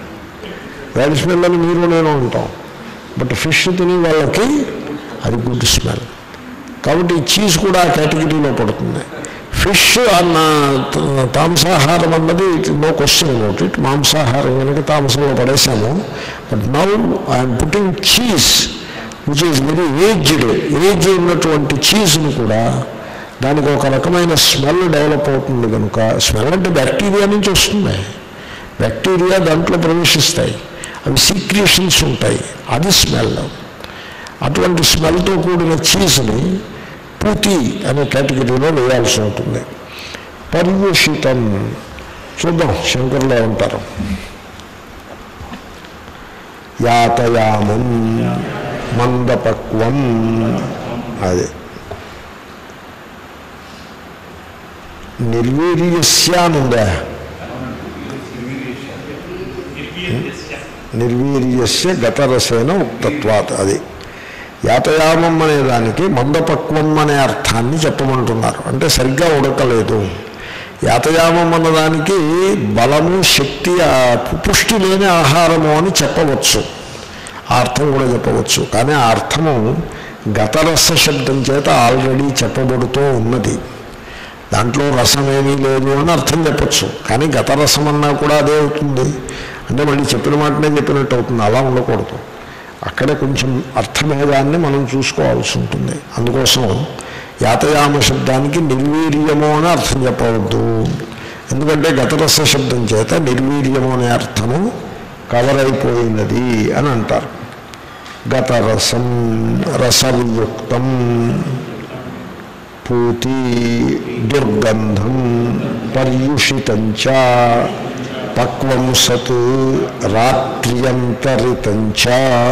bad smell అని మీరు నేను ఉంటాం బట్ ఫిష్ తినే వాళ్ళకి అది గుడ్ స్మెల్ కాబట్టి ఈ చీజ్ కూడా ఆ కేటగిరీలో పడుతుంది ఫిష్ అన్న త- తామసాహారం అన్నది నో క్వశ్చన్ అబౌట్ ఇట్ మాంసాహారం కనుక తామసంలో పడేశాము but now I'm putting cheese which is very aged age ఉన్నటువంటి చీజ్ని కూడా దానికి ఒక రకమైన స్మెల్ డెవలప్ అవుతుంది కనుక స్మెల్ అంటే బ్యాక్టీరియా నుంచి వస్తుంది బ్యాక్టీరియా దాంట్లో ప్రవేశిస్తాయి అవి సీక్రియేషన్స్ ఉంటాయి అది స్మెల్ అటువంటి స్మెల్తో కూడిన చీజ్ని పూతి అనే కేటగిరీలో వేయాల్సి ఉంటుంది పర్యూషితం చూద్దాం శంకర్లో ఉంటారు యాతయామం మందపక్వం అది నిర్వీర్యస్యానుందా నిర్వీర్యస్య గతరసేన ఉక్తత్వాత్ అది యాతయామం అనే దానికి మందపక్వం అనే అర్థాన్ని చెప్పమంటున్నారు అంటే సరిగ్గా ఉడకలేదు యాతయామం అన్నదానికి బలము శక్తి ఆ పుష్టి లేని ఆహారము అని చెప్పవచ్చు ఆ అర్థం కూడా చెప్పవచ్చు కానీ ఆ అర్థము గతరస శబ్దం చేత ఆల్రెడీ చెప్పబడుతూ ఉన్నది దాంట్లో రసం ఏమీ లేదు అని అర్థం చెప్పచ్చు కానీ గత రసం అన్నా కూడా అదే అవుతుంది అంటే మళ్ళీ చెప్పిన మాటనే చెప్పినట్టు అవుతుంది అలా ఉండకూడదు అక్కడే కొంచెం అర్థభేదాన్ని మనం చూసుకోవాల్సి ఉంటుంది అందుకోసం యాతయామ శబ్దానికి నిర్వీర్యము అని అర్థం చెప్పవద్దు ఎందుకంటే గతరస శబ్దం చేత నిర్వీర్యము అనే అర్థము కవర్ అయిపోయినది అని అంటారు గతరసం రసవియుక్తం పూతి దుర్గంధం పర్యుషితంచ పక్వం సత్ రాత్ర్యంతరితంచ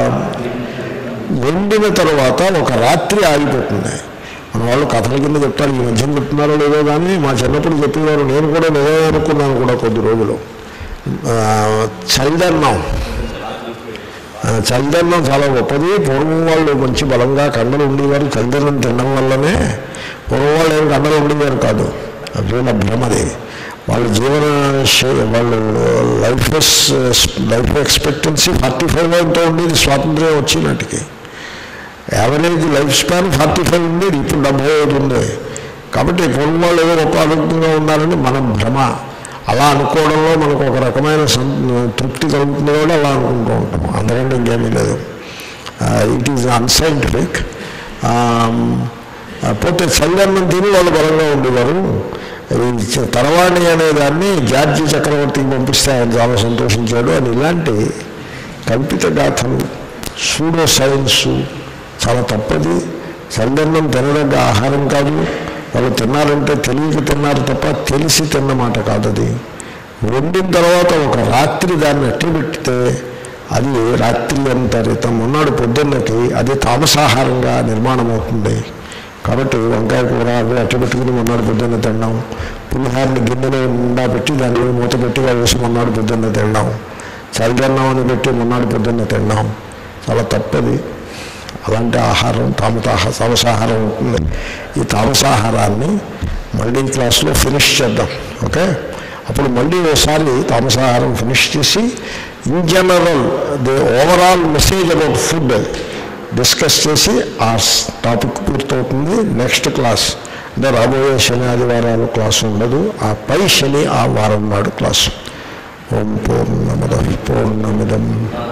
వండిన తర్వాత ఒక రాత్రి ఆగిపోతుంది మన వాళ్ళు కథల కింద చెప్తారు ఈ మధ్యన చెప్తున్నారో లేదో కానీ మా చిన్నప్పుడు చెప్పేవారు నేను కూడా నిజమే అనుకున్నాను కూడా కొద్ది రోజులు ఆ, చలిదన్నం ఆ, చలిదన్నం చాలా గొప్పది పూర్వం వాళ్ళు మంచి బలంగా కండలు ఉండేవారు చలిదన్నం తినడం వల్లనే పూర్వం వాళ్ళు ఏం కండలు ఉండేవారు కాదు వీళ్ళ భ్రమది వాళ్ళ జీవన శై- వాళ్ళు life life expectancy forty five ఎంతో ఉండేది స్వాతంత్ర్యం వచ్చినట్టుకి average life span forty five ఉండేది ఇప్పుడు డెబ్బై ఐదు ఉంది కాబట్టి పూర్వం వాళ్ళు ఏదో గొప్ప ఆరోగ్యంగా ఉన్నారని మన భ్రమ అలా అనుకోవడంలో మనకు ఒక రకమైన సం- తృప్తి కలుగుతుందో కూడా అలా అనుకుంటూ ఉంటాం అందుకంటే ఇంకేమీ లేదు ఇట్ ఈజ్ అన్సైంటిఫిక్ పోతే చల్లన్నం తిని వాళ్ళు బలంగా ఉండేవారు ఈ చ- తరవాణి అనే దాన్ని జార్జి చక్రవర్తికి పంపిస్తే ఆయన చాలా సంతోషించాడు అని ఇలాంటి కల్పిత గాథలు సూడో సైన్సు చాలా తప్పది చల్లన్నం తినదగ్గ ఆహారం కాదు వాళ్ళు తిన్నారంటే తెలియక తిన్నారు తప్ప తెలిసి తిన్నమాట కాదు అది వండిన తర్వాత ఒక రాత్రి దాన్ని అట్టిపెట్టితే అది రాత్రి అంతరితం ఉన్నాడు పొద్దున్నకి అది తామసాహారంగా నిర్మాణం అవుతుంది కాబట్టి వంకాయ కూర అవి అట్టబెట్టుకుని మొన్నాడు పొద్దున్న తినడం పులిహారిని గిన్నెలో నిండా పెట్టి దాని మీద మూత పెట్టిగా వేసి మొన్నాడు పొద్దున్న తినడం చలిదన్నం అని పెట్టి మొన్నాడు పొద్దున్న తినడం చాలా తప్పది అలాంటి ఆహారం తామసాహ తామసాహారం ఉంటుంది ఈ తామసాహారాన్ని మళ్ళీ క్లాస్లో ఫినిష్ చేద్దాం ఓకే అప్పుడు మళ్ళీ ఒకసారి తామసాహారం ఫినిష్ చేసి in general the overall message about food discuss చేసి ఆ టాపిక్ పూర్తవుతుంది నెక్స్ట్ క్లాస్ అంటే రాబోయే శని ఆదివారాలు క్లాసు ఉండదు ఆ పై శని ఆ వారం నాడు క్లాసు ఓం పూర్ణమద పూర్ణమిదం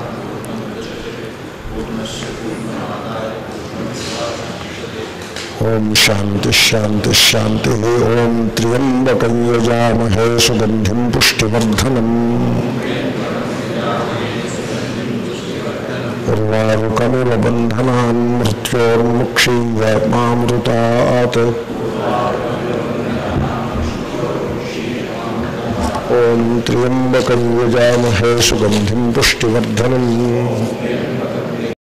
ఓం శాంతి శాంతి శాంతి ఓం త్ర్యంబకం యజామహే సుగంధిం పుష్టివర్ధనం ఉర్వారుకములబంధనాన్ మృత్యోర్ముక్షీయమామృతాత్ ఓం త్ర్యంబకం యజామహే సుగంధిం పుష్టివర్ధనం